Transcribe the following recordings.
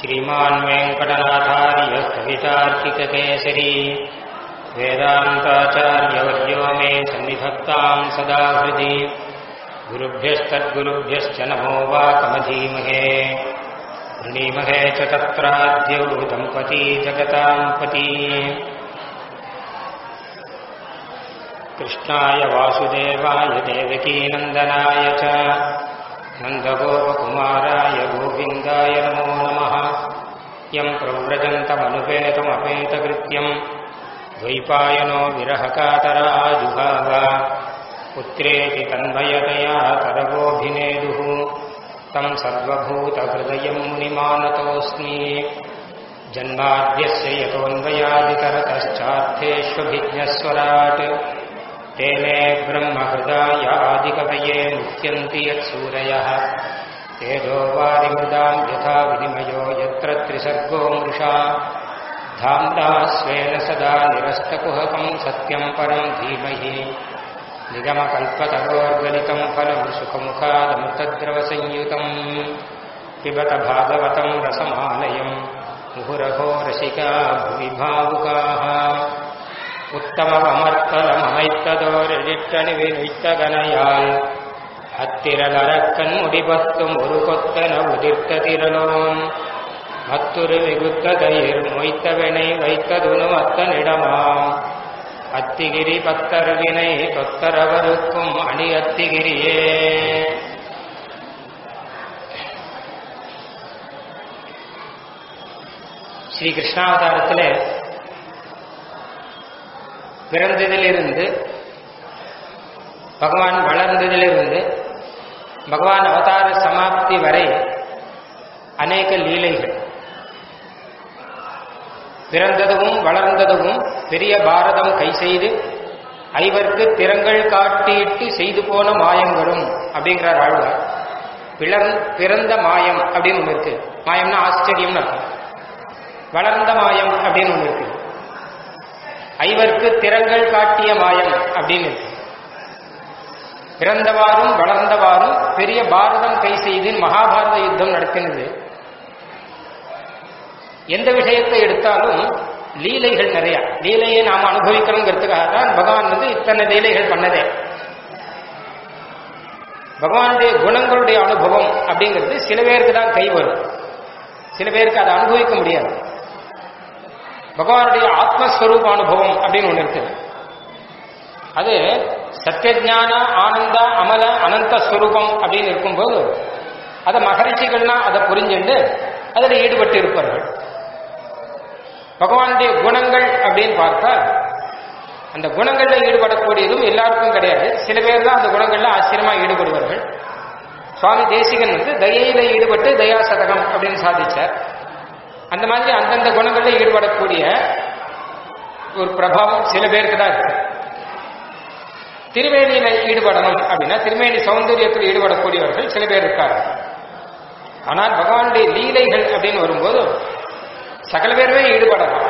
श्रीमान् वेङ्कटनाथार्य कवितार्किककेसरी वेदान्ताचार्यवर्यो मे सन्निधत्ताम् सदा हृदि गुरुभ्यस्तद्गुरुभ्यश्च नमो वाकमधीमहे वृणीमहे च तत्राद्यौ दम्पती जगताम् पती कृष्णाय वासुदेवाय देवकीनन्दनाय च नन्दगोपकुमाराय गोविन्दाय नमो नमः यम् प्रव्रजन्तमनुपेतमपेतकृत्यम् द्वैपायनो विरहकातराजुभाव पुत्रेति तन्मयतया करगोऽभिनेदुः तम् सर्वभूतहृदयम् मुनिमानतोऽस्मि जन्माद्यस्य यतोऽन्वयादितरतश्चार्थेष्वभिज्ञस्वराट् तेने ब्रह्महृदाय आदिकवये मुह्यन्ति यत्सूरयः तेजो वारिमृदाम् यथा विनिमयो यत्र त्रिसर्गो मृषा धाम्ना स्वेन सदा निरस्तकुहकम् सत्यम् परम् धीमहि निगमकल्पतरोर्गलितम् फलम् सुखमुखादमृतद्रवसंयुतम् पिबत भागवतम् रसमालयम् मुहुरहो रसिका भुवि भावुकाः உத்தமமர்த்தலமமைத்ததோரிட்டணிவினித்தகனையால் அத்திரலரக்கண் முடிபத்தும் ஒரு கொத்தன உதிர்த்த திரளோம் மத்துரு மிகுத்த தயிர் மொய்த்தவனை வைத்ததுனு அத்தனிடமாம் அத்திகிரி பத்தர்வினை தொத்தரவருக்கும் அணி அத்திகிரியே ஸ்ரீ கிருஷ்ணாவதாரத்தில் பிறந்ததிலிருந்து பகவான் வளர்ந்ததிலிருந்து பகவான் அவதார சமாப்தி வரை அநேக லீலைகள் பிறந்ததும் வளர்ந்ததும் பெரிய பாரதம் கை செய்து ஐவர்க்கு திறங்கள் காட்டிட்டு செய்து போன மாயங்களும் அப்படிங்கிறார் ஆழ்வார் பிளர் பிறந்த மாயம் அப்படின்னு ஒன்று இருக்கு மாயம்னா ஆச்சரியம்னு அர்த்தம் வளர்ந்த மாயம் அப்படின்னு ஒன்று இருக்கு ஐவர்க்கு திறங்கள் காட்டிய மாயம் அப்படின்னு இருக்கு பிறந்தவாறும் வளர்ந்தவாறும் பெரிய பாரதம் கை செய்து மகாபாரத யுத்தம் நடத்தினது எந்த விஷயத்தை எடுத்தாலும் லீலைகள் நிறைய லீலையை நாம் அனுபவிக்கணுங்கிறதுக்காக தான் பகவான் வந்து இத்தனை லீலைகள் பண்ணதே பகவானுடைய குணங்களுடைய அனுபவம் அப்படிங்கிறது சில பேருக்கு தான் கை வரும் சில பேருக்கு அதை அனுபவிக்க முடியாது பகவானுடைய ஆத்மஸ்வரூப அனுபவம் அப்படின்னு ஒன்று இருக்குது அது சத்தியஜான ஆனந்த அமல அனந்த ஸ்வரூபம் அப்படின்னு இருக்கும்போது அதை மகரிஷிகள்னா அதை புரிஞ்சுண்டு அதில் ஈடுபட்டு இருப்பார்கள் பகவானுடைய குணங்கள் அப்படின்னு பார்த்தா அந்த குணங்கள்ல ஈடுபடக்கூடியதும் எல்லாருக்கும் கிடையாது சில பேர் தான் அந்த குணங்கள்ல ஆச்சரியமா ஈடுபடுவார்கள் சுவாமி தேசிகன் வந்து தயையில ஈடுபட்டு தயா சதகம் அப்படின்னு சாதிச்சார் அந்த மாதிரி அந்தந்த குணங்கள்ல ஈடுபடக்கூடிய ஒரு பிரபாவம் சில பேருக்கு தான் இருக்கு திருவேணியில ஈடுபடணும் அப்படின்னா திருமேனி சௌந்தரியத்தில் ஈடுபடக்கூடியவர்கள் சில பேர் இருக்காங்க ஆனால் பகவானுடைய லீலைகள் அப்படின்னு வரும்போது சகல பேருமே ஈடுபடலாம்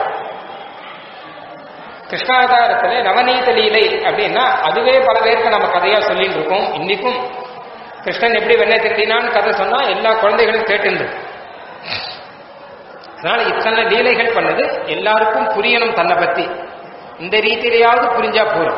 கிருஷ்ணாவதாரத்தில் நவநீத லீலை அப்படின்னா அதுவே பல பேருக்கு நம்ம கதையா சொல்லிட்டு இருக்கோம் இன்னைக்கும் கிருஷ்ணன் எப்படி வெண்ணை திருடினான்னு கதை சொன்னா எல்லா குழந்தைகளும் கேட்டு அதனால இத்தனை லீலைகள் பண்ணது எல்லாருக்கும் புரியணும் தன்னை பத்தி இந்த ரீதியிலையாவது புரிஞ்சா போறோம்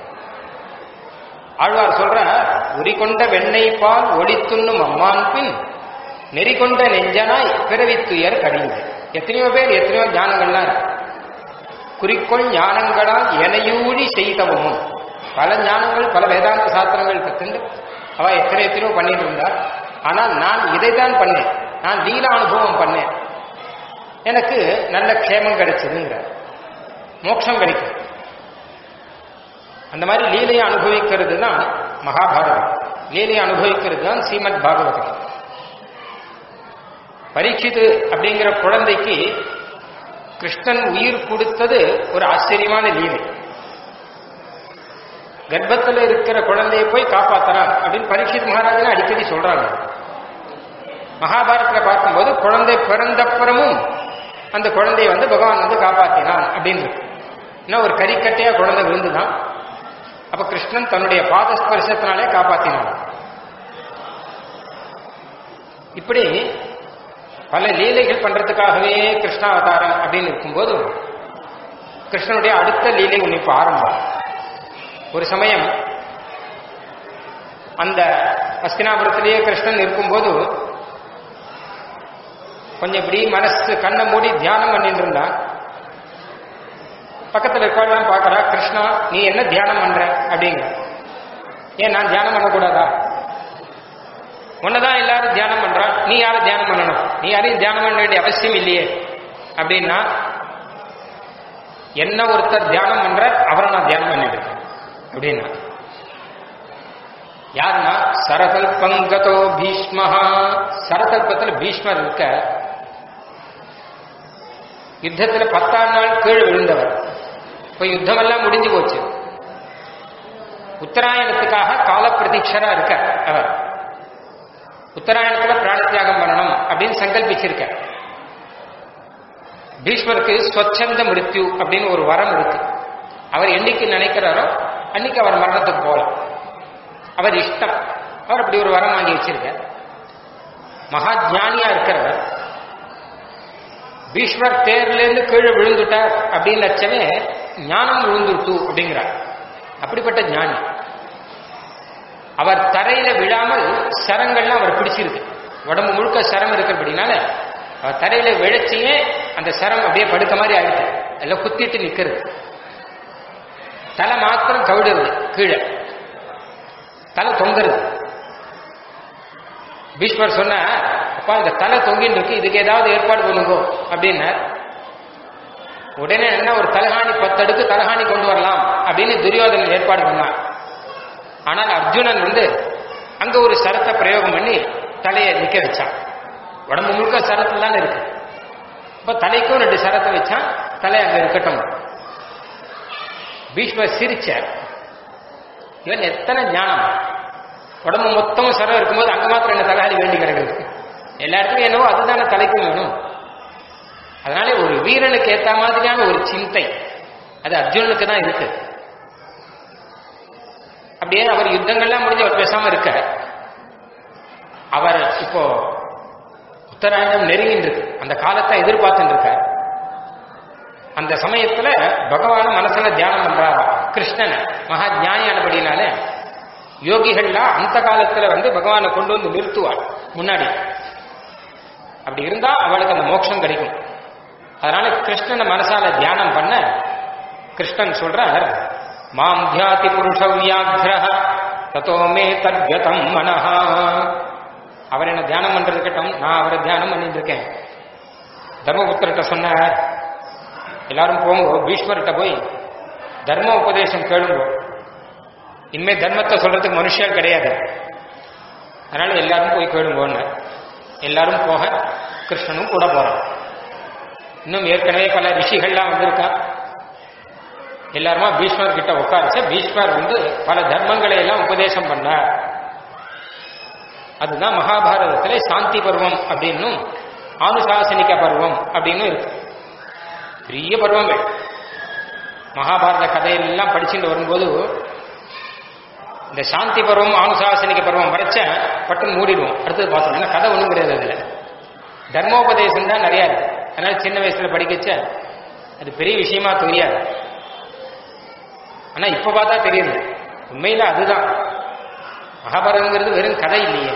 ஆழ்வார் சொல்ற உரிகொண்ட வெண்ணெய் பால் ஒளித்துண்ணும் அம்மான் பின் நெறிகொண்ட நெஞ்சனாய் பிறவித்துயர் கடிந்து எத்தனையோ பேர் எத்தனையோ ஞானங்கள்லாம் இருக்கு குறிக்கோள் ஞானங்களால் எனையூழி செய்தவும் பல ஞானங்கள் பல வேதாந்த சாஸ்திரங்கள் கத்துண்டு அவ எத்தனை எத்தனையோ பண்ணிட்டு இருந்தார் ஆனால் நான் இதைத்தான் பண்ணேன் நான் லீலா அனுபவம் பண்ணேன் எனக்கு நல்ல க்ஷேமம் கிடைச்சதுங்கிற மோட்சம் கிடைக்கும் அந்த மாதிரி லீலையை அனுபவிக்கிறது தான் மகாபாரதம் லீலையை அனுபவிக்கிறது தான் ஸ்ரீமத் பாகவதம் பரீட்சித்து அப்படிங்கிற குழந்தைக்கு கிருஷ்ணன் உயிர் கொடுத்தது ஒரு ஆச்சரியமான லீலை கர்ப்பத்தில் இருக்கிற குழந்தையை போய் காப்பாத்துறான் அப்படின்னு பரீட்சித் மகாராஜன் அடிக்கடி சொல்றாங்க மகாபாரத்தில் பார்க்கும்போது குழந்தை பிறந்தப்புறமும் அந்த குழந்தையை வந்து பகவான் வந்து காப்பாத்தினான் அப்படின்னு இருக்கு இன்னும் ஒரு கறிக்கட்டையா குழந்தை விழுந்துதான் அப்ப கிருஷ்ணன் தன்னுடைய பாதஸ்பர்சத்தினாலே காப்பாத்தினான் இப்படி பல லீலைகள் பண்றதுக்காகவே கிருஷ்ணாவதாரம் அப்படின்னு இருக்கும்போது கிருஷ்ணனுடைய அடுத்த லீலை ஒன்று இப்போ ஆரம்பம் ஒரு சமயம் அந்த அஸ்தினாபுரத்திலேயே கிருஷ்ணன் இருக்கும்போது கொஞ்சம் இப்படி மனசு கண்ணை மூடி தியானம் பண்ணிட்டு இருந்தான் பக்கத்தில் இருக்கவெல்லாம் பார்க்கறா கிருஷ்ணா நீ என்ன தியானம் பண்ற அப்படிங்கிற ஏன் நான் தியானம் பண்ணக்கூடாதா உன்னதான் எல்லாரும் தியானம் பண்றா நீ யாரும் தியானம் பண்ணணும் நீ யாரையும் தியானம் பண்ண வேண்டிய அவசியம் இல்லையே அப்படின்னா என்ன ஒருத்தர் தியானம் பண்ற அவரை நான் தியானம் பண்ணிருக்கேன் அப்படின்னா யாருன்னா சரகல்பங்கதோ பீஷ்மஹா சரகல்பத்தில் பீஷ்மர் இருக்க யுத்தத்தில் பத்தாம் நாள் கீழ் விழுந்தவர் இப்ப யுத்தம் எல்லாம் முடிஞ்சு போச்சு உத்தராயணத்துக்காக கால பிரதீட்சரா இருக்க அவர் உத்தராயணத்துல பிராண தியாகம் பண்ணணும் அப்படின்னு சங்கல்பிச்சிருக்க பீஷ்மருக்கு ஸ்வச்சந்த மிருத்யு அப்படின்னு ஒரு வரம் இருக்கு அவர் என்னைக்கு நினைக்கிறாரோ அன்னைக்கு அவர் மரணத்துக்கு போகலாம் அவர் இஷ்டம் அவர் அப்படி ஒரு வரம் வாங்கி வச்சிருக்க மகா ஜானியா இருக்கிறவர் பீஷ்மர் தேர்ல இருந்து கீழே விழுந்துட்டார் அப்படின்னு லட்சமே ஞானம் விழுந்துட்டு அப்படிங்கிறார் அப்படிப்பட்ட ஞானி அவர் தரையில விழாமல் சரங்கள்லாம் அவர் பிடிச்சிருக்கு உடம்பு முழுக்க சரம் இருக்கிறபடினால அவர் தரையில விழச்சியே அந்த சரம் அப்படியே படுக்க மாதிரி ஆயிடுச்சு எல்லாம் குத்திட்டு நிக்கிறது தலை மாத்திரம் கவிடுறது கீழே தலை தொங்குறது பீஷ்மர் சொன்ன அப்பா இந்த தலை தொங்கின்னு இருக்கு இதுக்கு ஏதாவது ஏற்பாடு பண்ணுங்கோ அப்படின்னார் உடனே என்ன ஒரு தலகாணி பத்தடுக்கு தலகாணி கொண்டு வரலாம் அப்படின்னு துரியோதனன் ஏற்பாடு பண்ணான் ஆனால் அர்ஜுனன் வந்து அங்க ஒரு சரத்தை பிரயோகம் பண்ணி தலையை நிக்க வச்சான் உடம்பு முழுக்க சரத்துல தானே இருக்கு இப்ப தலைக்கும் ரெண்டு சரத்தை வச்சான் தலை அங்க இருக்கட்டும் பீஷ்மர் சிரிச்சார் இவன் எத்தனை ஞானம் உடம்பு மொத்தமும் சரம் இருக்கும்போது அங்க மாத்திரம் என்ன தலகாணி வேண்டி கிடக்குது எல்லா இடத்துலையும் என்னவோ அதுதானே தலைக்கும் வேணும் அதனால ஒரு வீரனுக்கு ஏத்த மாதிரியான ஒரு சிந்தை அது அர்ஜுனனுக்கு தான் இருக்கு அப்படியே அவர் யுத்தங்கள்லாம் முடிஞ்சு அவர் பேசாம இருக்க அவர் இப்போ உத்தராயணம் நெருங்கின்னு இருக்கு அந்த காலத்தை எதிர்பார்த்துட்டு இருக்க அந்த சமயத்துல பகவான மனசுல தியானம் பண்றாரா கிருஷ்ணனை மகா ஞானியானபடினால யோகிகள்லாம் அந்த காலத்துல வந்து பகவானை கொண்டு வந்து நிறுத்துவாள் முன்னாடி அப்படி இருந்தா அவளுக்கு அந்த மோட்சம் கிடைக்கும் அதனால கிருஷ்ணனை மனசால தியானம் பண்ண கிருஷ்ணன் சொல்றார் மாம் தியாதி புருஷ வியாகிரஹ தத்தோ மே தத்கதம் மனஹா அவர் என்ன தியானம் பண்றது இருக்கட்டும் நான் அவரை தியானம் பண்ணிட்டு இருக்கேன் தர்மபுத்திரட்ட சொன்னார் எல்லாரும் போங்க பீஷ்மர்கிட்ட போய் தர்ம உபதேசம் கேளுங்க இனிமே தர்மத்தை சொல்றதுக்கு மனுஷன் கிடையாது அதனால எல்லாரும் போய் கேளுங்கன்னு எல்லாரும் போக கிருஷ்ணனும் கூட போறான் இன்னும் ஏற்கனவே பல ரிஷிகள்லாம் வந்திருக்கா எல்லாருமா பீஷ்மர் கிட்ட உட்காரிச்ச பீஷ்மர் வந்து பல தர்மங்களை எல்லாம் உபதேசம் பண்ணார் அதுதான் மகாபாரதத்திலே சாந்தி பருவம் அப்படின்னும் ஆனுசாசனிக பருவம் அப்படின்னு இருக்கு பெரிய பருவங்கள் மகாபாரத கதையெல்லாம் படிச்சுட்டு வரும்போது இந்த சாந்தி பருவம் ஆனுசாசனிக பருவம் வரைச்ச பட்டுன்னு மூடிடுவோம் அடுத்தது பார்த்தோம் ஏன்னா கதை ஒன்றும் கிடையாது அதுல தர்மோபதேசம் தான் நிறையா இருக்கு அதனால சின்ன வயசுல படிக்கச்ச அது பெரிய விஷயமா தெரியாது ஆனா இப்ப பார்த்தா தெரியுது உண்மையில அதுதான் மகாபாரதங்கிறது வெறும் கதை இல்லையே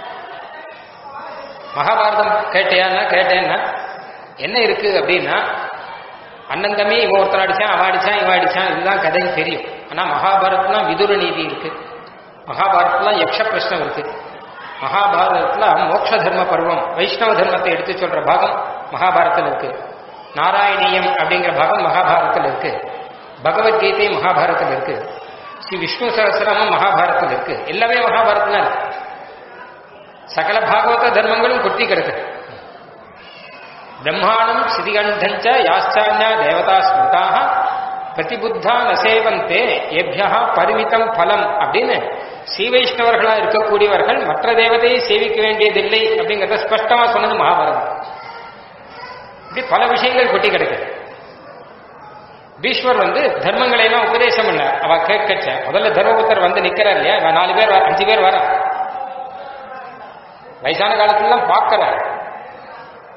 மகாபாரதம் கேட்டையான்னா கேட்டேன்னா என்ன இருக்கு அப்படின்னா அண்ணன் தம்பி இவன் ஒருத்தர் அடிச்சான் அவன் அடிச்சான் இவன் அடிச்சான் இதுதான் கதைன்னு தெரியும் ஆனா மகாபாரத்லாம் விதுர நீதி இருக்கு மகாபாரத்லாம் யக்ஷ பிரஷ்னம் இருக்கு மகாபாரதத்துல மோட்ச தர்ம பருவம் வைஷ்ணவ தர்மத்தை எடுத்து சொல்ற பாகம் மகாபாரத்தில் இருக்கு நாராயணீயம் அப்படிங்கிற பாகம் மகாபாரத்தில் இருக்கு பகவத்கீதை மகாபாரத்தில் இருக்கு ஸ்ரீ விஷ்ணு சகசிரமும் மகாபாரத்தில் இருக்கு எல்லாமே மகாபாரத்தில் இருக்கு சகல பாகவத தர்மங்களும் கொட்டி கிடக்கு பிரம்மாணம் சிதிகண்டஞ்ச யாச்சான்யா தேவதா ஸ்மிருதாக பிரதிபுத்தா நசேவந்தே ஏபியா பரிமிதம் பலம் அப்படின்னு ஸ்ரீ வைஷ்ணவர்களா இருக்கக்கூடியவர்கள் மற்ற தேவதையை சேவிக்க வேண்டியதில்லை அப்படிங்கறத ஸ்பஷ்டமா சொன்னது மகாபாரதம் இப்படி பல விஷயங்கள் கொட்டி கிடக்குது பீஷ்வர் வந்து தர்மங்களை எல்லாம் உபதேசம் பண்ண அவ கேட்கச்ச முதல்ல தர்மபுத்தர் வந்து நிக்கிறார் இல்லையா இவன் நாலு பேர் வர- அஞ்சு பேர் வர வயசான காலத்துலாம் பார்க்கிறார்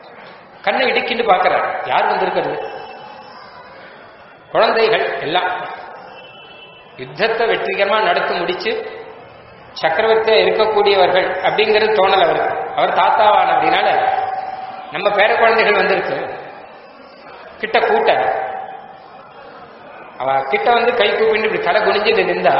கண்ணை இடுக்கிட்டு பார்க்கறார் யார் வந்திருக்கிறது குழந்தைகள் எல்லாம் யுத்தத்தை வெற்றிகரமா நடத்தி முடிச்சு சக்கரவர்த்தியா இருக்கக்கூடியவர்கள் அப்படிங்கிறது தோணல் அவருக்கு அவர் தாத்தாவான அப்படின்னால நம்ம பேர குழந்தைகள் வந்திருக்கு கிட்ட கூட்ட அவ கிட்ட வந்து கை கூப்பிட்டு இப்படி தலை குனிஞ்சு நின்றா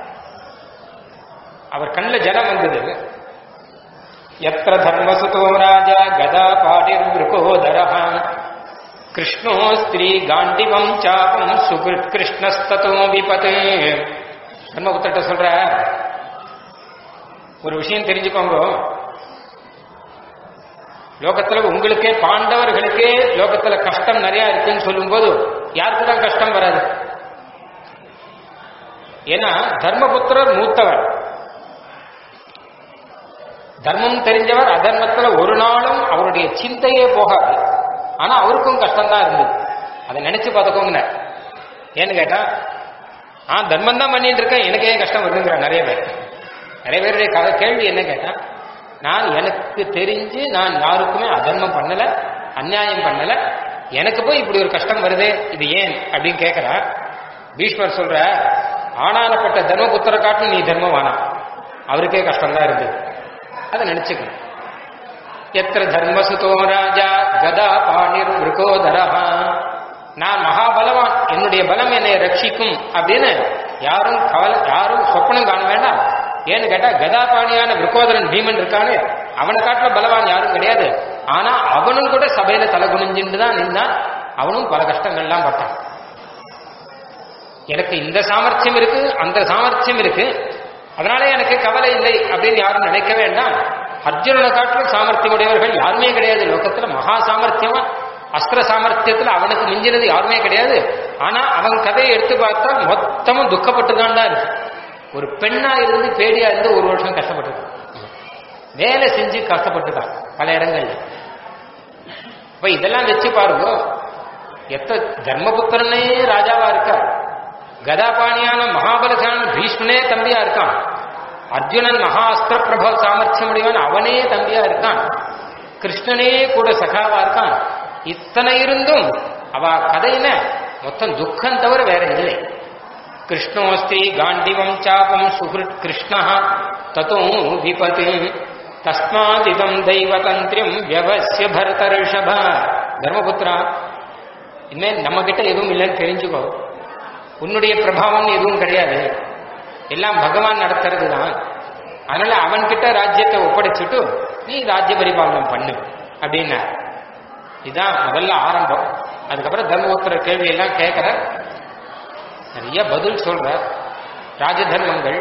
அவர் கண்ணில் ஜலம் வந்தது எத்திர தர்மசுதோ ராஜா கதா பாடிர் மிருகோதரஹான் கிருஷ்ணோ ஸ்திரீ காண்டிவம் சாபம் சுகிருத் கிருஷ்ணஸ்ததோ விபத்து தர்மபுத்திரட்ட சொல்ற ஒரு விஷயம் தெரிஞ்சுக்கோங்க லோகத்துல உங்களுக்கே பாண்டவர்களுக்கே லோகத்துல கஷ்டம் நிறைய இருக்குன்னு சொல்லும்போது யாருக்கு தான் கஷ்டம் வராது ஏன்னா தர்மபுத்திரர் மூத்தவர் தர்மம் தெரிஞ்சவர் அதர்மத்துல ஒரு நாளும் அவருடைய சிந்தையே போகாது ஆனா அவருக்கும் கஷ்டம் தான் இருந்தது அதை நினைச்சு பார்த்துக்கோங்க ஏன்னு கேட்டா ஆ தர்மம் தான் பண்ணிட்டு இருக்கேன் எனக்கு ஏன் கஷ்டம் வருதுங்கிற நிறைய பேர் நிறைய பேருடைய கதை கேள்வி என்ன கேட்டா நான் எனக்கு தெரிஞ்சு நான் யாருக்குமே அதர்மம் பண்ணல அநியாயம் பண்ணல எனக்கு போய் இப்படி ஒரு கஷ்டம் வருதே இது ஏன் அப்படின்னு கேட்கிறா பீஷ்மர் சொல்ற ஆனானப்பட்ட தர்மபுத்திர காட்டும் நீ தர்மமானா அவருக்கே கஷ்டம் தான் இருந்தது அதை நினைச்சுக்கணும் எத்திர தர்மசுதோ ராஜா கதா பாணிர் மிருகோதரஹா நான் மகாபலவான் என்னுடைய பலம் என்னை ரட்சிக்கும் அப்படின்னு யாரும் கவலை யாரும் சொப்பனம் காண வேண்டாம் ஏன்னு கேட்டா கதாபாணியான விருக்கோதரன் பீமன் இருக்கானே அவனை காட்டுல பலவான் யாரும் கிடையாது ஆனா அவனும் கூட சபையில தலை குனிஞ்சுட்டு தான் நின்னான் அவனும் பல கஷ்டங்கள்லாம் பட்டான் எனக்கு இந்த சாமர்த்தியம் இருக்கு அந்த சாமர்த்தியம் இருக்கு அதனால எனக்கு கவலை இல்லை அப்படின்னு யாரும் நினைக்க வேண்டாம் அர்ஜுனனை காட்டிலும் சாமர்த்தியம் உடையவர்கள் யாருமே கிடையாது லோகத்துல மகா சாமர்த்தியமா அஸ்திர சாமர்த்தியத்துல அவனுக்கு மிஞ்சினது யாருமே கிடையாது ஆனா அவன் கதையை எடுத்து பார்த்தா மொத்தமும் துக்கப்பட்டு தான் இருக்கு ஒரு பெண்ணா இருந்து பேடியா இருந்து ஒரு வருஷம் கஷ்டப்பட்டிருக்கான் வேலை செஞ்சு கஷ்டப்பட்டுருக்கான் பல இடங்கள்ல இப்ப இதெல்லாம் வச்சு பாருங்க எத்த தர்மபுத்திரனே ராஜாவா இருக்கார் கதாபாணியான மகாபலசான பீஷ்மனே தம்பியா இருக்கான் அர்ஜுனன் மகா அஸ்திர பிரபவ சாமர்த்தியம் உடையவன் அவனே தம்பியா இருக்கான் கிருஷ்ணனே கூட சகாவா இருக்கான் இத்தனை இருந்தும் அவ கதையின மொத்தம் துக்கம் தவிர வேற இல்லை கிருஷ்ணோஸ்தி காண்டிவம் சாபம் சுகிருத் கிருஷ்ண தத்தோ விபத்து தஸ்மாதிதம் தெய்வதந்திரம் வியவசிய பரத ரிஷப தர்மபுத்திரா இனிமேல் நம்ம கிட்ட எதுவும் இல்லைன்னு தெரிஞ்சுக்கோ உன்னுடைய பிரபாவம் எதுவும் கிடையாது எல்லாம் பகவான் நடத்துறது தான் அதனால அவன்கிட்ட ராஜ்யத்தை ஒப்படைச்சிட்டு நீ ராஜ்ய பரிபாலனம் பண்ணு அப்படின்னா இதுதான் முதல்ல ஆரம்பம் அதுக்கப்புறம் தர்மபுத்திர கேள்வி எல்லாம் கேட்கிற நிறைய பதில் சொல்ற ராஜ தர்மங்கள்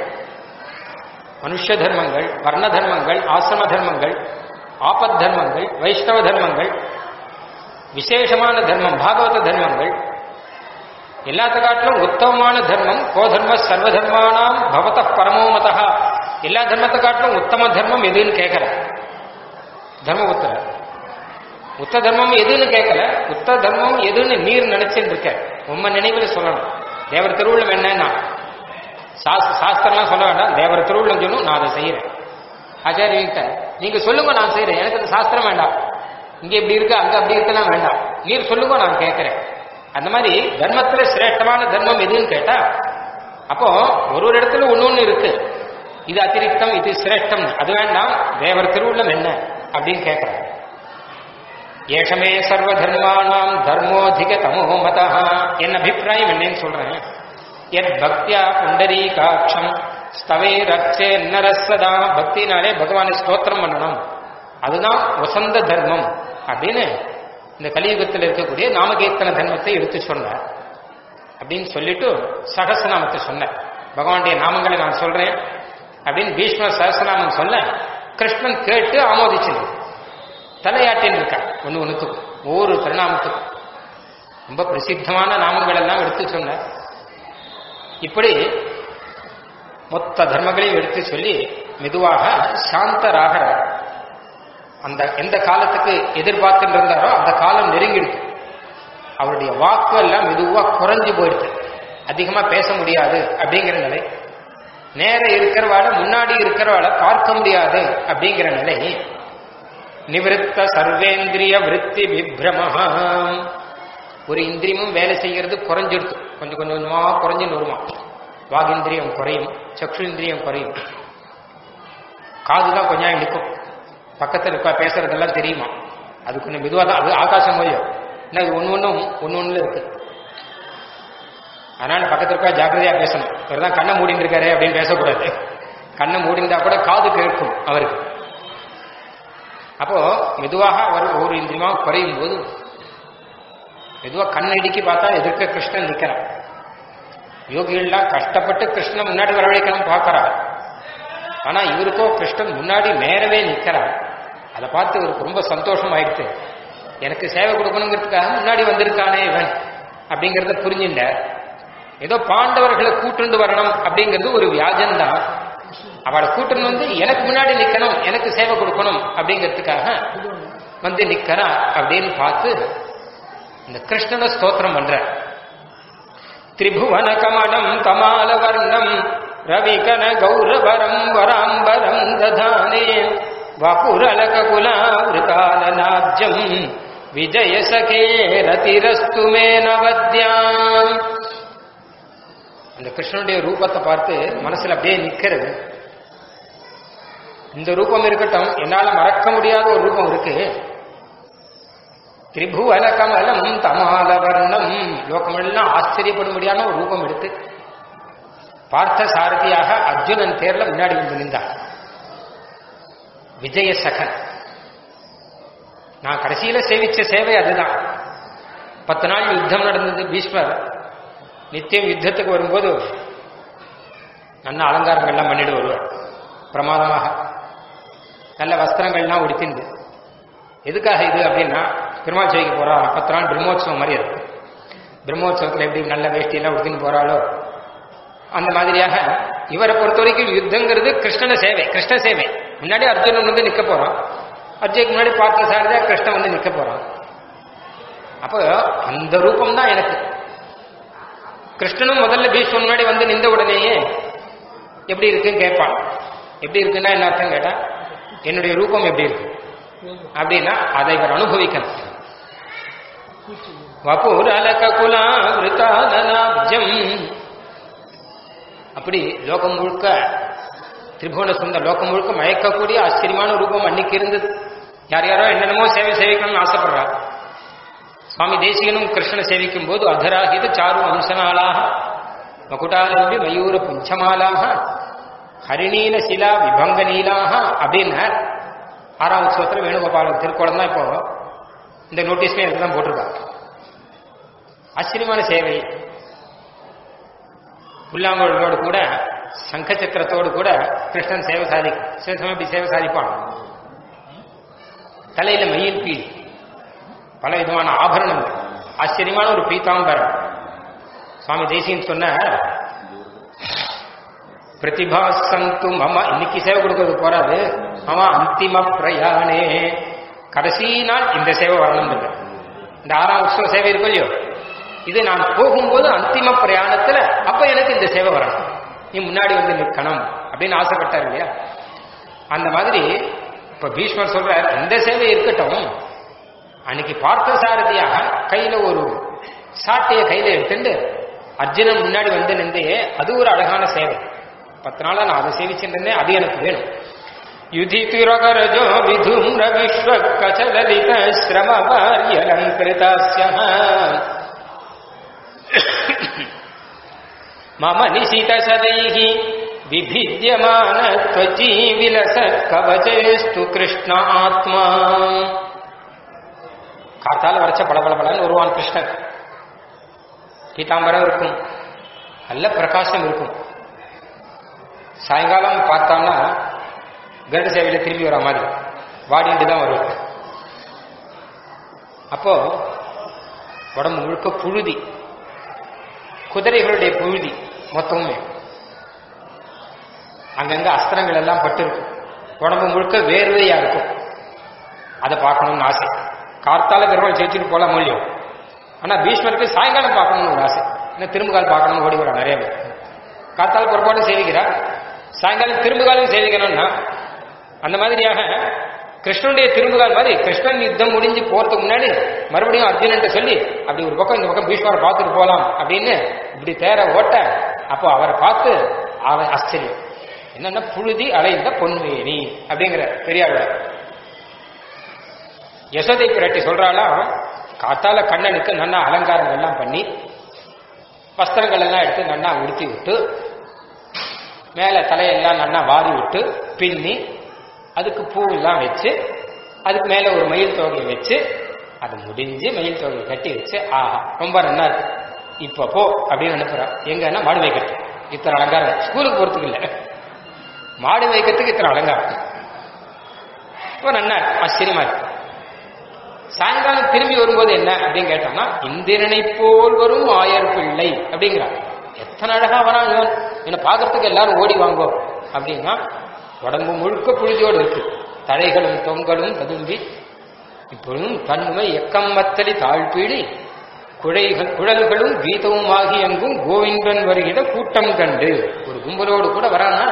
மனுஷ தர்மங்கள் வர்ண தர்மங்கள் ஆசிரம தர்மங்கள் ஆபத் தர்மங்கள் வைஷ்ணவ தர்மங்கள் விசேஷமான தர்மம் பாகவத தர்மங்கள் எல்லாத்த காட்டிலும் உத்தமமான தர்மம் கோ தர்ம சர்வ தர்மானாம் பவத பரமோமதா எல்லா தர்மத்தை காட்டிலும் உத்தம தர்மம் எதுன்னு கேட்கற தர்மபுத்திர உத்த தர்மம் எதுன்னு கேட்கல உத்த தர்மம் எதுன்னு நீர் நினைச்சுட்டு இருக்க உம்ம நினைவில் சொல்லணும் தேவர் திருவுள்ளம் என்னன்னா சாஸ்திரம்லாம் சொல்ல வேண்டாம் தேவர் திருவுள்ளம் சொல்லும் நான் அதை செய்யறேன் ஆச்சாரியங்கிட்ட நீங்க சொல்லுங்க நான் செய்யறேன் எனக்கு அந்த சாஸ்திரம் வேண்டாம் இங்க இப்படி இருக்கு அங்க அப்படி இருக்கலாம் வேண்டாம் நீர் சொல்லுங்க நான் கேட்கிறேன் அந்த மாதிரி தர்மத்துல சிரேஷ்டமான தர்மம் எதுன்னு கேட்டா அப்போ ஒரு ஒரு இடத்துல ஒண்ணு ஒண்ணு இருக்கு இது அதிரிக்தம் இது சிரேஷ்டம் அது வேண்டாம் தேவர் திருவுள்ளம் என்ன அப்படின்னு கேட்கிறேன் ஏஷமே சர்வ தர்மானாம் தர்மோதிக தமோ மதா என் அபிப்பிராயம் என்னன்னு சொல்றேன் எத் பக்தியா புண்டரீகாட்சம் ஸ்தவே ரக்ஷே நரசதா பக்தினாலே பகவானை ஸ்தோத்திரம் பண்ணணும் அதுதான் வசந்த தர்மம் அப்படின்னு இந்த கலியுகத்தில் இருக்கக்கூடிய நாமகீர்த்தன தர்மத்தை எடுத்து சொன்னார் அப்படின்னு சொல்லிட்டு சகசநாமத்தை சொன்னார் பகவானுடைய நாமங்களை நான் சொல்றேன் அப்படின்னு பீஷ்ம சகசநாமம் சொல்ல கிருஷ்ணன் கேட்டு ஆமோதிச்சு தலையாட்டின்னு இருக்கா ஒன்று ஒன்றுத்துக்கும் ஒவ்வொரு திருநாமத்துக்கும் ரொம்ப பிரசித்தமான நாமங்கள் எல்லாம் எடுத்து சொன்னார் இப்படி மொத்த தர்மங்களையும் எடுத்து சொல்லி மெதுவாக சாந்தராக அந்த எந்த காலத்துக்கு எதிர்பார்த்துட்டு இருந்தாரோ அந்த காலம் நெருங்கிடுது அவருடைய வாக்கு எல்லாம் மெதுவா குறைஞ்சு போயிடுது அதிகமா பேச முடியாது அப்படிங்கிற நிலை நேர இருக்கிறவாட முன்னாடி இருக்கிறவாட பார்க்க முடியாது அப்படிங்கிற நிலை நிவிருத்த சர்வேந்திரிய விருத்தி விப்ரமஹா ஒரு இந்திரியமும் வேலை செய்யறது குறைஞ்சிடுது கொஞ்சம் கொஞ்சம் கொஞ்சமா குறைஞ்சுன்னு வருமா வாகிந்திரியம் குறையும் சக்ஷுந்திரியம் குறையும் காது தான் கொஞ்சம் நாள் நிற்கும் பக்கத்தில் இருக்க பேசுறதெல்லாம் தெரியுமா அது கொஞ்சம் மெதுவாக தான் அது ஆகாசம் போய் ஏன்னா இது ஒன்று ஒன்றும் ஒன்று ஒன்றுல இருக்கு அதனால பக்கத்தில் இருக்கா ஜாக்கிரதையா பேசணும் இவர் தான் கண்ணை மூடிட்டு இருக்காரு அப்படின்னு பேசக்கூடாது கண்ணை மூடிந்தா கூட காது கேட்கும் அவருக்கு அப்போ மெதுவாக அவர் ஒரு இந்திரியமா குறையும் போது மெதுவா கண்ணடிக்கி பார்த்தா எதிர்க்க கிருஷ்ணன் நிக்கிறான் யோகிகள்லாம் கஷ்டப்பட்டு கிருஷ்ணன் முன்னாடி வரவழைக்கணும் பார்க்கறார் ஆனா இவருக்கோ கிருஷ்ணன் முன்னாடி நேரவே நிக்கிறார் அதை பார்த்து இவருக்கு ரொம்ப சந்தோஷம் ஆயிடுச்சு எனக்கு சேவை கொடுக்கணுங்கிறதுக்காக முன்னாடி வந்திருக்கானே இவன் அப்படிங்கறத புரிஞ்சுட்ட ஏதோ பாண்டவர்களை கூட்டுண்டு வரணும் அப்படிங்கிறது ஒரு வியாஜம்தான் அவளை கூட்டுன்னு வந்து எனக்கு முன்னாடி நிக்கணும் எனக்கு சேவை கொடுக்கணும் அப்படிங்கிறதுக்காக வந்து நிக்கிறா அப்படின்னு பார்த்து இந்த கிருஷ்ணனை ஸ்தோத்திரம் பண்ற திரிபுவன கமலம் கமால வர்ணம் ரவிகன கௌரவரம் வராம்பரம் ததானே வபுரலக குலாவிருகாலநாப்ஜம் விஜய சகே ரதிரஸ்து மே நவத்யாம் அந்த கிருஷ்ணனுடைய ரூபத்தை பார்த்து மனசுல அப்படியே நிக்கிறது இந்த ரூபம் இருக்கட்டும் என்னால மறக்க முடியாத ஒரு ரூபம் இருக்கு திரிபுவன கமலம் தமால வர்ணம் லோகமெல்லாம் ஆச்சரியப்படும்படியான ஒரு ரூபம் எடுத்து பார்த்த சாரதியாக அர்ஜுனன் தேர்ல முன்னாடி வந்து நின்றார் விஜய சகன் நான் கடைசியில சேவிச்ச சேவை அதுதான் பத்து நாள் யுத்தம் நடந்தது பீஷ்மர் நித்தியம் யுத்தத்துக்கு வரும்போது நல்ல அலங்காரங்கள்லாம் பண்ணிட்டு வருவார் பிரமாதமாக நல்ல வஸ்திரங்கள்லாம் உடுத்திந்து எதுக்காக இது அப்படின்னா பெருமாள் சிவைக்கு போறா பத்து நாள் பிரம்மோற்சவம் மாதிரி இருக்கு பிரம்மோற்சவத்தில் எப்படி நல்ல வேஷ்டியெல்லாம் உடுத்தின்னு போறாளோ அந்த மாதிரியாக இவரை பொறுத்த வரைக்கும் யுத்தங்கிறது கிருஷ்ணன சேவை கிருஷ்ண சேவை முன்னாடி அர்ஜுனன் வந்து நிக்க போறான் அர்ஜுனுக்கு முன்னாடி பார்த்த சாரதா கிருஷ்ணன் வந்து நிக்க போறான் அப்போ அந்த ரூபம் தான் எனக்கு கிருஷ்ணனும் முதல்ல பீஷ்மன் முன்னாடி வந்து நின்ற உடனேயே எப்படி இருக்குன்னு கேட்பான் எப்படி இருக்குன்னா என்ன அர்த்தம் கேட்டா என்னுடைய ரூபம் எப்படி இருக்கு அப்படின்னா அதை இவர் அனுபவிக்கணும் வபூர் அலக குலா விருத்தாதனாப்ஜம் அப்படி லோகம் முழுக்க திரிபுவன சுந்த லோகம் முழுக்க மயக்கக்கூடிய ஆச்சரியமான ரூபம் அன்னைக்கு இருந்தது யார் யாரோ என்னென்னமோ சேவை சேவிக்கணும்னு ஆசைப்படுறா சுவாமி தேசிகனும் கிருஷ்ணனை சேவிக்கும் போது அதராகித சாரு வம்சநாளாக மகுடாலம்பி மயூர புஞ்சமாலாக ஹரிணீல சிலா விபங்க நீலாக அப்படின்னார் ஆறாம் உற்சவத்தில் வேணுகோபாலன் திருக்கோளம் தான் இப்போ இந்த நோட்டீஸ்லேயே அதுதான் போட்டிருக்காங்க ஆச்சரியமான சேவை புல்லாங்குழலோடு கூட சங்க சக்கரத்தோடு கூட கிருஷ்ணன் சேவை சாதிக்கும் சில சமயம் இப்படி சேவை சாதிப்பான் தலையில மயில் பீ பல விதமான ஆபரணங்கள் ஆச்சரியமான ஒரு பீதாம்பரம் சுவாமி தேசியன் சொன்ன பிரதிபா சந்து மம இன்னைக்கு சேவை கொடுக்கறது போறாது மம அந்திம பிரயாணே கடைசி நாள் இந்த சேவை வரணும்ன்றது இந்த ஆறாம் உற்சவ சேவை இருக்கும் இல்லையோ இது நான் போகும்போது அந்திம பிரயாணத்துல அப்ப எனக்கு இந்த சேவை வரணும் நீ முன்னாடி வந்து நிற்கணும் அப்படின்னு ஆசைப்பட்டார் இல்லையா அந்த மாதிரி இப்ப பீஷ்மர் சொல்றார் இந்த சேவை இருக்கட்டும் அன்னைக்கு பார்த்த சாரதியாக கையில ஒரு சாட்டைய கையில எடுத்துட்டு அர்ஜுனன் முன்னாடி வந்து நின்றே அது ஒரு அழகான சேவை பத்து நாளா நான் அதை சேவிச்சுருந்தேன் அது எனக்கு வேணும் யுதிதிரகரஜோ விதும்ர விஸ்வ கச்சலலித ஸ்ரம வாரியலங்கிருதாஸ்ய மம நிசித சதைः விபித்யமான त्वची விலச கவச்சேஸ்து கிருஷ்ண ஆத்மா காத்தால வரைச்ச பளபளபளன்னு வருவான் கிருஷ்ணன் பீதாம்பரம் இருக்கும் நல்ல பிரகாசம் இருக்கும் சாயங்காலம் பார்த்தோம்னா கருட சேவையில திரும்பி வர மாதிரி வாடிட்டு தான் வருவார் அப்போ உடம்பு முழுக்க புழுதி குதிரைகளுடைய புழுதி மொத்தமுமே அங்கங்க அஸ்திரங்கள் எல்லாம் பட்டு இருக்கும் உடம்பு முழுக்க வேர்வையா இருக்கும் அதை பார்க்கணும்னு ஆசை கார்த்தால பெருமாள் ஜெயிச்சுட்டு போலாம் மூலியம் ஆனா பீஷ்மருக்கு சாயங்காலம் பார்க்கணும்னு ஒரு ஆசை இன்னும் திரும்புகால் பார்க்கணும்னு ஓடி வரா நிறைய பேர் காத்தால புறப்பாடு சேவிக்கிறா சாயங்காலம் திரும்புகாலம் சேவிக்கணும்னா அந்த மாதிரியாக கிருஷ்ணனுடைய திரும்புகால் மாதிரி கிருஷ்ணன் யுத்தம் முடிஞ்சு போறதுக்கு முன்னாடி மறுபடியும் அர்ஜுனன்ட்ட சொல்லி அப்படி ஒரு பக்கம் இந்த பக்கம் பீஷ்மரை பார்த்துட்டு போலாம் அப்படின்னு இப்படி தேர ஓட்ட அப்போ அவரை பார்த்து அவன் ஆச்சரியம் என்னன்னா புழுதி அலைந்த பொன்மேனி அப்படிங்கிற பெரியாழ்வார் யசோதை பிராட்டி சொல்றாளாம் காத்தால கண்ணனுக்கு நல்லா அலங்காரங்கள் எல்லாம் பண்ணி வஸ்திரங்கள் எல்லாம் எடுத்து நல்லா உடுத்தி விட்டு மேல தலையெல்லாம் நல்லா வாரி விட்டு பின்னி அதுக்கு பூவெல்லாம் வச்சு அதுக்கு மேல ஒரு மயில் தொகையை வச்சு அது முடிஞ்சு மயில் தொகையை கட்டி வச்சு ஆஹா ரொம்ப நல்லா இருக்கு இப்ப போ அப்படின்னு அனுப்புறான் எங்கன்னா மாடு வைக்கிறது இத்தனை அலங்காரம் ஸ்கூலுக்கு போறதுக்கு இல்லை மாடு வைக்கிறதுக்கு இத்தனை அலங்காரம் இப்போ நல்லா இருக்கு ஆச்சரியமா இருக்கு சாயங்காலம் திரும்பி வரும்போது என்ன அப்படின்னு கேட்டோம்னா இந்திரனை போல் வரும் ஆயர் பிள்ளை அப்படிங்கிறான் எத்தனை அழகா வரான் இவன் என்னை பார்க்கறதுக்கு எல்லாரும் ஓடி வாங்கோ அப்படின்னா உடம்பு முழுக்க புழுதியோடு இருக்கு தழைகளும் தொங்கலும் ததும்பி இப்பொழுதும் தன்மை எக்கம்மத்தலி தாழ்பீடி குழைகள் குழல்களும் கீதவும் ஆகி எங்கும் கோவிந்தன் வருகிற கூட்டம் கண்டு ஒரு கும்பலோடு கூட வரானா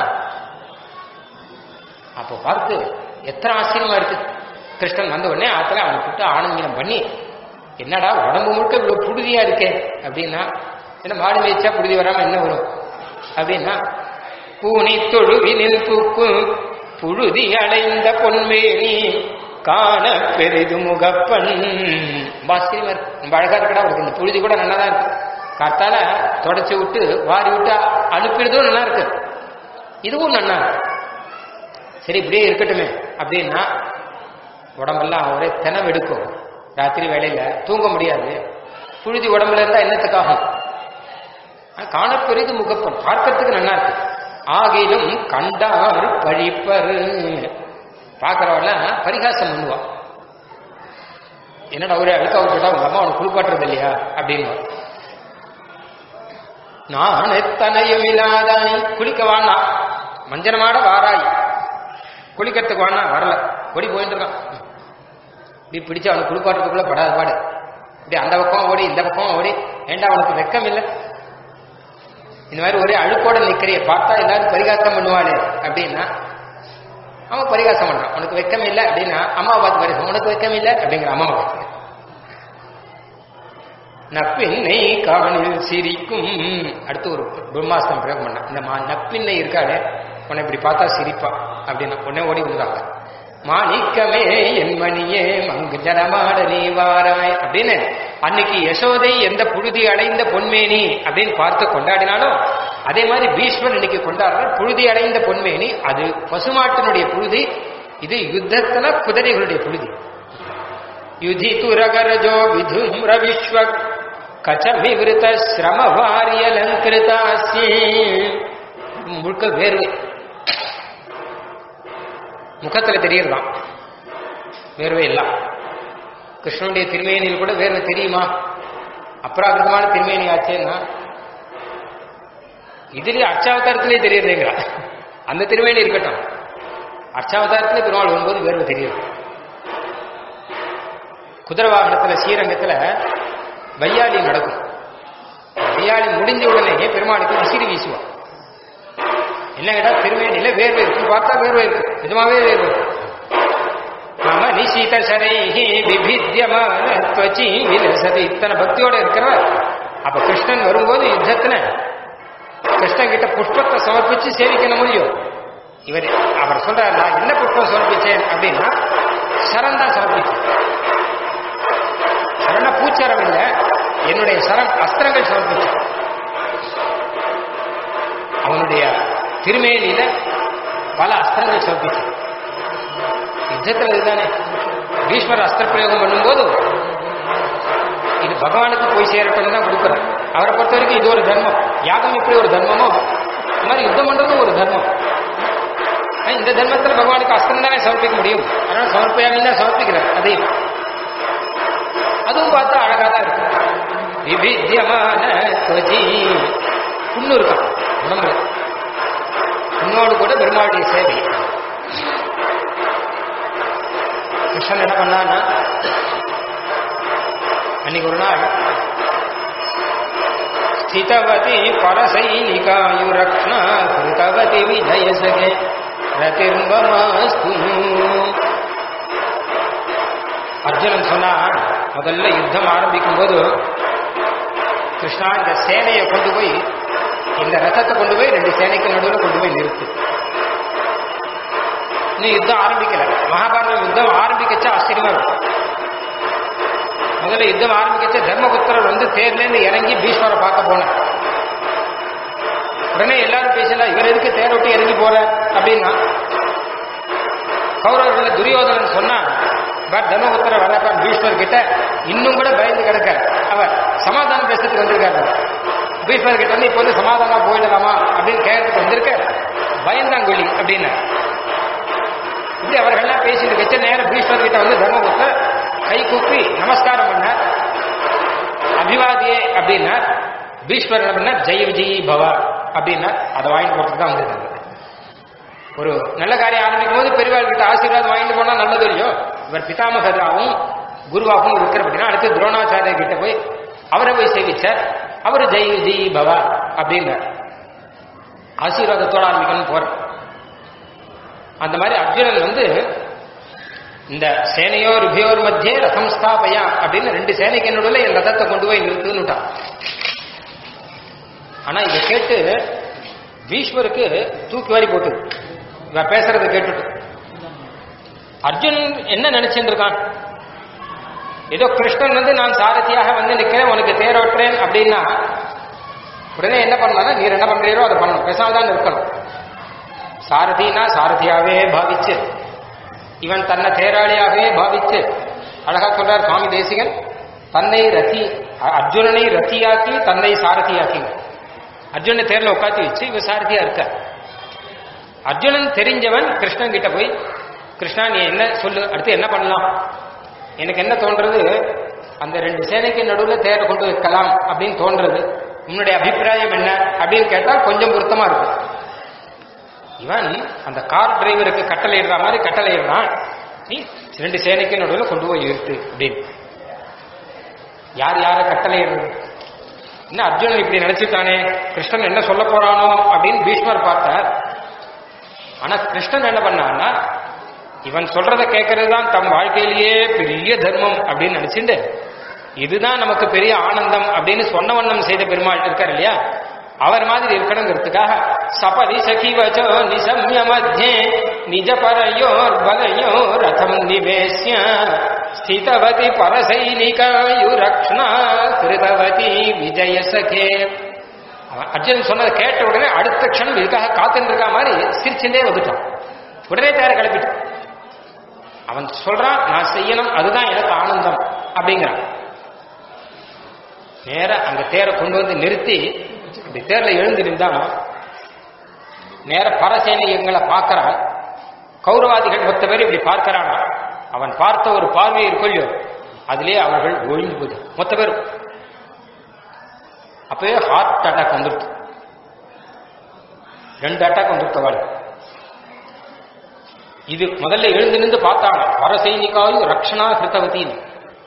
அப்போ பார்த்து எத்தனை ஆச்சரியமா இருக்கு கிருஷ்ணன் வந்த உடனே ஆத்துல அவனை கூப்பிட்டு ஆனந்தம் பண்ணி என்னடா உடம்பு முழுக்க இவ்வளவு புழுதியா இருக்கே அப்படின்னா என்ன மாடு மேய்ச்சா புழுதி வராம என்ன வரும் அப்படின்னா பூனை தொழுவினில் தூக்கு புழுதி அடைந்த பொன்மேனி காண பெரிது முகப்பன் பாஸ்கரிமா இருக்கு ரொம்ப அழகா இருக்கடா அவருக்கு இந்த புழுதி கூட நல்லா தான் இருக்கு காத்தால தொடச்சி விட்டு வாரி விட்டு அனுப்பிடுறதும் நல்லா இருக்கு இதுவும் நல்லா இருக்கு சரி இப்படியே இருக்கட்டுமே அப்படின்னா உடம்பெல்லாம் ஒரே தினம் எடுக்கும் ராத்திரி வேலையில தூங்க முடியாது புழுதி உடம்புல இருந்தா என்னத்துக்காகும் காணப்பெரிது முகப்பன் பார்க்கறதுக்கு நல்லா இருக்கு ஆகிலும் கண்டார் பழிப்பரு பார்க்கறவெல்லாம் பரிகாசம் பண்ணுவா என்னடா ஒரே அழுக்கா விட்டுட்டா உங்க அம்மா அவனுக்கு குளிப்பாட்டுறது இல்லையா அப்படின்னு நான் எத்தனையும் இல்லாதாய் குளிக்க வானா மஞ்சனமாட வாராய் குளிக்கிறதுக்கு வானா வரல ஓடி போயிட்டு இருக்கான் இப்படி பிடிச்சு அவனுக்கு குளிப்பாட்டுறதுக்குள்ள படாத பாடு இப்படி அந்த பக்கம் ஓடி இந்த பக்கம் ஓடி ஏண்டா அவனுக்கு வெக்கம் இல்லை இந்த மாதிரி ஒரே அழுக்கோட நிக்கிறிய பார்த்தா எல்லாரும் பரிகாசம் பண்ணுவாளே அப்படின்னா அவன் பரிகாசம் பண்றான் உனக்கு வெக்கம் இல்லை அப்படின்னா அம்மா பார்த்து பரிகாசம் உனக்கு வெக்கம் இல்லை அப்படிங்கிற அம்மா பார்த்து நப்பின்னை காணில் சிரிக்கும் அடுத்து ஒரு பிரம்மாஸ்தம் பிரயோகம் பண்ண இந்த மா நப்பின்னை இருக்காளே உன்னை இப்படி பார்த்தா சிரிப்பா அப்படின்னா உடனே ஓடி விடுறாங்க மாணிக்கமே என் மணியே மங்கு ஜனமாட நீ வாராய் அப்படின்னு அன்னைக்கு யசோதை எந்த புழுதி அடைந்த பொன்மேனி அப்படின்னு பார்த்து கொண்டாடினாலும் அதே மாதிரி பீஷ்மர் இன்னைக்கு கொண்டாடுறார் புழுதி அடைந்த பொன்மேனி அது பசுமாட்டினுடைய புழுதி இது யுத்தத்துல குதிரைகளுடைய புழுதி யுதி துரகரஜோ விதும்ர விஸ்வ கச்ச விவருத்த சிரம வாரியலங்கிருதாசி முழுக்க வேர்வை முகத்துல தெரியறதாம் வேர்வை எல்லாம் கிருஷ்ணனுடைய திருமேனியில் கூட வேர்வை தெரியுமா அப்ராகிருதமான திருமேனி ஆச்சேன்னா இதுலயே அர்ச்சாவதாரத்திலே தெரியுதுங்கிறா அந்த திருமேனி இருக்கட்டும் அர்ச்சாவதாரத்திலே பெருமாள் வரும்போது வேர்வை தெரியுது குதிரை வாகனத்துல ஸ்ரீரங்கத்துல வையாளி நடக்கும் வையாளி முடிஞ்ச உடனே பெருமாளுக்கு விசிறி வீசுவான் என்ன கேட்டா திருமேனியில வேர்வை இருக்கு பார்த்தா வேர்வை இருக்கு நிஜமாவே வேர்வை மம நிசீத சரைஹி விபித்தியமான துவச்சி விலசது இத்தனை பக்தியோட இருக்கிறவர் அப்ப கிருஷ்ணன் வரும்போது யுத்தத்துல கிருஷ்ணன் கிட்ட புஷ்பத்தை சமர்ப்பிச்சு சேவிக்கணும் முடியும் இவர் அவர் சொல்றாரு நான் என்ன புஷ்பம் சமர்ப்பிச்சேன் அப்படின்னா சரம் தான் சமர்ப்பிச்சேன் சரண பூச்சரம் இல்லை என்னுடைய சரம் அஸ்திரங்கள் சமர்ப்பிச்சேன் அவனுடைய திருமேனியில பல அஸ்திரங்கள் சமர்ப்பிச்சேன் யுத்தத்தில் இதுதானே பீஷ்மர் அஸ்திர பிரயோகம் பண்ணும்போது இது பகவானுக்கு போய் சேரட்டும் தான் கொடுக்குறார் அவரை பொறுத்த வரைக்கும் இது ஒரு தர்மம் யாகம் எப்படி ஒரு தர்மமோ இந்த மாதிரி யுத்தம் பண்றதும் ஒரு தர்மம் ஆனா, இந்த தர்மத்தில் பகவானுக்கு அஸ்திரம் தானே சமர்ப்பிக்க முடியும் அதனால சமர்ப்பியாமல் தான் சமர்ப்பிக்கிறார் அதையும் அதுவும் பார்த்தா அழகா தான் இருக்கு விபித்தியமான துவஜி புண்ணு இருக்கான் உடம்புல புண்ணோடு கூட பெருமாளுடைய சேவை கிருஷ்ணன் என்ன பண்ணான்னா அன்னைக்கு ஒரு நாள் ஸ்திதவதி பரசைனிகாயுரக்ஷணா கிருதவதி விஜயசகே ரதிர்வமாஸ்து அர்ஜுனன் சொன்னா முதல்ல யுத்தம் ஆரம்பிக்கும் போது கிருஷ்ணா இந்த சேனையை கொண்டு போய் இந்த ரதத்தை கொண்டு போய் ரெண்டு சேனைக்கு நடுவில் கொண்டு போய் நிறுத்து இன்னும் யுத்தம் ஆரம்பிக்கல மகாபாரதம் யுத்தம் ஆரம்பிக்கச்சா ஆச்சரியமா இருக்கும் முதல்ல யுத்தம் ஆரம்பிக்கச்ச தர்மபுத்திரர் வந்து தேர்லேருந்து இறங்கி பீஷ்மரை பார்க்க போனார் உடனே எல்லாரும் பேசல இவர் எதுக்கு தேர் விட்டு இறங்கி போற அப்படின்னா கௌரவர்கள் துரியோதனன் சொன்னா பட் தர்மபுத்திரர் வரப்பார் பீஷ்மர் கிட்ட இன்னும் கூட பயந்து கிடக்கார் அவர் சமாதானம் பேசுறதுக்கு வந்திருக்காரு பீஷ்மர் கிட்ட வந்து இப்போ வந்து சமாதானம் போயிடலாமா அப்படின்னு கேட்கறதுக்கு வந்திருக்கார் பயந்தாங்குழி அப்படின்னு இப்படி அவர்கள்லாம் பேசிட்டு வச்ச நேரம் பீஷ்மர் கிட்ட வந்து தர்மபுத்திரர் கை கூப்பி நமஸ்காரம் பண்ணார் அபிவாதியே அப்படின்னா பீஷ்மர் என்ன பண்ணார் ஜெய விஜயி பவா அப்படின்னா அதை வாங்கிட்டு போட்டு தான் வந்திருக்காங்க ஒரு நல்ல காரியம் ஆரம்பிக்கும் போது பெரியவாள் கிட்ட ஆசீர்வாதம் வாங்கிட்டு போனா நல்லது இல்லையோ இவர் பிதாமகராகவும் குருவாகவும் இருக்கிறபடினா அடுத்து துரோணாச்சாரிய கிட்ட போய் அவரை போய் சேவிச்சார் அவர் ஜெய் விஜயி பவா அப்படின்னார் ஆசீர்வாதத்தோட ஆரம்பிக்கணும் போற அந்த மாதிரி அர்ஜுனன் வந்து இந்த சேனையோர் உபயோர் மத்தியே ரதம் ஸ்தாபயா அப்படின்னு ரெண்டு சேனைக்கு என்னோட என் ரதத்தை கொண்டு போய் நிறுத்துன்னுட்டான் ஆனா இதை கேட்டு பீஷ்மருக்கு தூக்கி வாரி போட்டு இவன் பேசுறதை கேட்டுட்டு அர்ஜுனன் என்ன நினைச்சுட்டு இருக்கான் ஏதோ கிருஷ்ணன் வந்து நான் சாரதியாக வந்து நிக்கிறேன் உனக்கு தேரோட்டுறேன் அப்படின்னா உடனே என்ன பண்ணலாம் நீர் என்ன பண்றீரோ அதை பண்ணணும் பேசாம தான் இருக்கணும் சாரதினா சாரதியாவே பாவிச்சு இவன் தன்னை தேராளியாகவே பாவிச்சு அழகா சொல்றார் சுவாமி தேசிகன் தன்னை ரதி அர்ஜுனனை ரத்தியாக்கி தன்னை சாரதியாக்கி அர்ஜுனனை தேர்ல உட்காத்தி வச்சு இவன் சாரதியா இருக்க அர்ஜுனன் தெரிஞ்சவன் கிருஷ்ணன் கிட்ட போய் கிருஷ்ணா நீ என்ன சொல்லு அடுத்து என்ன பண்ணலாம் எனக்கு என்ன தோன்றது அந்த ரெண்டு சேனைக்கு நடுவில் தேரை கொண்டு வைக்கலாம் அப்படின்னு தோன்றது உன்னுடைய அபிப்பிராயம் என்ன அப்படின்னு கேட்டால் கொஞ்சம் பொருத்தமா இருக்கும் இவன் அந்த கார் டிரைவருக்கு கட்டளை இடுற மாதிரி கட்டளை இடுறான் நீ ரெண்டு சேனைக்கு நடுவில் கொண்டு போய் நிறுத்து அப்படின்னு யார் யார கட்டளை இடுறது என்ன அர்ஜுனன் இப்படி நினைச்சுட்டானே கிருஷ்ணன் என்ன சொல்ல போறானோ அப்படின்னு பீஷ்மர் பார்த்தார் ஆனா கிருஷ்ணன் என்ன பண்ணான்னா இவன் சொல்றத கேட்கறது தான் தம் வாழ்க்கையிலேயே பெரிய தர்மம் அப்படின்னு நினைச்சுட்டு இதுதான் நமக்கு பெரிய ஆனந்தம் அப்படின்னு சொன்ன வண்ணம் செய்த பெருமாள் இருக்கார் இல்லையா அவர் மாதிரி இருக்கணுங்கிறதுக்காக சபரி சகி வச்சோ நிசம்ய மத்தியே நிஜ பரையோர் பலையோ ரதம் நிவேசிய ஸ்திதவதி பரசைனிகாயுரக்ஷ்ணா கிருதவதி விஜய சகே அவன் அர்ஜுனன் சொன்னதை கேட்ட உடனே அடுத்த க்ஷணம் இதுக்காக காத்துட்டு இருக்கா மாதிரி சிரிச்சுட்டே வந்துட்டான் உடனே தேர கிளப்பிட்டான் அவன் சொல்றான் நான் செய்யணும் அதுதான் எனக்கு ஆனந்தம் அப்படிங்கிறான் நேர அங்க தேரை கொண்டு வந்து நிறுத்தி அப்படி தேர்ல எழுந்து நின்றான் நேர பரசேனியங்களை பார்க்கறான் கௌரவாதிகள் மொத்த பேர் இப்படி பார்க்கறான் அவன் பார்த்த ஒரு பார்வை இருக்கொள்ளியோ அதிலே அவர்கள் ஒழிஞ்சு போகுது மொத்த பேரும் அப்பவே ஹார்ட் அட்டாக் வந்துருச்சு ரெண்டு அட்டாக் வந்துருத்த அவள் இது முதல்ல எழுந்து நின்று பார்த்தாங்க பரசைனிகாயு ரக்ஷணா கிருத்தவத்தின்னு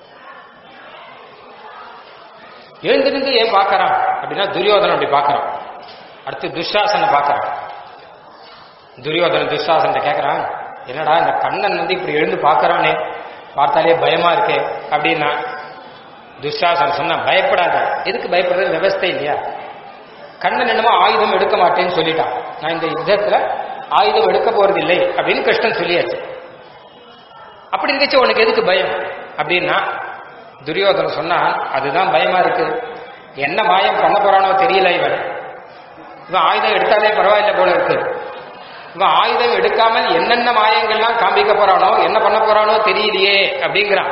எழுந்து நின்று ஏன் பார்க்கறான் அப்படின்னா துரியோதனன் அப்படி பார்க்கறான் அடுத்து துஷாசனை பார்க்கறான் துரியோதனன் துஷாசன் கேட்கறான் என்னடா இந்த கண்ணன் வந்து இப்படி எழுந்து பார்க்கறானே பார்த்தாலே பயமா இருக்கே அப்படின்னா துஷாசன் சொன்னா பயப்படாத எதுக்கு பயப்படுறது விவஸ்தை இல்லையா கண்ணன் என்னமோ ஆயுதம் எடுக்க மாட்டேன்னு சொல்லிட்டான் நான் இந்த யுத்தத்துல ஆயுதம் எடுக்க போறது இல்லை அப்படின்னு கிருஷ்ணன் சொல்லியாச்சு அப்படி இருந்துச்சு உனக்கு எதுக்கு பயம் அப்படின்னா துரியோதனன் சொன்னான் அதுதான் பயமா இருக்கு என்ன மாயம் பண்ண போறானோ தெரியல இவன் இவன் ஆயுதம் எடுத்தாலே பரவாயில்ல போல இருக்கு இவன் ஆயுதம் எடுக்காமல் என்னென்ன மாயங்கள்லாம் காண்பிக்க போறானோ என்ன பண்ண போறானோ தெரியலையே அப்படிங்கிறான்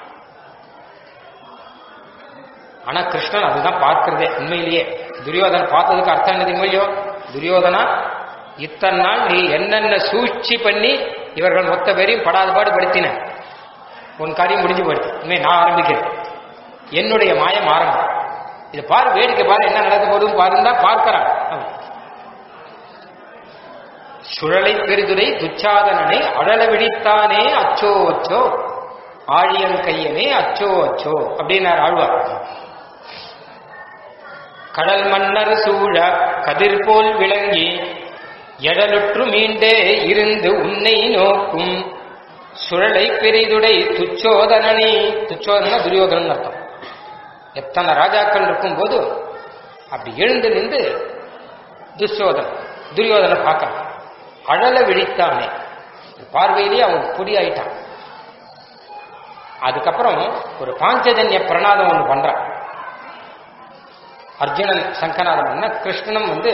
ஆனா கிருஷ்ணன் அதுதான் பார்க்கிறதே உண்மையிலேயே துரியோதனன் பார்த்ததுக்கு அர்த்தம் என்னது இல்லையோ துரியோதனா இத்தனை நாள் நீ என்னென்ன சூழ்ச்சி பண்ணி இவர்கள் மொத்த பேரையும் படாத பாடு படுத்தின உன் காரியம் முடிஞ்சு போயிடுச்சு இனிமே நான் ஆரம்பிக்கிறேன் என்னுடைய மாயம் ஆரம்பம் இதை பாரு வேடிக்கை பாரு என்ன நடக்க போதும் பாருந்தா பார்க்கிறான் அவன். சுழலை பெருதுரை துச்சாதனனை அடல விழித்தானே அச்சோ அச்சோ ஆழியன் கையனே அச்சோ அச்சோ அப்படின்னார் ஆழ்வார் கடல் மன்னர் சூழ கதிர் போல் விளங்கி எழலுற்று மீண்டே இருந்து உன்னை நோக்கும் சுழலை பெரிதுடை துச்சோதனனி துச்சோதனா துரியோதனன் அர்த்தம் எத்தனை ராஜாக்கள் இருக்கும்போது அப்படி எழுந்து நின்று துச்சோதன் துரியோதனை பார்க்கறான் அழல விழித்தானே பார்வையிலேயே அவன் பொடி ஆயிட்டான் அதுக்கப்புறம் ஒரு பாஞ்சஜன்ய பிரணாதம் ஒன்று பண்றான் அர்ஜுனன் சங்கநாதம் பண்ண கிருஷ்ணனும் வந்து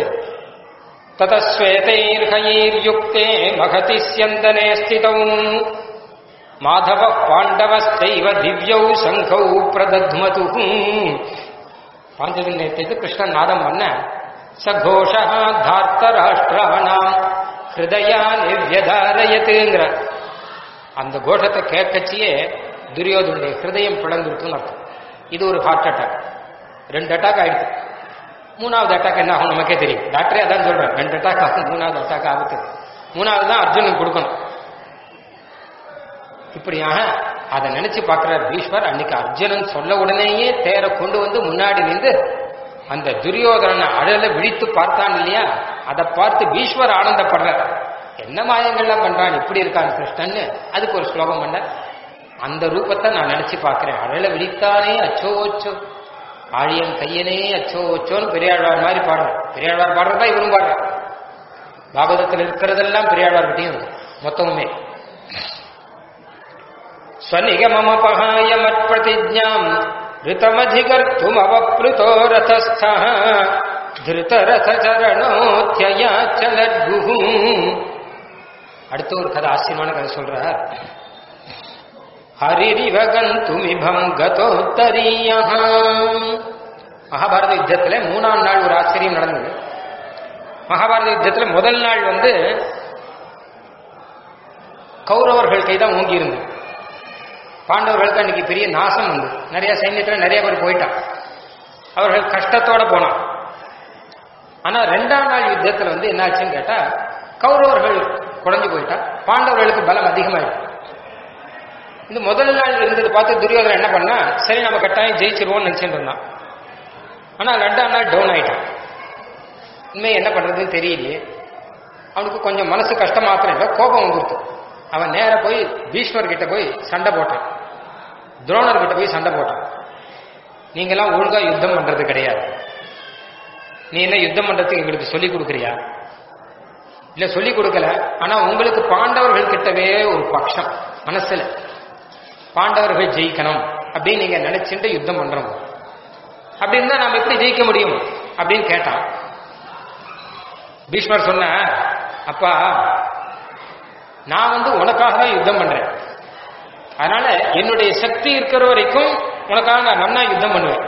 ததஸ்வேதைர்ஹயைர்யுக்தே மகதி ஸ்யந்தனே ஸ்திதௌ மாதவ பாண்டவஸ்தைவ திவ்யௌ சங்கௌ பிரதத்மது பாஞ்சஜன்யத்துக்கு கிருஷ்ணன் நாதம் பண்ண சகோஷ தார்த்தராஷ்டிராணாம் ஹிருதயா நிவ்யதாரயத்துங்கிற அந்த கோஷத்தை கேட்கச்சியே துரியோதனுடைய ஹிருதயம் பிளந்துருக்குன்னு அர்த்தம் இது ஒரு ஹார்ட் அட்டாக் ரெண்டு அட்டாக் ஆயிடுச்சு மூணாவது அட்டாக் என்ன ஆகும் நமக்கே தெரியும் டாக்டரே அதான் சொல்றேன் ரெண்டு அட்டாக் ஆகும் மூணாவது அட்டாக் ஆகுது மூணாவது தான் அர்ஜுனுக்கு கொடுக்கணும் இப்படியாக அதை நினைச்சு பார்க்கிற பீஷ்மர் அன்னைக்கு அர்ஜுனன் சொல்ல உடனேயே தேரை கொண்டு வந்து முன்னாடி நின்று அந்த துரியோதனனை அழல விழித்து பார்த்தான் இல்லையா அதை பார்த்து பீஷ்மர் ஆனந்தப்படுற என்ன மாயங்கள்லாம் பண்றான் இப்படி இருக்கான் கிருஷ்ணன் அதுக்கு ஒரு ஸ்லோகம் பண்ண அந்த ரூபத்தை நான் நினைச்சு பார்க்கிறேன் அழல விழித்தானே அச்சோ அச்சோ ஆழியன் கையனே அச்சோ அச்சோன்னு பெரியாழ்வார் மாதிரி பாடுறேன் பெரியாழ்வார் பாடுறதா இவரும் பாடுறான் பாகவதத்தில் இருக்கிறதெல்லாம் பெரியாழ்வார் கிட்டையும் இருக்கு மொத்தமுமே स्वनिगममपहाय मत्प्रतिज्ञाम् ऋतमधिकर्तुमवप्लुतो रथस्थः धृतरथचरणोत्ययाचलद्गुः அடுத்த ஒரு கதை ஆச்சரியமான கதை சொல்றார் ஹரிரிவகந்துமிபம் கதோத்தரீய மகாபாரத யுத்தத்துல மூணாம் நாள் ஒரு ஆச்சரியம் நடந்தது மகாபாரத யுத்தத்துல முதல் நாள் வந்து கௌரவர்கள் கைதான் ஓங்கி இருந்தது பாண்டவர்களுக்கு அன்னைக்கு பெரிய நாசம் வந்து நிறைய சைன்யத்துல நிறைய பேர் போயிட்டான் அவர்கள் கஷ்டத்தோட போனான் ஆனா ரெண்டாம் நாள் யுத்தத்துல வந்து என்னாச்சுன்னு கேட்டா கௌரவர்கள் குறைஞ்சு போயிட்டா பாண்டவர்களுக்கு பலம் அதிகமாயிட்டு இந்த முதல் நாள் இருந்தது பார்த்து துரியோதனன் என்ன பண்ணா சரி நம்ம கட்டாயம் ஜெயிச்சிருவோம்னு நினைச்சிட்டு இருந்தான் ஆனா ரெண்டாம் நாள் டவுன் ஆயிட்டான் உண்மை என்ன பண்றதுன்னு தெரியலையே அவனுக்கு கொஞ்சம் மனசு கஷ்டம் மாத்திரம் இல்லை கோபம் வந்துருச்சு அவன் நேர போய் பீஷ்மர் கிட்ட போய் சண்டை போட்டான் துரோணர் கிட்ட போய் சண்டை போட்டான் நீங்கெல்லாம் ஒழுங்கா யுத்தம் பண்றது கிடையாது நீ என்ன யுத்தம் பண்றதுக்கு எங்களுக்கு சொல்லி கொடுக்குறியா இல்ல சொல்லி கொடுக்கல ஆனா உங்களுக்கு பாண்டவர்கள் கிட்டவே ஒரு பட்சம் மனசுல பாண்டவர்கள் ஜெயிக்கணும் அப்படின்னு நீங்க நினைச்சுட்டு யுத்தம் பண்றோம் அப்படின்னு தான் நாம எப்படி ஜெயிக்க முடியும் அப்படின்னு கேட்டான் பீஷ்மர் சொன்ன அப்பா நான் வந்து உனக்காக தான் யுத்தம் பண்றேன் அதனால என்னுடைய சக்தி இருக்கிற வரைக்கும் உனக்காக நான் நன்னா யுத்தம் பண்ணுவேன்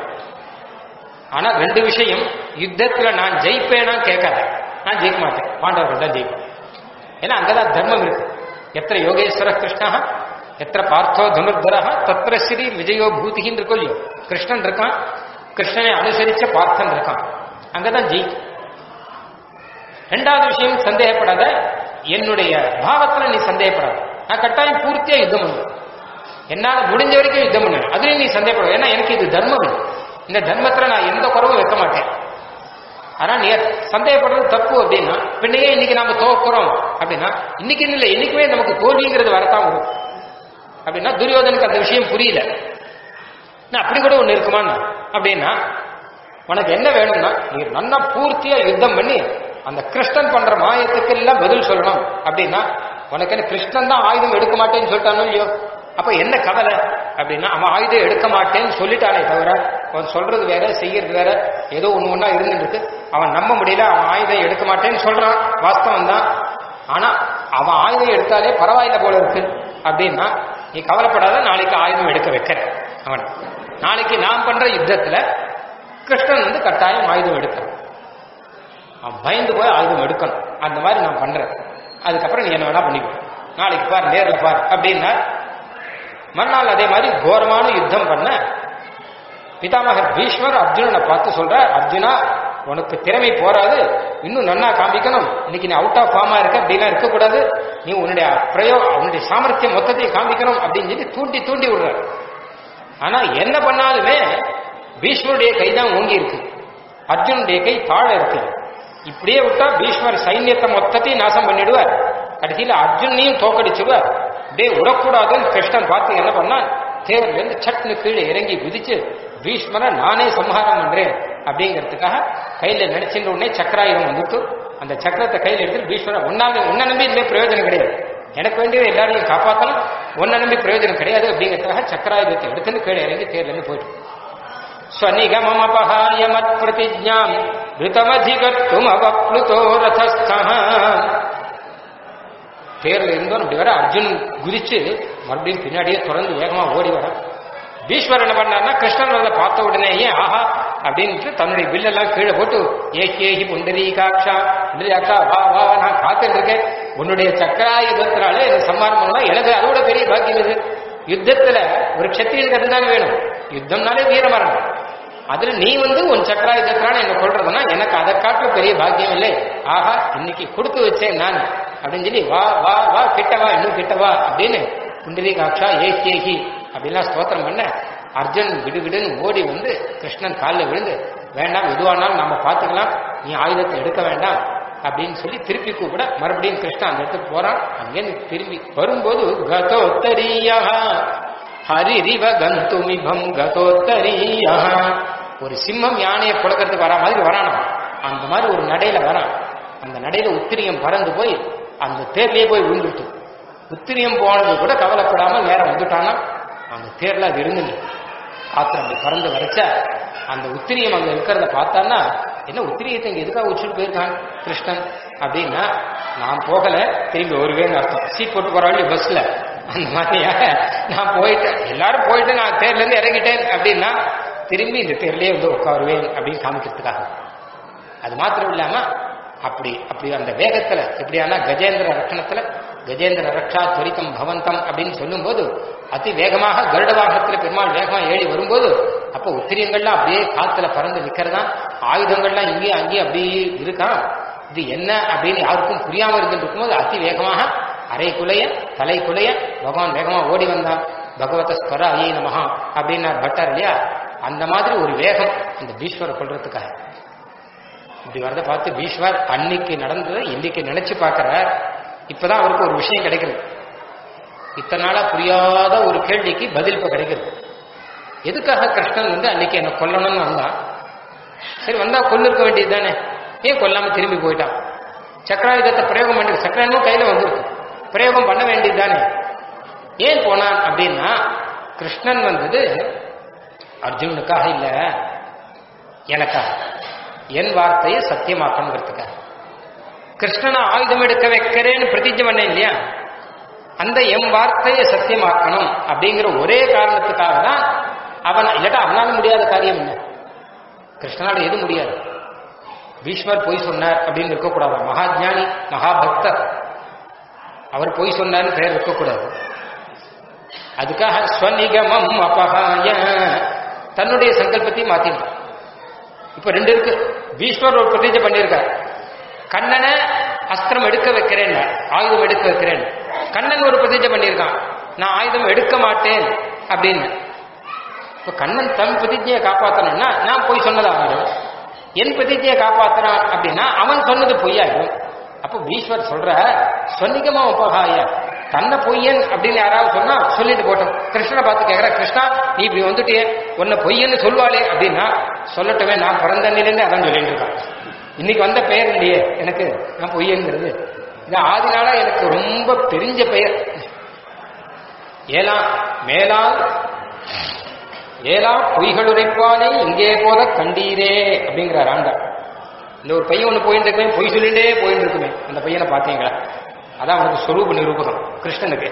ஆனா ரெண்டு விஷயம் யுத்தத்துல நான் ஜெயிப்பேனா கேட்காத நான் ஜெயிக்க மாட்டேன் பாண்டவர்கள் தான் ஜெயிப்பேன் ஏன்னா அங்கதான் தர்மம் இருக்கு எத்தனை யோகேஸ்வர கிருஷ்ணா எத்தனை பார்த்தோ தனுர்தரா தத்திர ஸ்ரீ விஜயோ பூதிகின்னு இருக்கோ இல்லையோ கிருஷ்ணன் இருக்கான் கிருஷ்ணனை அனுசரிச்ச பார்த்தன் இருக்கான் அங்கதான் ஜெயிக்கும் ரெண்டாவது விஷயம் சந்தேகப்படாத என்னுடைய பாவத்துல நீ சந்தேகப்படாத நான் கட்டாயம் பூர்த்தியா யுத்தம் பண்ணுவேன் என்னால முடிஞ்ச வரைக்கும் யுத்தம் பண்ணுவேன் அதுலயும் நீ சந்தேகப்படும் ஏன்னா எனக்கு இது தர்மம் இது இந்த தர்மத்துல நான் எந்த குறவும் வைக்க மாட்டேன் ஆனா நீ சந்தேகப்படுறது தப்பு அப்படின்னா பின்னையே இன்னைக்கு நாம தோக்குறோம் அப்படின்னா இன்னைக்கு இல்லை இன்னைக்குமே நமக்கு தோல்விங்கிறது வரத்தான் வரும் அப்படின்னா துரியோதனுக்கு அந்த விஷயம் புரியல நான் அப்படி கூட ஒண்ணு இருக்குமான்னு அப்படின்னா உனக்கு என்ன வேணும்னா நீ நல்லா பூர்த்தியா யுத்தம் பண்ணி அந்த கிருஷ்ணன் பண்ற மாயத்துக்கு எல்லாம் பதில் சொல்லணும் அப்படின்னா உனக்கு என்ன கிருஷ்ணன் தான் ஆயுதம் எடுக்க மாட்டேன்னு சொல்லிட்டானோ இல்லையோ அப்ப என்ன கவலை அப்படின்னா அவன் ஆயுதம் எடுக்க மாட்டேன்னு சொல்லிட்டானே தவிர அவன் சொல்றது வேற செய்யறது வேற ஏதோ ஒண்ணு ஒண்ணா இருந்துருக்கு அவன் நம்ப முடியல அவன் ஆயுதம் எடுக்க மாட்டேன்னு சொல்றான் வாஸ்தவம் தான் ஆனா அவன் ஆயுதம் எடுத்தாலே பரவாயில்ல போல இருக்கு அப்படின்னா நீ கவலைப்படாத நாளைக்கு ஆயுதம் எடுக்க வைக்கிற அவன் நாளைக்கு நான் பண்ற யுத்தத்துல கிருஷ்ணன் வந்து கட்டாயம் ஆயுதம் எடுக்கிறான் அவன் பயந்து போய் ஆயுதம் எடுக்கணும் அந்த மாதிரி நான் பண்றேன் அதுக்கப்புறம் நீ என்ன வேணா பண்ணிக்கோ நாளைக்கு பார் நேர்ல பார் அப்படின்னா மறுநாள் அதே மாதிரி கோரமான யுத்தம் பண்ண பிதாமகர் பீஷ்மர் அர்ஜுனனை பார்த்து சொல்ற அர்ஜுனா உனக்கு திறமை போராது இன்னும் நன்னா காமிக்கணும் இன்னைக்கு நீ அவுட் ஆஃப் ஃபார்மா இருக்க அப்படிலாம் இருக்கக்கூடாது நீ உன்னுடைய பிரயோ உன்னுடைய சாமர்த்தியம் மொத்தத்தையும் காமிக்கணும் அப்படின்னு சொல்லி தூண்டி தூண்டி விடுற ஆனா என்ன பண்ணாலுமே பீஷ்மருடைய கை தான் ஓங்கி இருக்கு அர்ஜுனுடைய கை தாழ இருக்கு இப்படியே விட்டா பீஷ்மர் சைன்யத்தை மொத்தத்தையும் நாசம் பண்ணிடுவார் கடைசியில் அர்ஜுனையும் தோக்கடிச்சுடுவார் அப்படியே விடக்கூடாதுன்னு கிருஷ்ணன் பார்த்து என்ன பண்ணா தேர்ல இருந்து சட்னு கீழே இறங்கி குதிச்சு பீஷ்மரை நானே சம்ஹாரம் பண்றேன் அப்படிங்கிறதுக்காக கையில நினைச்சின்ற உடனே சக்கராயுதம் வந்துட்டு அந்த சக்கரத்தை கையில எடுத்து பீஷ்மரை ஒன்னாவது உன்னை நம்பி இந்த பிரயோஜனம் கிடையாது எனக்கு வேண்டியது எல்லாரையும் காப்பாற்றலாம் ஒன்ன நம்பி பிரயோஜனம் கிடையாது அப்படிங்கிறதுக்காக சக்கராயுதத்தை எடுத்துன்னு கீழே இறங்கி தேர்ல இருந்து போயிட்டு ஸ்வநிகமமபகாய மத் பிரதிஜாம் ரிதமதிகர்த்தும் அவப்ளுதோ ரதஸ்தः தேர்ல இருந்தோம் அப்படி வர அர்ஜுன் குதிச்சு மறுபடியும் பின்னாடியே தொடர்ந்து வேகமா ஓடி வர பீஷ்வர் என்ன பண்ணார்னா கிருஷ்ணன் வரத பார்த்த உடனேயே ஆஹா அப்படின்ட்டு தன்னுடைய வில்லெல்லாம் கீழே போட்டு ஏகி ஏகி புண்டரீகாட்சா புண்டரீகாட்சா வா வா நான் காத்துட்டு இருக்கேன் உன்னுடைய சக்கராயுதத்தினால எனக்கு சம்மானம் பண்ணலாம் எனக்கு அதோட பெரிய பாக்கியம் இது யுத்தத்துல ஒரு க்ஷத்திரியனுக்கு அதுதானே வேணும் யுத்தம்னாலே வீரமரணம் அதுல நீ வந்து உன் சக்கராயுதத்தினால என்ன கொள்றதுன்னா எனக்கு அதை காட்டிலும் பெரிய பாக்கியம் இல்லை ஆஹா இன்னைக்கு கொடுத்து வச்சேன் நான் அப்படின்னு சொல்லி வா வா வா கிட்ட வா இன்னும் கிட்ட வா அப்படின்னு புண்டரீகாட்சா ஏகேகி அப்படின்லாம் ஸ்தோத்திரம் பண்ண அர்ஜுன் விடுவிடுன்னு ஓடி வந்து கிருஷ்ணன் காலில் விழுந்து வேண்டாம் எதுவானாலும் நாம பார்த்துக்கலாம் நீ ஆயுதத்தை எடுக்க வேண்டாம் அப்படின்னு சொல்லி திருப்பி கூப்பிட மறுபடியும் கிருஷ்ணன் அந்த இடத்துக்கு போறான் அங்கேருந்து திரும்பி வரும்போது கதோத்தரியா ஹரிரிவ கந்துமிபம் கதோத்தரியா ஒரு சிம்மம் யானையை புழக்கிறதுக்கு வரா மாதிரி வரானா அந்த மாதிரி ஒரு நடையில வரான் அந்த நடையில உத்திரியம் பறந்து போய் அந்த தேர்லயே போய் விழுந்துட்டு உத்திரியம் போனது கூட கவலைப்படாம நேரம் வந்துட்டானா அந்த தேர்ல அது இருந்துங்க காத்திரம் அப்படி பறந்து வரைச்ச அந்த உத்திரியம் அங்க இருக்கிறத பார்த்தான்னா என்ன உத்திரியத்தை இங்க எதுக்காக உச்சிட்டு போயிருக்கான் கிருஷ்ணன் அப்படின்னா நான் போகல திரும்பி வருவேன்னு அர்த்தம் சீட் போட்டு போறாள் பஸ்ல அந்த மாதிரியாக நான் போயிட்டேன் எல்லாரும் போயிட்டு நான் தேர்ல இருந்து இறங்கிட்டேன் அப்படின்னா திரும்பி இந்த தேர்லயே வந்து உட்காருவேன் அப்படின்னு காமிக்கிறதுக்காக அது மாத்திரம் இல்லாம அப்படி அப்படி அந்த வேகத்துல எப்படியானா கஜேந்திர ரட்சணத்துல கஜேந்திர ரக்ஷா துரிதம் பவந்தம் அப்படின்னு சொல்லும்போது அதி வேகமாக கருட வாகனத்துல பெருமாள் வேகமா ஏறி வரும்போது அப்ப உத்திரியங்கள்லாம் அப்படியே காத்துல பறந்து நிக்கிறதா ஆயுதங்கள்லாம் இங்கேயும் அங்கேயும் அப்படியே இருக்கான் இது என்ன அப்படின்னு யாருக்கும் புரியாம இருந்துட்டு இருக்கும்போது அதி வேகமாக அரை குலைய தலை குலைய பகவான் வேகமா ஓடி வந்தான் பகவத ஸ்வர ஐய நமஹா அப்படின்னார் பட்டார் இல்லையா அந்த மாதிரி ஒரு வேகம் அந்த பீஸ்வரை கொள்றதுக்காக இப்படி வரத பார்த்து பீஷ்வர் அன்னைக்கு நடந்ததை இன்னைக்கு நினைச்சு பார்க்கிறார் இப்பதான் அவருக்கு ஒரு விஷயம் கிடைக்குது இத்தனை நாளா புரியாத ஒரு கேள்விக்கு பதில் இப்ப கிடைக்குது எதுக்காக கிருஷ்ணன் வந்து அன்னைக்கு என்ன கொல்லணும்னு வந்தான் சரி வந்தா கொல்லிருக்க வேண்டியது தானே ஏன் கொல்லாம திரும்பி போயிட்டான் சக்கராயுதத்தை பிரயோகம் பண்ணி சக்கரனும் கையில வந்திருக்கு பிரயோகம் பண்ண வேண்டியது தானே ஏன் போனான் அப்படின்னா கிருஷ்ணன் வந்தது அர்ஜுனுக்காக இல்ல எனக்காக என் வார்த்தையை சத்தியமாக்கணுங்கிறதுக்காக கிருஷ்ணனை ஆயுதம் எடுக்க வைக்கிறேன்னு பிரதிஜை பண்ணேன் இல்லையா அந்த என் வார்த்தையை சத்தியமாக்கணும் அப்படிங்கிற ஒரே காரணத்துக்காக தான் அவன் இல்லாட்டா அவனால முடியாத காரியம் என்ன கிருஷ்ணனால எது முடியாது பீஷ்மர் பொய் சொன்னார் அப்படின்னு இருக்கக்கூடாது மகாஜானி மகாபக்தர் அவர் பொய் சொன்னார்னு பெயர் இருக்கக்கூடாது அதுக்காக ஸ்வநிகமம் அபகாய தன்னுடைய சங்கல்பத்தையும் மாத்திட்டார் இப்ப ரெண்டு இருக்கு பீஷ்மர் ஒரு பிரதிஜை பண்ணியிருக்கார் கண்ணனை அஸ்திரம் எடுக்க வைக்கிறேன் ஆயுதம் எடுக்க வைக்கிறேன் கண்ணன் ஒரு பிரதிஜை பண்ணியிருக்கான் நான் ஆயுதம் எடுக்க மாட்டேன் அப்படின்னு இப்ப கண்ணன் தன் பிரதிஜையை காப்பாத்தணும்னா நான் போய் சொன்னதாகிடும் என் பிரதிஜையை காப்பாத்துறான் அப்படின்னா அவன் சொன்னது பொய்யாயிடும் அப்போ பீஸ்வர் சொல்ற சொன்னிகமா உபகாய தன்னை பொய்யன் அப்படின்னு யாராவது சொன்னா சொல்லிட்டு போட்டோம் கிருஷ்ணனை பார்த்து கேட்கிற கிருஷ்ணா நீ இப்படி வந்துட்டியே உன்னை பொய்யன்னு சொல்வாளே அப்படின்னா சொல்லட்டுமே நான் பிறந்த நிலையில அதான் சொல்லிட்டு இருக்கான் இன்னைக்கு வந்த பெயர் இல்லையே எனக்கு நான் பொய்யங்கிறது இது ஆதினால எனக்கு ரொம்ப தெரிஞ்ச பெயர் ஏலா மேலால் ஏலா பொய்கள் உரைப்பானே இங்கே போத கண்டீரே அப்படிங்கிறார் ஆண்டாள் இந்த ஒரு பையன் ஒன்று போயிட்டு இருக்குமே பொய் சொல்லிட்டே போயிட்டு இருக்குமே அந்த பையனை பார்த்தீங்களா அதான் அவனுக்கு சொரூப நிரூபகம் கிருஷ்ணனுக்கு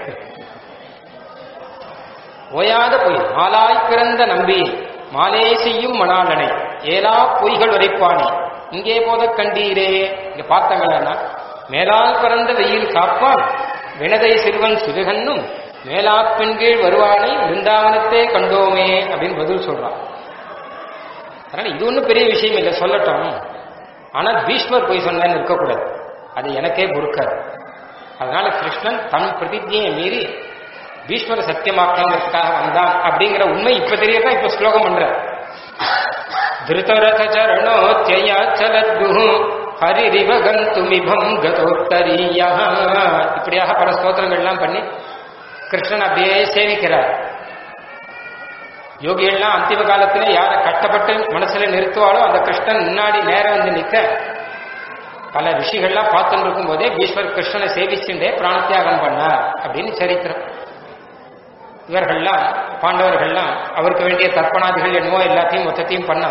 ஓயாத பொய் மாலாய் பிறந்த நம்பி மாலே செய்யும் மணாளனை ஏலா பொய்கள் உரைப்பானே இங்கே போத கண்டீரே இங்க பார்த்தாங்களா மேலால் பிறந்த வெயில் காப்பான் வினதை சிறுவன் சிறுகன்னும் மேலா பெண்கீழ் வருவானை விருந்தாவனத்தே கண்டோமே அப்படின்னு பதில் சொல்றான் அதனால இது ஒன்றும் பெரிய விஷயம் இல்லை சொல்லட்டும் ஆனா பீஷ்மர் போய் சொன்னேன்னு இருக்கக்கூடாது அது எனக்கே பொறுக்காது அதனால கிருஷ்ணன் தன் பிரதிஜையை மீறி பீஷ்மர சத்தியமாக்கணுங்கிறதுக்காக வந்தான் அப்படிங்கிற உண்மை இப்ப தெரியதான் இப்ப ஸ்லோகம் பண்ற திருதரத சரணோத்தியச்சலத்கு ஹரிரிவ கந்துமிபம் கதோத்தரியா இப்படியாக பல ஸ்தோத்திரங்கள்லாம் பண்ணி கிருஷ்ணன் அப்படியே சேவிக்கிறார் யோகிகள்லாம் அந்திம காலத்துல யாரை கஷ்டப்பட்டு மனசுல நிறுத்துவாளோ அந்த கிருஷ்ணன் முன்னாடி நேரம் வந்து நிக்க பல ரிஷிகள்லாம் பார்த்துட்டு இருக்கும் போதே பீஷ்மர் கிருஷ்ணனை சேவிச்சுட்டே பிராணத்தியாகம் பண்ணார் அப்படின்னு சரித்திரம் இவர்கள்லாம் பாண்டவர்கள்லாம் அவருக்கு வேண்டிய தர்ப்பணாதிகள் என்னவோ எல்லாத்தையும் மொத்தத்தையும் பண்ணா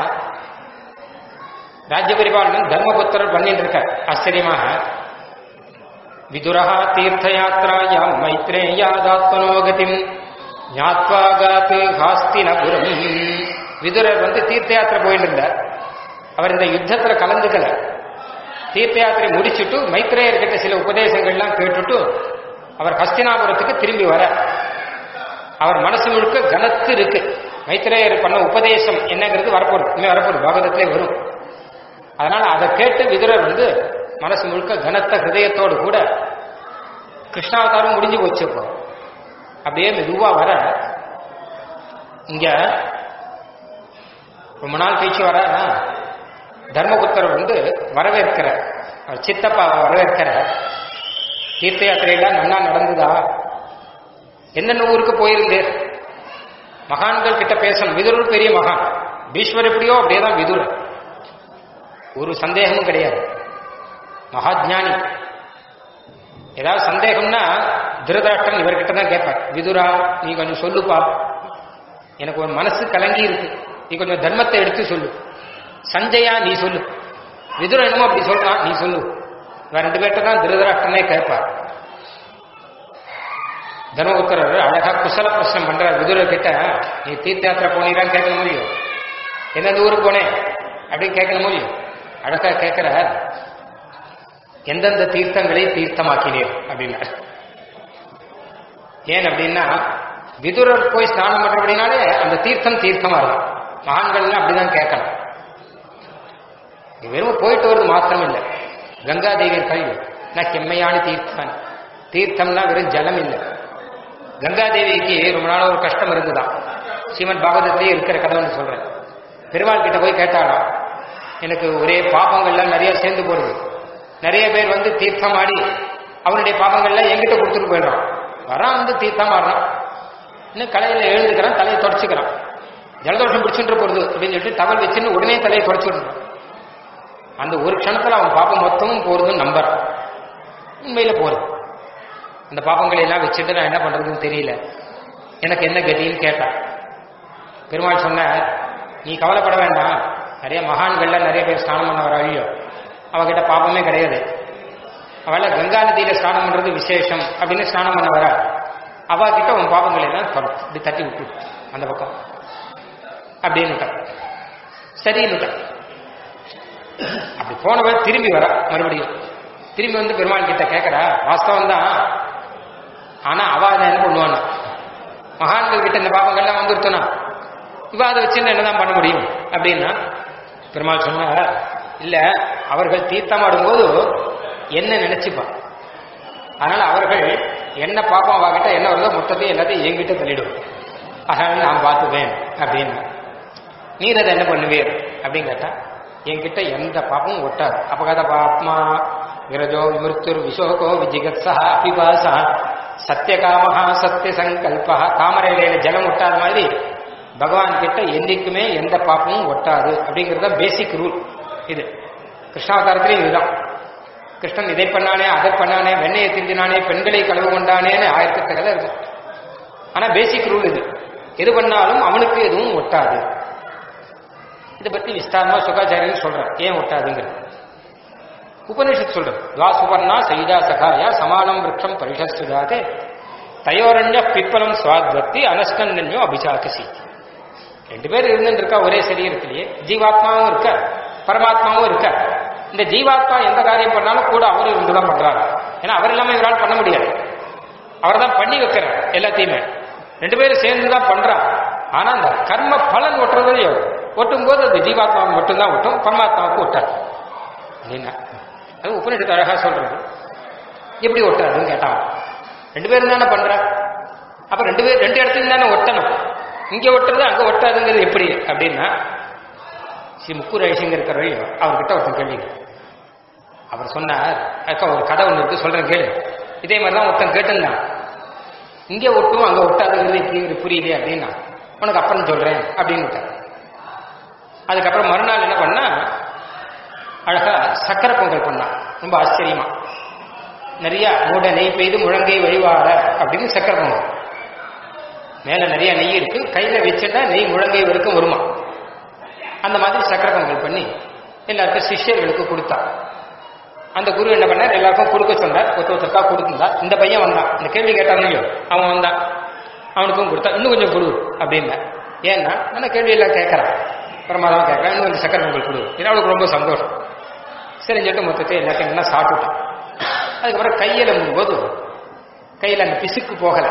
ராஜ்ய பரிபாலனம் தர்மபுத்திரர் பண்ணிட்டு இருக்கார் ஆச்சரியமாக விதுரா தீர்த்த யாத்திராயாம் மைத்ரேயாதாத்மனோகதிம் ஞாத்வாகாத்து ஹாஸ்தினபுரம் விதுரர் வந்து தீர்த்த யாத்திரை போயிட்டு இருந்தார் அவர் இந்த யுத்தத்துல கலந்துக்கல தீர்த்த யாத்திரை முடிச்சுட்டு மைத்ரேயர்கிட்ட சில உபதேசங்கள்லாம் கேட்டுட்டு அவர் ஹஸ்தினாபுரத்துக்கு திரும்பி வர அவர் மனசு முழுக்க கனத்து இருக்கு மைத்ரேயர் பண்ண உபதேசம் என்னங்கிறது வரப்போகுது இனிமே வரப்போகுது பாகவதத்திலே வரும் அதனால அதை கேட்டு விதுரர் வந்து மனசு முழுக்க கனத்த ஹிருதயத்தோடு கூட கிருஷ்ணாவதாரம் முடிஞ்சு போச்சு இப்போ அப்படியே மெதுவா வர இங்க ரொம்ப நாள் கழிச்சு வர தர்மபுத்தர் வந்து வரவேற்கிற அவர் சித்தப்பா வரவேற்கிற தீர்த்த யாத்திரையெல்லாம் நல்லா நடந்ததா என்னென்ன ஊருக்கு போயிருந்தேன் மகான்கள் கிட்ட பேசணும் விதுரர் பெரிய மகான் பீஸ்வர் எப்படியோ அப்படியே தான் விதுரர் ஒரு சந்தேகமும் கிடையாது மகாஜானி ஏதாவது சந்தேகம்னா திருதராஷ்டிரன் இவர்கிட்ட தான் கேட்பார் விதுரா நீ கொஞ்சம் சொல்லுப்பா எனக்கு ஒரு மனசு கலங்கி இருக்கு நீ கொஞ்சம் தர்மத்தை எடுத்து சொல்லு சஞ்சயா நீ சொல்லு விதுரா என்னமோ அப்படி சொல்றான் நீ சொல்லு இவன் ரெண்டு பேர்ட்ட தான் திருதராஷ்டிரனே கேட்பார் தர்மபுத்திரர் அழகா குசல பிரச்சனை பண்ற விதுர கிட்ட நீ தீர்த்த யாத்திரை போனீரான்னு கேட்க முடியும் எந்தெந்த ஊருக்கு போனேன் அப்படின்னு கேட்க முடியும் அழகா கேட்கிற எந்தெந்த தீர்த்தங்களை தீர்த்தமாக்கினீர் அப்படின்னார் ஏன் அப்படின்னா விதுரர் போய் ஸ்நானம் பண்றபடினாலே அந்த தீர்த்தம் தீர்த்தமா இருக்கும் மகான்கள்லாம் அப்படிதான் கேட்கணும் வெறும் போயிட்டு வருது மாத்திரம் இல்லை கங்காதேவி கல்வி நான் செம்மையான தீர்த்தம் தீர்த்தம்னா வெறும் ஜலம் இல்லை கங்காதேவிக்கு ரொம்ப நாள் ஒரு கஷ்டம் இருந்துதான் ஸ்ரீமத் பாகவதத்திலேயே இருக்கிற கதவுன்னு சொல்றேன் பெருமாள் கிட்ட போய் கேட்டாலும் எனக்கு ஒரே பாபங்கள்லாம் நிறைய சேர்ந்து போறது நிறைய பேர் வந்து தீர்த்தம் ஆடி அவனுடைய பாபங்கள்லாம் என்கிட்ட கொடுத்துட்டு போயிடுறான் வரான் வந்து தீர்த்தம் ஆடுறான் இன்னும் கலையில எழுந்துக்கிறான் தலையை தொடச்சிக்கிறான் ஜலதோஷம் பிடிச்சுட்டு போறது அப்படின்னு சொல்லிட்டு தவல் வச்சுன்னு உடனே தலையை தொடச்சுடுறான் அந்த ஒரு க்ஷணத்துல அவன் பாப்பம் மொத்தமும் போறதுன்னு நம்புறான் உண்மையில போறது அந்த பாப்பங்களை எல்லாம் வச்சுட்டு நான் என்ன பண்றதுன்னு தெரியல எனக்கு என்ன கதின்னு கேட்டான் பெருமாள் சொன்ன நீ கவலைப்பட வேண்டாம் நிறைய மகான்கள்ல நிறைய பேர் ஸ்நானம் பண்ண வர அழியோ அவகிட்ட பாப்பமே கிடையாது அவளை கங்கா நதியில ஸ்நானம் பண்றது விசேஷம் அப்படின்னு ஸ்நானம் பண்ண வர அவ கிட்ட உன் பாப்பங்களை எல்லாம் தொட இப்படி தட்டி விட்டு அந்த பக்கம் அப்படின்னு சரின்னுட்டான் அப்படி போனவன் திரும்பி வர மறுபடியும் திரும்பி வந்து பெருமாள் கிட்ட கேட்கறா வாஸ்தவம் தான் ஆனா அவ அதை என்ன பண்ணுவானா மகான்கள் கிட்ட இந்த பாப்பங்கள்லாம் வந்துருத்தோனா இவ அதை வச்சு என்னதான் பண்ண முடியும் அப்படின்னா பெருமாள் சொன்னார் இல்ல அவர்கள் தீர்த்தமாடும் போது என்ன நினைச்சுப்பா அதனால அவர்கள் என்ன பாப்பம் அவகிட்ட என்ன வருதோ மொத்தத்தையும் எல்லாத்தையும் என்கிட்ட தள்ளிடும் அதனால நான் பார்த்துவேன் அப்படின்னு நீர் அதை என்ன பண்ணுவீர் அப்படின்னு கேட்டா என்கிட்ட எந்த பாப்பமும் ஒட்டாது அபகத பாப்மா விரஜோ விமிருத்துர் விசோகோ விஜிகத்ஸா அபிபாசா சத்தியகாமகா சத்திய சங்கல்பா தாமரை இலையில ஜலம் ஒட்டாத மாதிரி பகவான் கிட்ட என்னைக்குமே எந்த பாப்பமும் ஒட்டாது அப்படிங்கிறது பேசிக் ரூல் இது கிருஷ்ணாவதாரத்திலே இதுதான் கிருஷ்ணன் இதை பண்ணானே அதை பண்ணானே வெண்ணையை திண்டினானே பெண்களை கழுவு கொண்டானேன்னு ஆயிரத்தி கதை இருக்கும் ஆனா பேசிக் ரூல் இது எது பண்ணாலும் அவனுக்கு எதுவும் ஒட்டாது இதை பத்தி விஸ்தாரமா சுகாச்சாரியன் சொல்றார் ஏன் ஒட்டாதுங்கிறது உபனிஷத் சொல்றது துவா சுவர்ணா சைதா சகாயா சமானம் விரக்ஷம் பரிஷஸ்துதாதே தயோரண்ய பிப்பலம் சுவாத்வத்தி அனஸ்கன்யோ அபிசாகசி ரெண்டு பேர் இருந்துட்டு இருக்கா ஒரே சரீரத்திலேயே ஜீவாத்மாவும் இருக்க பரமாத்மாவும் இருக்க இந்த ஜீவாத்மா எந்த காரியம் பண்ணாலும் கூட அவரும் இருந்துதான் பண்றாரு ஏன்னா அவர் இல்லாம இவரால் பண்ண முடியாது அவர் தான் பண்ணி வைக்கிறார் எல்லாத்தையுமே ரெண்டு பேரும் சேர்ந்து தான் பண்றார் ஆனா அந்த கர்ம பலன் ஒட்டுறதையோ ஒட்டும் போது அது ஜீவாத்மாவுக்கு மட்டும்தான் ஒட்டும் பரமாத்மாவுக்கு ஒட்டாது அப்படின்னா அது உபநிஷத்து அழகா சொல்றது எப்படி ஒட்டாதுன்னு கேட்டான் ரெண்டு பேரும் தானே பண்ற அப்ப ரெண்டு பேர் ரெண்டு இடத்துல தானே ஒட்டணும் இங்க ஒட்டுறது அங்க ஒட்டாதுங்கிறது எப்படி அப்படின்னா ஸ்ரீ முக்கூர் ஐசிங்க இருக்கிற வழியோ அவர்கிட்ட ஒருத்தன் கேள்வி அவர் சொன்னார் அக்கா ஒரு கதை ஒன்று இருக்கு சொல்றேன் கேளு இதே மாதிரி தான் ஒருத்தன் கேட்டிருந்தான் இங்கே ஒட்டும் அங்க ஒட்டாதுங்கிறது எப்படி புரியலையே அப்படின்னா உனக்கு அப்புறம் சொல்றேன் அப்படின்னு அதுக்கப்புறம் மறுநாள் என்ன பண்ணா அழகா சக்கரை பொங்கல் பண்ணான் ரொம்ப ஆச்சரியமா நிறைய மூட நெய் பெய்து முழங்கை வழிவாட அப்படின்னு சக்கரை பொங்கல் மேல நிறைய நெய் இருக்கு கையில வச்சுட்டா நெய் முழங்கை வரைக்கும் வருமா அந்த மாதிரி சக்கரை பொங்கல் பண்ணி எல்லாருக்கும் சிஷ்யர்களுக்கு கொடுத்தா அந்த குரு என்ன பண்ணார் எல்லாருக்கும் கொடுக்க சொன்னார் ஒருத்த ஒருத்தருக்கா கொடுத்துருந்தா இந்த பையன் வந்தான் இந்த கேள்வி கேட்டான் இல்லையோ அவன் வந்தான் அவனுக்கும் கொடுத்தா இன்னும் கொஞ்சம் கொடு அப்படின்னா ஏன்னா நான் கேள்வி எல்லாம் கேட்கறான் பிரமாதம் கேட்கறான் இன்னும் கொஞ்சம் சக்கரை பொங்கல் கொடு ஏன்னா அவளுக்கு ரொம்ப சந்தோஷம் சரி சொல்லிட்டு மொத்தத்தை எல்லாத்தையும் என்ன சாப்பிட்டுட்டான் அதுக்கப்புறம் கையில் போது கையில் அந்த பிசுக்கு போகலை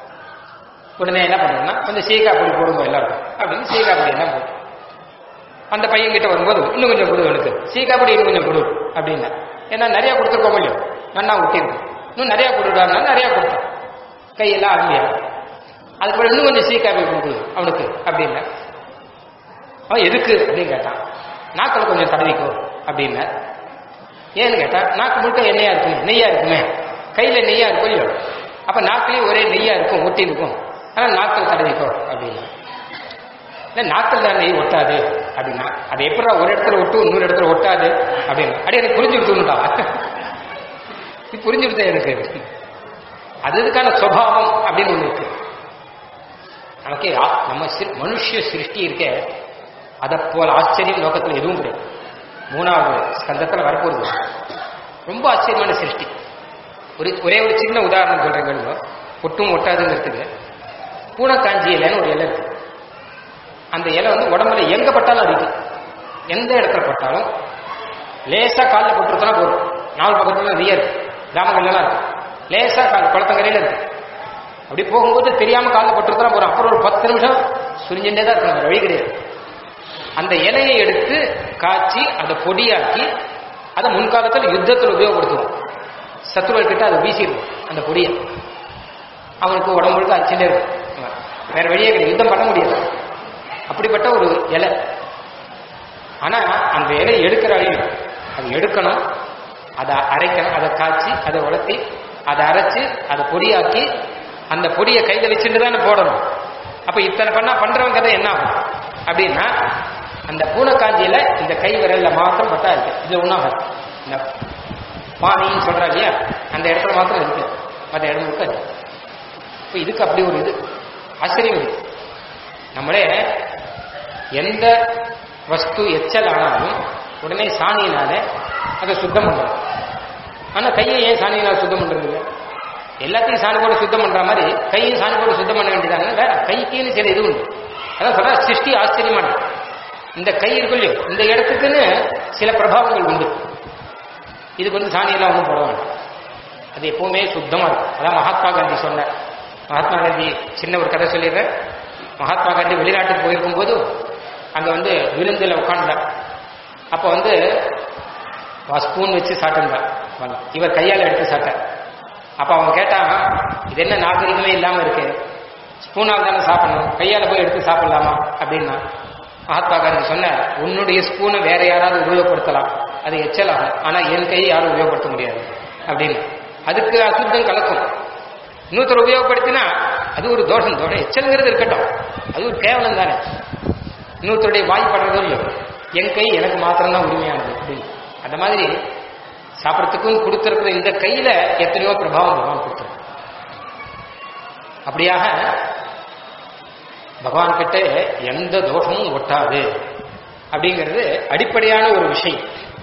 உடனே என்ன பண்ணணும்னா கொஞ்சம் சீக்காப்பொடி போடுங்க எல்லாருக்கும் அப்படின்னு சீக்காப்பொடி எல்லாம் போடும் அந்த பையன் கிட்ட வரும்போது இன்னும் கொஞ்சம் கொடு அவனுக்கு சீக்காப்பொடி இன்னும் கொஞ்சம் கொடு அப்படின்னா ஏன்னா நிறைய கொடுத்துருக்கோம் இல்லையோ நன்னா விட்டிருக்கு இன்னும் நிறைய கொடுக்குறாருனா நிறைய கொடுத்தான் கையெல்லாம் அருமையா அதுக்கப்புறம் இன்னும் கொஞ்சம் சீக்காப்பி கொடு அவனுக்கு அப்படின்னா அவன் எதுக்கு அப்படின்னு கேட்டான் நாக்கில் கொஞ்சம் தடவிக்கோ அப்படின்னா ஏன்னு கேட்டா நாக்கு முழுக்க எண்ணெயா இருக்குமே நெய்யா இருக்குமே கையில நெய்யா இருக்கும் இல்லையோ அப்ப நாக்குலயும் ஒரே நெய்யா இருக்கும் ஒட்டி இருக்கும் ஆனா நாக்கில் தடவிக்கோ அப்படின்னா இல்ல நாக்கில் தான் நெய் ஒட்டாது அப்படின்னா அது எப்படா ஒரு இடத்துல ஒட்டு இன்னொரு இடத்துல ஒட்டாது அப்படின்னு அடி எனக்கு புரிஞ்சு விட்டுணுடா நீ புரிஞ்சு விடுத்த எனக்கு அது இதுக்கான சுவாவம் அப்படின்னு ஒண்ணு இருக்கு நமக்கே ஆ- நம்ம சி- மனுஷ சிருஷ்டி இருக்கே அதை போல ஆச்சரியம் லோகத்தில் எதுவும் கிடையாது மூணாவது ஸ்கந்தத்தில் வரப்போகுது ரொம்ப ஆச்சரியமான சிருஷ்டி ஒரு ஒரே ஒரு சின்ன உதாரணம் சொல்றேன் கேளுங்க ஒட்டும் ஒட்டாதுங்கிறதுக்கு பூனைக்காஞ்சி இலைன்னு ஒரு இலை இருக்கு அந்த இலை வந்து உடம்புல எங்க பட்டாலும் அடிக்கும் எந்த இடத்துல பட்டாலும் லேசா காலில் போட்டுருத்தனா போதும் நாலு பக்கத்துல நிறைய இருக்கு கிராமங்கள்லாம் இருக்கு லேசா கால் குளத்தங்கரையில இருக்கு அப்படி போகும்போது தெரியாம காலில் போட்டுருத்தனா போறோம் அப்புறம் ஒரு பத்து நிமிஷம் சுரிஞ்சுட்டே தான் இருக்கணும் வேற வழி கிடையாது அந்த இலையை எடுத்து காய்ச்சி அதை பொடியாக்கி அதை முன்காலத்தில் யுத்தத்தில் உபயோகப்படுத்துவோம் சத்துருவல் கிட்ட அதை வீசிடுவோம் அந்த பொடியை அவனுக்கு உடம்பு முழுக்க அச்சுட்டே இருக்கும் அவன். வேற வழியே கிடையாது யுத்தம் பண்ண முடியாது அப்படிப்பட்ட ஒரு இலை ஆனா அந்த இலையை எடுக்கிற அழியும் அது எடுக்கணும் அதை அரைக்கணும் அதை காய்ச்சி அதை உலர்த்தி அதை அரைச்சு அதை பொடியாக்கி அந்த பொடியை கையில வச்சுட்டு தானே போடணும் அப்ப இத்தனை பண்ணா பண்றவங்க கதை என்ன ஆகும் அப்படின்னா அந்த பூனைக்காஞ்சியில இந்த கை விரல்ல மாத்திரம் பட்டா இருக்கு இது ஒன்றாகும் இந்த பானின்னு சொல்றா இல்லையா அந்த இடத்துல மாத்திரம் இருக்கு மற்ற இடம் முழுக்க இருக்கு. இப்ப இதுக்கு அப்படி ஒரு இது ஆச்சரியம் இது நம்மளே எந்த வஸ்து எச்சல் ஆனாலும் உடனே சாணியினால அதை சுத்தம் பண்றோம் ஆனா கையை ஏன் சாணியினால் சுத்தம் பண்றது இல்ல? எல்லாத்தையும் சாணி போட்டு சுத்தம் பண்ற மாதிரி கையும் சாணி போட்டு சுத்தம் பண்ண வேண்டியதாங்க வேற கைக்குன்னு சில இது உண்டு அதான் சொல்ற சிருஷ்டி ஆச்சரியமான இந்த கை இருக்கு இல்லையோ இந்த இடத்துக்குன்னு சில பிரபாவங்கள் உண்டு இதுக்கு வந்து சாணியெல்லாம் ஒன்றும் போட வேண்டாம் அது எப்பவுமே சுத்தமா இருக்கும் அதான் மகாத்மா காந்தி சொன்னார் மகாத்மா காந்தி சின்ன ஒரு கதை சொல்லிடுறேன் மகாத்மா காந்தி வெளிநாட்டுக்கு போயிருக்கும் போது அங்க வந்து விருந்தில் உட்காண்டார் அப்ப வந்து ஸ்பூன் வச்சு சாப்பிட்டுருந்தார் இவர் கையால் எடுத்து சாப்பிட்டார் அப்ப அவன் கேட்டான் இது என்ன நாகரிகமே இல்லாம இருக்கு ஸ்பூனால் தானே சாப்பிடணும் கையால போய் எடுத்து சாப்பிடலாமா அப்படின்னா மகாத்மா காந்தி சொன்னார் உன்னுடைய ஸ்பூனை வேற யாராவது உபயோகப்படுத்தலாம் அது எச்சலாகும் ஆனா என் கையை யாரும் உபயோகப்படுத்த முடியாது அப்படின்னு அதுக்கு அசுத்தம் கலக்கும் இன்னொருத்தர் உபயோகப்படுத்தினா அது ஒரு தோஷம் தோஷம் எச்சல்ங்கிறது இருக்கட்டும் அது ஒரு கேவலம் தானே இன்னொருத்தருடைய வாய் படுறதும் இல்லையோ என் கை எனக்கு மாத்திரம்தான் உரிமையானது அப்படின்னு அந்த மாதிரி சாப்பிட்றதுக்கும் கொடுத்திருக்கிற இந்த கையில எத்தனையோ பிரபாவம் பகவான் கொடுத்துருக்கு அப்படியாக பகவான் கிட்ட எந்த தோஷமும் ஒட்டாது அப்படிங்கிறது அடிப்படையான ஒரு விஷயம்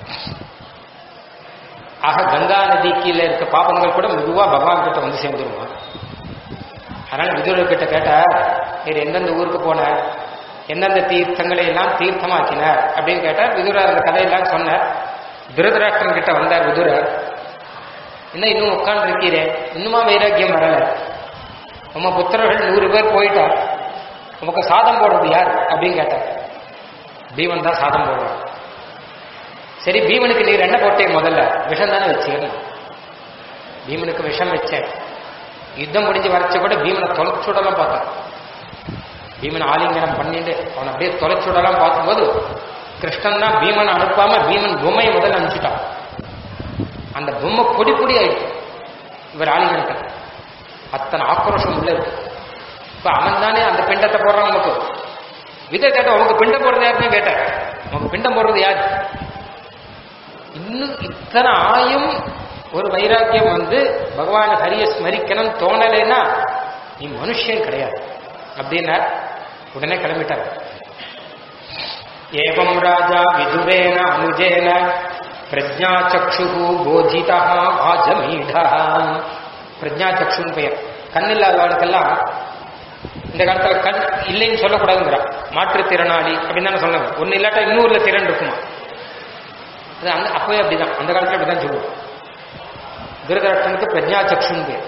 ஆக கங்கா நதி கீழே இருக்க பாபங்கள் கூட மெதுவா பகவான் கிட்ட வந்து சேர்ந்துருவான் அதனால விதுரர் கிட்ட கேட்டா நீர் எந்தெந்த ஊருக்கு போனார் எந்தெந்த தீர்த்தங்களை எல்லாம் தீர்த்தமாக்கினார் அப்படின்னு கேட்டார் விதுரர் அந்த கதையெல்லாம் சொன்னார் திருதராஷ்டிரன் கிட்ட வந்தார் விதுரர் என்ன இன்னும் உட்கார்ந்து இருக்கீரே இன்னுமா வைராக்கியம் வரல உம்ம புத்திரர்கள் நூறு பேர் போயிட்டா உமக்கு சாதம் போடுறது யார் அப்படின்னு கேட்டார் பீமன் தான் சாதம் போடுறான் சரி பீமனுக்கு நீர் என்ன போட்டேன் முதல்ல விஷம் தானே வச்சீங்க பீமனுக்கு விஷம் வச்சேன் யுத்தம் முடிஞ்சு வரைச்ச கூட பீமனை தொலைச்சுடலாம் பார்த்தேன் பீமனை ஆலிங்கனம் பண்ணிட்டு அவன் அப்படியே தொலைச்சுடலாம் பார்க்கும்போது கிருஷ்ணன் தான் பீமனை அனுப்பாம பீமன் பொம்மையை முதல்ல அனுப்பிச்சுட்டான் அந்த பொம்மை பொடி பொடி ஆயிடுச்சு இவர் ஆலிங்கனத்தை அத்தனை ஆக்ரோஷம் உள்ள இருக்கு இப்ப அவன் தானே அந்த பிண்டத்தை போடுறான் நமக்கு விதை கேட்ட உனக்கு பிண்டம் போடுறது யாருன்னு கேட்டார் உனக்கு பிண்டம் போடுறது யாரு இன்னும் இத்தனை ஆயும் ஒரு வைராக்கியம் வந்து பகவான் ஹரிய ஸ்மரிக்கணும் தோணலைன்னா நீ மனுஷன் கிடையாது அப்படின்னார் உடனே கிளம்பிட்டார் ஏவம் ராஜா விதுரேன அனுஜேன பிரஜா சக்ஷு போதிதா வாஜமீடா பிரஜா சக்ஷுன்னு பெயர் கண் இல்லாதவர்களுக்கெல்லாம் இந்த காலத்துல கண் இல்லைன்னு சொல்லக்கூடாதுங்கிறா மாற்றுத்திறனாளி அப்படின்னு தானே சொன்னாங்க ஒன்னு இல்லாட்டா இன்னொருல திறன் இருக்குமா அது அந்த அப்பவே அப்படிதான் அந்த காலத்துல அப்படிதான் சொல்லுவோம் திருதராஷ்டனுக்கு பிரஜா சக்ஷுன்னு பேர்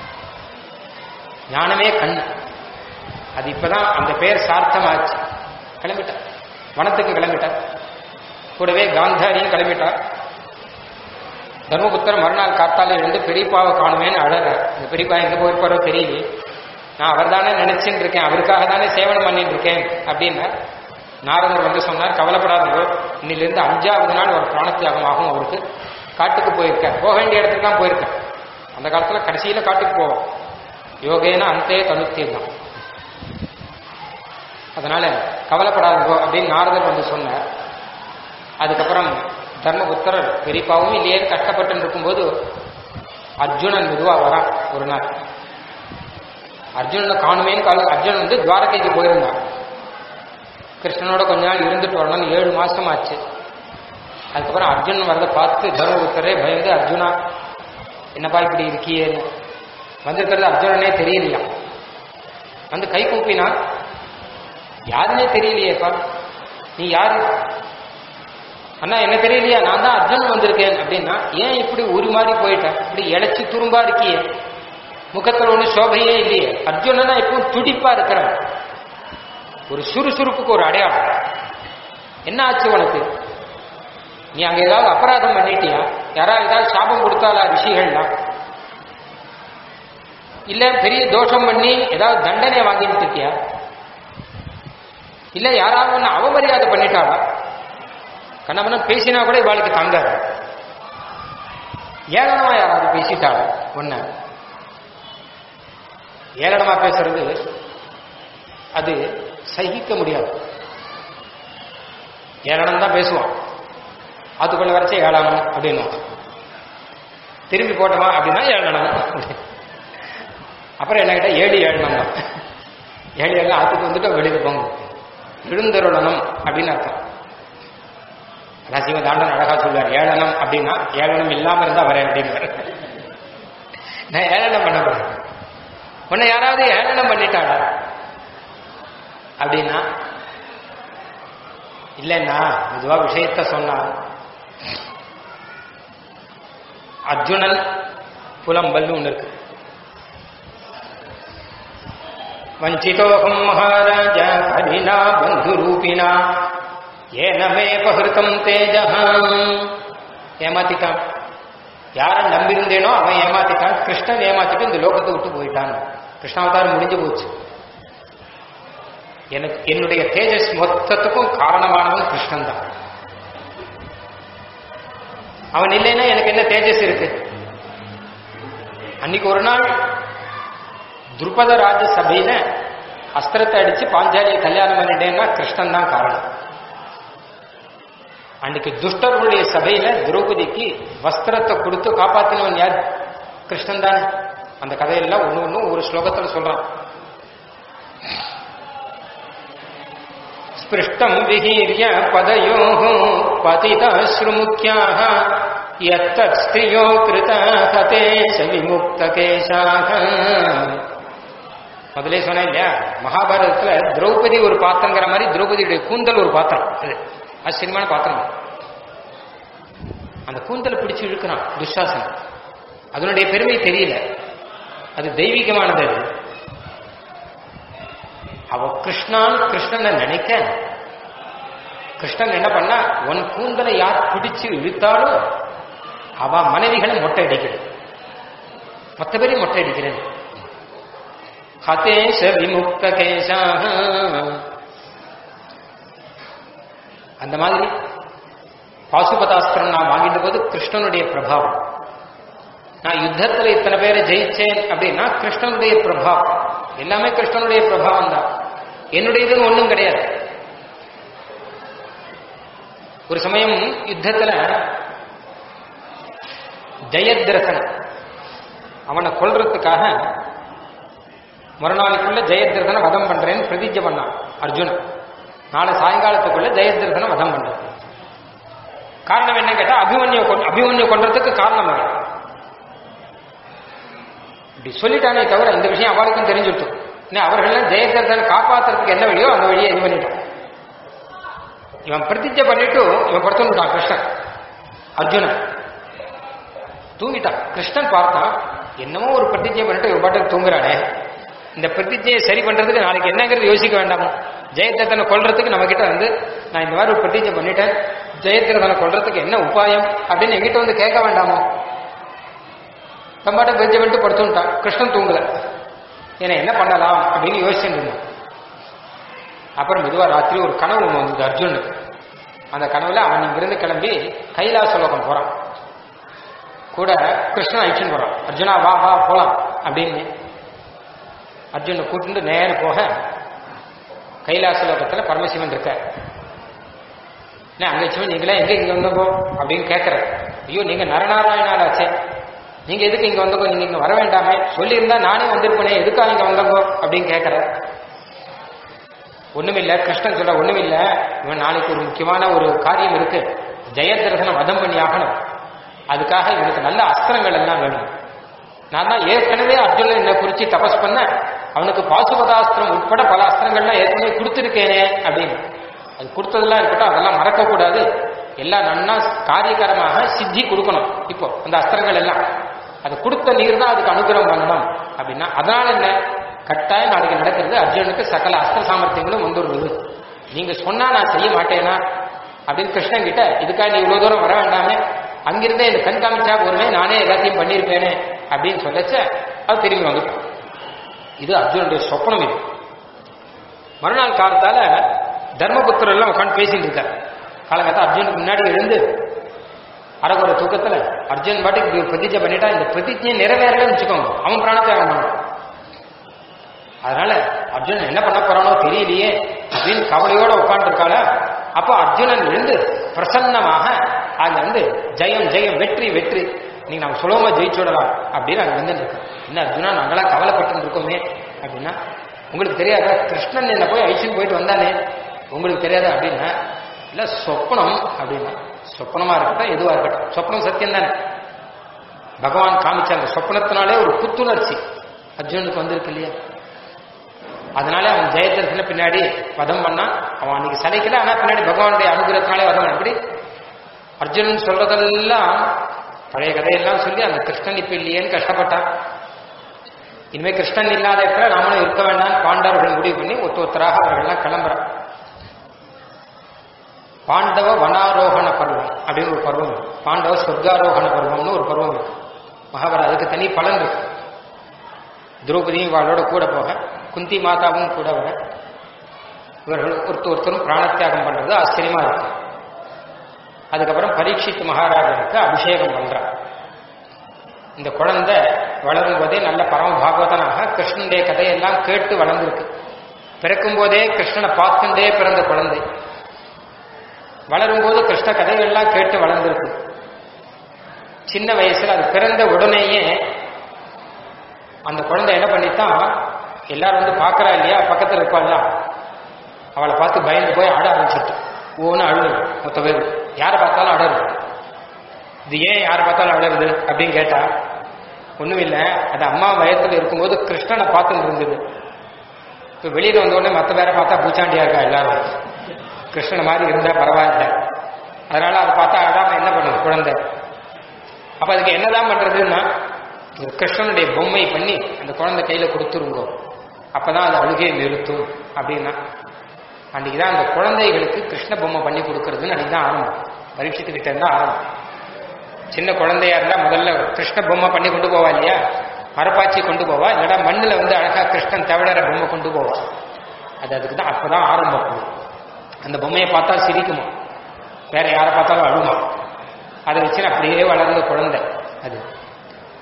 ஞானமே கண் அது இப்பதான் அந்த பேர் சார்த்தமாச்சு கிளம்பிட்டார் வனத்துக்கு கிளம்பிட்டார் கூடவே காந்தாரியும் கிளம்பிட்டார் தர்மபுத்திர மறுநாள் காத்தால எழுந்து பெரியப்பாவை காணுமேன்னு அழறார் இந்த பெரியப்பா எங்க போயிருப்பாரோ தெரியல நான் அவர் தானே நினைச்சுட்டு இருக்கேன் அவருக்காக தானே சேவனம் பண்ணிட்டு இருக்கேன் அப்படின்னா நாரதர் வந்து சொன்னார் கவலைப்படாதீங்க இன்னிலிருந்து அஞ்சாவது நாள் ஒரு பிராணத்தியாகம் ஆகும் அவருக்கு காட்டுக்கு போயிருக்கார் போக வேண்டிய இடத்துக்கு தான் போயிருக்கார் அந்த காலத்துல கடைசியில காட்டுக்கு போவோம் யோகேன அந்தே தனுத்தியம் தான் அதனால கவலைப்படாதீங்கோ அப்படின்னு நாரதர் வந்து சொன்னார் அதுக்கப்புறம் தர்மபுத்திரர் பெரியப்பாவும் இல்லையே கஷ்டப்பட்டு இருக்கும்போது அர்ஜுனன் மெதுவா வரான் ஒரு நாள் அர்ஜுனனை காணுமேன்னு கால அர்ஜுனன் வந்து துவாரகைக்கு போயிருந்தான் கிருஷ்ணனோட கொஞ்ச நாள் இருந்துட்டு வரணும்னு ஏழு மாசம் ஆச்சு அதுக்கப்புறம் அர்ஜுனன் வரதை பார்த்து தர்மபுத்தரே பயந்து அர்ஜுனா என்னப்பா இப்படி இருக்கியேன்னு வந்திருக்கிறது அர்ஜுனனே தெரியலையா வந்து கை கூப்பினா யாருன்னே தெரியலையேப்பா நீ யாரு அண்ணா என்ன தெரியலையா நான் தான் அர்ஜுனன் வந்திருக்கேன் அப்படின்னா ஏன் இப்படி ஒரு மாதிரி போயிட்டேன் இப்படி இழைச்சி துரும்பா இருக்கியே முகத்துல ஒண்ணு சோபையே இல்லையே அர்ஜுனனா எப்பவும் துடிப்பா இருக்கிறவன் ஒரு சுறுசுறுப்புக்கு ஒரு அடையாளம் என்ன ஆச்சு உனக்கு நீ அங்க ஏதாவது அபராதம் பண்ணிட்டியா யாராவது ஏதாவது சாபம் கொடுத்தாளா ரிஷிகள்லாம் இல்ல பெரிய தோஷம் பண்ணி ஏதாவது தண்டனை வாங்கிட்டு இருக்கியா இல்ல யாராவது ஒன்னு அவமரியாதை பண்ணிட்டாளா கண்ணமன பேசினா கூட இவாளுக்கு தாங்காது ஏளனமா யாராவது பேசிட்டாளா ஒன்ன ஏளனமா பேசுறது அது சகிக்க முடியாது ஏளனம் தான் பேசுவான் அதுக்குள்ள வரைச்ச ஏளனம் அப்படின்னு திரும்பி போட்டோமா அப்படின்னா ஏளனம் அப்புறம் என்ன கேட்டா ஏழு ஏழனம் தான் ஏழு ஏழு ஆத்துக்கு வந்துட்டு வெளியில போங்க விழுந்தருளனம் அப்படின்னு அர்த்தம் ரசிவ தாண்டன் அழகா சொல்லுவார் ஏளனம் அப்படின்னா ஏளனம் இல்லாம இருந்தா வரேன் அப்படிங்கிற நான் ஏளனம் பண்ண போறேன் உன்னை யாராவது ஏளனம் பண்ணிட்டாளா அப்படின்னா இல்லைன்னா இதுவா விஷயத்த சொன்னா அர்ஜுனன் புலம்பல்னு ஒண்ணு இருக்கு வஞ்சிதோகம் மகாராஜ ஹரினா பந்துரூபினா ஏனமே பகிருத்தம் தேஜகம் ஏமாத்திட்டான் யாரை நம்பியிருந்தேனோ அவன் ஏமாத்திட்டான் கிருஷ்ணன் ஏமாத்திட்டு இந்த லோகத்தை விட்டு போயிட்டான் கிருஷ்ணாவதாரம் முடிஞ்சு போச்சு எனக்கு என்னுடைய தேஜஸ் மொத்தத்துக்கும் காரணமானவன் கிருஷ்ணன் தான் அவன் இல்லைன்னா எனக்கு என்ன தேஜஸ் இருக்கு அன்னைக்கு ஒரு நாள் துருபத ராஜ சபையில அஸ்திரத்தை அடிச்சு பாஞ்சாலியை கல்யாணம் பண்ணிட்டேன்னா கிருஷ்ணன் தான் காரணம் அன்னைக்கு துஷ்டர்களுடைய சபையில திரௌபதிக்கு வஸ்திரத்தை கொடுத்து காப்பாத்தினவன் யார் கிருஷ்ணன் தானே அந்த கதையெல்லாம் ஒண்ணு ஒன்னும் ஒரு ஸ்லோகத்துல சொல்றான் ஸ்பிருஷ்டம் விஹீரிய பதயோ பதிதாஸ்ருமுக்கியாக எத்தத் ஸ்திரியோ கிருத கதே விமுக்த கேசாக முதலே சொன்னேன் இல்லையா மகாபாரதத்துல திரௌபதி ஒரு பாத்திரங்கிற மாதிரி திரௌபதியுடைய கூந்தல் ஒரு பாத்திரம் அது ஆச்சரியமான பாத்திரம் அந்த கூந்தலை பிடிச்சு இழுக்கிறான் துஷாசன் அதனுடைய பெருமை தெரியல அது தெய்வீகமானது அது அவ கிருஷ்ணான் கிருஷ்ணனை நினைக்க கிருஷ்ணன் என்ன பண்ணா உன் கூந்தலை யார் பிடிச்சு இழுத்தாலும் அவ மனைவிகளை மொட்டை அடிக்கிறது மொத்த பேரையும் மொட்டை அடிக்கிறேன் ஹதேஷ விமுக்த கேசாக அந்த மாதிரி பாசுபதாஸ்திரம் நான் வாங்கிட்ட போது கிருஷ்ணனுடைய பிரபாவம் நான் யுத்தத்துல இத்தனை பேரை ஜெயிச்சேன் அப்படின்னா கிருஷ்ணனுடைய பிரபாவம் எல்லாமே கிருஷ்ணனுடைய பிரபாவம் தான் என்னுடையதுன்னு ஒண்ணும் கிடையாது ஒரு சமயம் யுத்தத்துல ஜெயத்ரசன் அவனை கொல்றதுக்காக மறுநாளைக்குள்ள ஜெயத்ரசனை வதம் பண்றேன்னு பிரதிஜை பண்ணான் அர்ஜுனன் நாளை சாயங்காலத்துக்குள்ள ஜெயத்ரசனை வதம் பண்றேன் காரணம் என்ன கேட்டா அபிமன்யு கொன் அபிமன்யு கொன்றதுக்கு காரணம் வேற இப்படி சொல்லிட்டானே தவிர இந்த விஷயம் அவளுக்கும் தெரிஞ்சுட்டு அவர்கள் ஜெயத்ரசனை காப்பாத்துறதுக்கு என்ன வழியோ அந்த வழியை இது பண்ணிட்டான் இவன் பிரதிஜை பண்ணிட்டு இவன் படுத்துட்டான் கிருஷ்ணன் அர்ஜுனன் தூங்கிட்டான் கிருஷ்ணன் பார்த்தான் என்னமோ ஒரு பிரதிஜை பண்ணிட்டு இவன் பாட்டுக்கு தூங்குறானே இந்த பிரதிஜையை சரி பண்றதுக்கு நாளைக்கு என்னங்கிறது யோசிக்க வேண்டாமோ ஜெயத்ரதனை கொல்றதுக்கு நம்ம கிட்ட வந்து நான் இந்த மாதிரி ஒரு பிரதிஜை பண்ணிட்டேன் ஜெயத்ரதனை கொல்றதுக்கு என்ன உபாயம் அப்படின்னு எங்கிட்ட வந்து கேட்க வேண்டாமோ தம்பாட்ட பிரதிஜை பண்ணிட்டு படுத்துட்டான் கிருஷ்ணன் தூங்கல ஏன்னா என்ன பண்ணலாம் அப்படின்னு யோசிச்சுட்டு இருந்தான் அப்புறம் மெதுவா ராத்திரி ஒரு கனவு ஒன்று வந்தது அர்ஜுனுக்கு அந்த கனவுல அவன் இங்கிருந்து கிளம்பி கைலாச லோகம் போறான் கூட கிருஷ்ணன் அழிச்சுன்னு போறான் அர்ஜுனா வா வா போலாம் அப்படின்னு அர்ஜுனை கூட்டிட்டு நேர போக கைலாச லோகத்துல பரமசிவன் இருக்க அங்க சிவன் நீங்களே எங்க இங்க வந்தப்போ அப்படின்னு கேட்கற ஐயோ நீங்க நரநாராயணாலாச்சே நீங்க எதுக்கு இங்க வந்தப்போ நீங்க இங்க வர வேண்டாமே சொல்லியிருந்தா நானே வந்திருப்பேனே எதுக்காக இங்க வந்தப்போ அப்படின்னு கேட்கற ஒண்ணுமில்ல கிருஷ்ணன் சொல்ற ஒண்ணுமில்ல இவன் நாளைக்கு ஒரு முக்கியமான ஒரு காரியம் இருக்கு ஜெயதர்சனை வதம் பண்ணி ஆகணும் அதுக்காக இவனுக்கு நல்ல அஸ்திரங்கள் எல்லாம் வேணும் நான் தான் ஏற்கனவே அர்ஜுனன் என்னை குறிச்சு தபஸ் பண்ண அவனுக்கு பாசுபதாஸ்திரம் உட்பட பல அஸ்திரங்கள்லாம் ஏற்கனவே கொடுத்துருக்கேனே அப்படின்னு அது கொடுத்ததெல்லாம் இருக்கட்டும் அதெல்லாம் மறக்கக்கூடாது எல்லாம் நன்னா காரியகரமாக சித்தி கொடுக்கணும் இப்போ அந்த அஸ்திரங்கள் எல்லாம் அது கொடுத்த நீர் தான் அதுக்கு அனுகிரகம் பண்ணணும் அப்படின்னா அதனால என்ன கட்டாயம் நாளைக்கு நடக்கிறது அர்ஜுனுக்கு சகல அஸ்திர சாமர்த்தியங்களும் வந்துடுறது நீங்க சொன்னா நான் செய்ய மாட்டேனா அப்படின்னு கிருஷ்ணன் கிட்ட இதுக்காக நீ இவ்வளவு தூரம் வர வேண்டாமே அங்கிருந்தே இந்த கண் காமிச்சா போருமே நானே எல்லாத்தையும் பண்ணியிருப்பேனே அப்படின்னு சொல்லச்ச அது திரும்பி வந்துட்டோம் இது அர்ஜுனுடைய சொப்பனம் இது மறுநாள் காலத்தால தர்மபுத்திரர் எல்லாம் உட்காந்து பேசிட்டு இருக்காரு காலகட்டம் அர்ஜுனுக்கு முன்னாடி எழுந்து அரகுற தூக்கத்துல அர்ஜுன் பாட்டுக்கு இப்படி ஒரு பிரதிஜை பண்ணிட்டா இந்த பிரதிஜை நிறைவேறலன்னு வச்சுக்கோங்க அவன் பிராணத்தியாகம் பண்ணணும் அதனால அர்ஜுனன் என்ன பண்ண போறானோ தெரியலையே அப்படின்னு கவலையோட உட்காந்துருக்காள அப்போ அர்ஜுனன் எழுந்து பிரசன்னமாக அங்க வந்து ஜெயம் ஜெயம் வெற்றி வெற்றி நீங்க நம்ம சுலபமா ஜெயிச்சுடலாம் அப்படின்னு அங்க வந்து இருக்கு என்ன அர்ஜுனா நாங்களாம் கவலைப்பட்டு இருக்கோமே அப்படின்னா உங்களுக்கு தெரியாதா கிருஷ்ணன் என்ன போய் ஐசின்னு போயிட்டு வந்தானே உங்களுக்கு தெரியாதா அப்படின்னா இல்ல சொப்பனம் அப்படின்னா சொப்பனமா இருக்கட்டும் எதுவா இருக்கட்டும் சொப்பனம் சத்தியம் தானே பகவான் காமிச்ச அந்த சொப்பனத்தினாலே ஒரு புத்துணர்ச்சி அர்ஜுனுக்கு வந்திருக்கு இல்லையா அதனால அவன் ஜெயதர்சன பின்னாடி வதம் பண்ணான் அவன் அன்னைக்கு சளைக்கல ஆனா பின்னாடி பகவானுடைய அனுகிரகத்தினாலே வதம் பண்ண. எப்படி அர்ஜுனன் சொல்றதெல்லாம் பழைய கதையெல்லாம் சொல்லி அந்த கிருஷ்ணன் இப்ப இல்லையேன்னு கஷ்டப்பட்டான் இனிமே கிருஷ்ணன் இல்லாத இடத்துல நாமளும் இருக்க வேண்டாம் பாண்டவர்கள் முடிவு பண்ணி ஒத்து ஒத்தராக அவர்கள்லாம் கிளம்புறான் பாண்டவ வனாரோகண பருவம் அப்படின்னு ஒரு பருவம் இருக்கு. பாண்டவ சொர்க்காரோகண பருவம்னு ஒரு பருவம் இருக்கு மகாபாரத அதுக்கு தனி பலன் இருக்கு திரௌபதியும் இவாளோட கூட போக குந்தி மாதாவும் கூட வர இவர்கள் ஒருத்தர் ஒருத்தரும் பிராணத்தியாகம் பண்றது ஆச்சரியமா இருக்கு அதுக்கப்புறம் பரீட்சித் மகாராஜனுக்கு அபிஷேகம் பண்றார் இந்த குழந்தை வளரும் போதே நல்ல பரம பாகவதனாக கிருஷ்ணனுடைய கதையெல்லாம் கேட்டு வளர்ந்திருக்கு பிறக்கும் போதே கிருஷ்ணனை பார்த்துட்டே பிறந்த குழந்தை வளரும் போது கிருஷ்ண கதைகள்லாம் கேட்டு வளர்ந்திருக்கு சின்ன வயசுல அது பிறந்த உடனேயே அந்த குழந்தை என்ன பண்ணித்தான் எல்லாரும் வந்து பார்க்கறா இல்லையா பக்கத்துல இருப்பாள்ல அவளை பார்த்து பயந்து போய் ஆட ஆரம்பிச்சுட்டு ஓன்னு அழுது மொத்த பேர் யாரை பார்த்தாலும் அடருது இது ஏன் யாரை பார்த்தாலும் அடருது அப்படின்னு கேட்டா ஒண்ணும் இல்லை அது அம்மா வயத்துல இருக்கும்போது கிருஷ்ணனை பார்த்துட்டு இருந்தது இப்போ வெளியில வந்த உடனே மற்ற பேரை பார்த்தா பூச்சாண்டியா இருக்கா எல்லாரும் கிருஷ்ணனை மாதிரி இருந்தா பரவாயில்ல அதனால அதை பார்த்தா அழகாம என்ன பண்ணுது குழந்தை அப்ப அதுக்கு என்னதான் பண்றதுன்னா ஒரு கிருஷ்ணனுடைய பொம்மை பண்ணி அந்த குழந்தை கையில கொடுத்துருங்கோ அப்பதான் அது அழுகையை நிறுத்தும் அப்படின்னா அன்னைக்கு தான் அந்த குழந்தைகளுக்கு கிருஷ்ண பொம்மை பண்ணி கொடுக்கறதுன்னு அன்னைக்கு தான் ஆரம்பம் பரீட்சத்துக்கிட்ட இருந்தா ஆரம்பம் சின்ன குழந்தையா இருந்தா முதல்ல கிருஷ்ண பொம்மை பண்ணி கொண்டு போவா இல்லையா மரப்பாச்சி கொண்டு போவா இல்லைன்னா மண்ணில் வந்து அழகா கிருஷ்ணன் தவிடற பொம்மை கொண்டு போவா அது அதுக்கு தான் அப்பதான் ஆரம்பம் அந்த பொம்மையை பார்த்தா சிரிக்குமா வேற யாரை பார்த்தாலும் அழுமா அதை வச்சு அப்படியே வளர்ந்த குழந்தை அது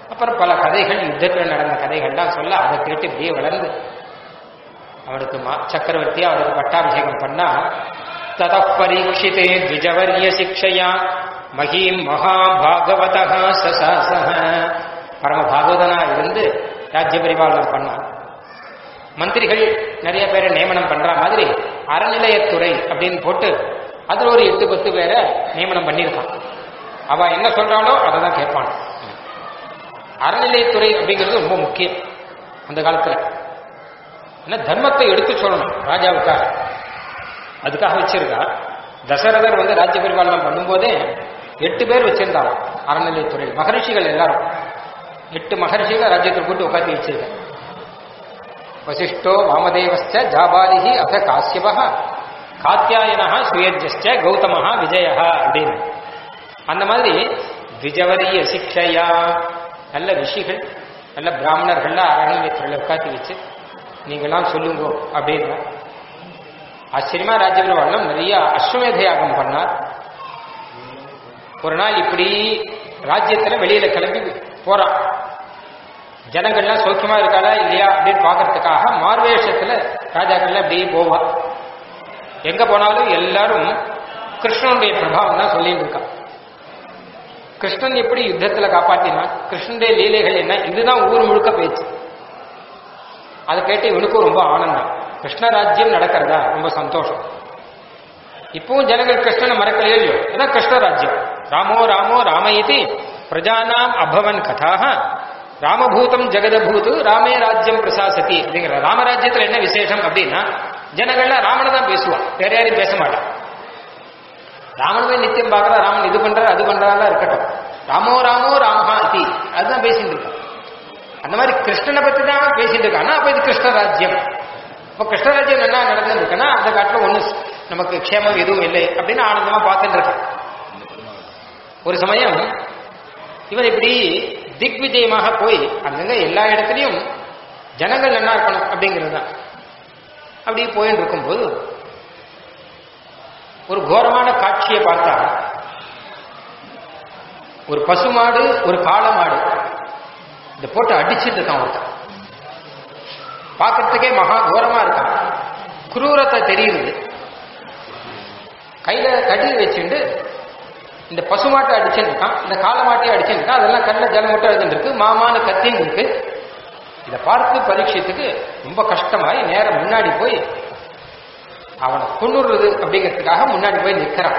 அப்புறம் பல கதைகள் யுத்தத்தில் நடந்த கதைகள்லாம் சொல்ல அதை கேட்டு இப்படியே வளர்ந்து அவனுக்கு மா- சக்கரவர்த்தியா அவருக்கு பட்டாபிஷேகம் பண்ணா தத பரீட்சிதே த்விஜவர்ய சிக்ஷையா மகீம் மகாபாகவதா சசாசக பரம பாகவதனா இருந்து ராஜ்ய பரிபாலனம் பண்ணான் மந்திரிகள் நிறைய பேரை நியமனம் பண்ற மாதிரி அறநிலையத்துறை அப்படின்னு போட்டு அதுல ஒரு எட்டு பத்து பேரை நியமனம் பண்ணியிருக்கான் அவ என்ன சொல்றாளோ அதை தான் கேட்பான் அறநிலையத்துறை அப்படிங்கிறது ரொம்ப முக்கியம் அந்த காலத்துல ஏன்னா தர்மத்தை எடுத்து சொல்லணும் ராஜாவுக்காக அதுக்காக வச்சிருக்கா தசரதர் வந்து ராஜ்ய பரிபாலனம் பண்ணும்போதே எட்டு பேர் வச்சிருந்தாங்க அறநிலையத்துறை மகரிஷிகள் எல்லாரும் எட்டு மகரிஷிகளை ராஜ்யத்தை கூட்டு உட்காந்து வச்சிருக்காங்க வசிஷ்டோ வாமதேவஸ்ச ஜாபாலிஹி அத காசியபா காத்தியாயனா சுயஜஸ்ச கௌதமஹா விஜயா அப்படின்னு அந்த மாதிரி விஜவரிய சிக்ஷையா நல்ல ரிஷிகள் நல்ல பிராமணர்கள்ல அரண்யத்தில் உட்காத்தி வச்சு நீங்களாம் சொல்லுங்க அப்படின்னா ஆச்சரியமா ராஜபுரம் நிறைய அஸ்வமேத யாகம் பண்ணார் ஒரு நாள் இப்படி ராஜ்யத்துல வெளியில கிளம்பி போறான் ஜனங்கள்லாம் சௌக்கியமா இருக்காளா இல்லையா அப்படின்னு பார்க்கறதுக்காக மார்வேஷத்துல ராஜாக்கள்லாம் அப்படியே போவா எங்க போனாலும் எல்லாரும் கிருஷ்ணனுடைய பிரபாவம் தான் சொல்லிட்டு இருக்கான் கிருஷ்ணன் எப்படி யுத்தத்துல காப்பாத்தினான் கிருஷ்ணனுடைய லீலைகள் என்ன இதுதான் ஊர் முழுக்க பேச்சு அதை கேட்டு இவனுக்கும் ரொம்ப ஆனந்தம் கிருஷ்ண ராஜ்யம் நடக்கிறதா ரொம்ப சந்தோஷம் இப்பவும் ஜனங்கள் கிருஷ்ணனை மறக்கலையோ இல்லையோ அதான் கிருஷ்ண ராஜ்யம் ராமோ ராமோ ராம இது பிரஜானாம் அபவன் கதாக ராமபூதம் ஜெகதபூது ராமே ராஜ்யம் பிரசாசதி அப்படிங்கிற ராமராஜ்யத்துல என்ன விசேஷம் அப்படின்னா ஜனங்கள்லாம் ராமனை தான் பேசுவான் வேற யாரையும் பேச மாட்டான் ராமனுமே நித்தியம் பார்க்கறா ராமன் இது பண்றாரு அது பண்றாரா இருக்கட்டும் ராமோ ராமோ ராமஹா இதி அதுதான் பேசிட்டு இருக்கான் அந்த மாதிரி கிருஷ்ணனை பத்தி தான் பேசிட்டு இருக்கான் அப்ப இது கிருஷ்ண ராஜ்யம் இப்ப கிருஷ்ணராஜ்யம் என்ன நடந்துருக்குன்னா அந்த காட்டுல ஒண்ணு நமக்கு க்ஷேமம் எதுவும் இல்லை அப்படின்னு ஆனந்தமா பார்த்துட்டு இருக்கான் ஒரு சமயம் இவன் இப்படி திக்விஜயமாக போய் அங்கங்க எல்லா இடத்துலயும் ஜனங்கள் நல்லா இருக்கணும் அப்படிங்கிறது தான் அப்படி போயின்னு இருக்கும்போது ஒரு கோரமான காட்சியை பார்த்தா ஒரு பசுமாடு ஒரு காளை மாடு இந்த போட்டு அடிச்சுட்டு இருக்கான் ஒருத்தன் பார்க்கறதுக்கே மகா கோரமா இருக்கான் குரூரத்தை தெரியுது கையில கடி வச்சுண்டு இந்த பசுமாட்டை அடிச்சுட்டு இருக்கான் இந்த காளை மாட்டையும் அடிச்சுட்டு இருக்கான் அதெல்லாம் கண்ணில் ஜலம் மட்டும் எழுதிட்டு இருக்கு மாமான கத்தியும் இருக்கு இதை பார்த்து பரீட்சத்துக்கு ரொம்ப கஷ்டமாய் நேரம் முன்னாடி போய் அவனை கொண்டுறது அப்படிங்கிறதுக்காக முன்னாடி போய் நிற்கிறான்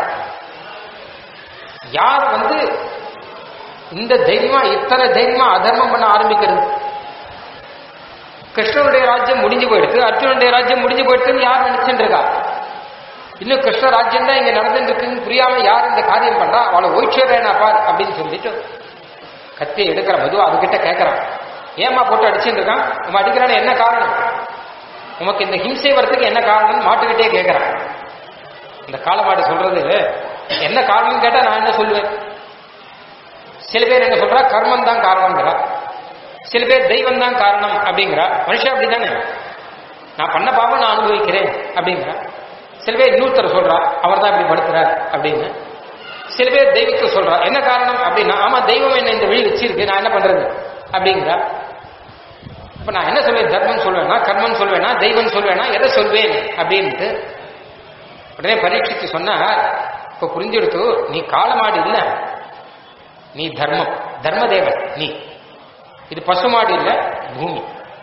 யார் வந்து இந்த தைரியமா இத்தனை தைரியமா அதர்மம் பண்ண ஆரம்பிக்கிறது கிருஷ்ணனுடைய ராஜ்யம் முடிஞ்சு போயிடுது அர்ஜுனனுடைய ராஜ்யம் முடிஞ்சு போயிடுதுன்னு யார் நினைச்சுட்டு இருக்கா இன்னும் கிருஷ்ண ராஜ்யம் தான் இங்க நடந்துட்டு இருக்குன்னு புரியாம யார் இந்த காரியம் பண்றா அவளை ஓய்ச்சேரேனா பார் அப்படின்னு சொல்லிட்டு கத்தியை எடுக்கிற மது அதுகிட்ட கேட்கறான் ஏமா போட்டு அடிச்சுட்டு இருக்கான் உன் அடிக்கிறான என்ன காரணம் உமக்கு இந்த ஹிம்சை வரத்துக்கு என்ன காரணம் மாட்டுக்கிட்டே கேட்கறான் இந்த காலமாடு சொல்றது என்ன காரணம் கேட்டா நான் என்ன சொல்லுவேன் சில பேர் என்ன சொல்றா கர்மம் தான் காரணம்ங்கிறா சில பேர் தெய்வம் தான் காரணம் அப்படிங்கிறா மனுஷன் அப்படிதானே நான் பண்ண பாவம் நான் அனுபவிக்கிறேன் அப்படிங்கிறா சில பேர் இன்னொருத்தர் சொல்றா அவர் தான் இப்படி படுத்துறார் அப்படின்னு சில பேர் தெய்வத்தை சொல்றா என்ன காரணம் அப்படின்னா ஆமா தெய்வம் என்ன இந்த வழி வச்சிருக்கு நான் என்ன பண்றது அப்படிங்கிறா இப்ப நான் என்ன சொல்வேன் தர்மம் சொல்வேனா கர்மம் சொல்வேனா தெய்வம் சொல்வேனா எதை சொல்வேன் அப்படின்ட்டு உடனே பரீட்சித்து சொன்னா இப்ப புரிஞ்செடுத்து நீ காலமாடு இல்ல நீ தர்மம் தர்மதேவன் நீ இது பசுமாடு இல்ல பூமி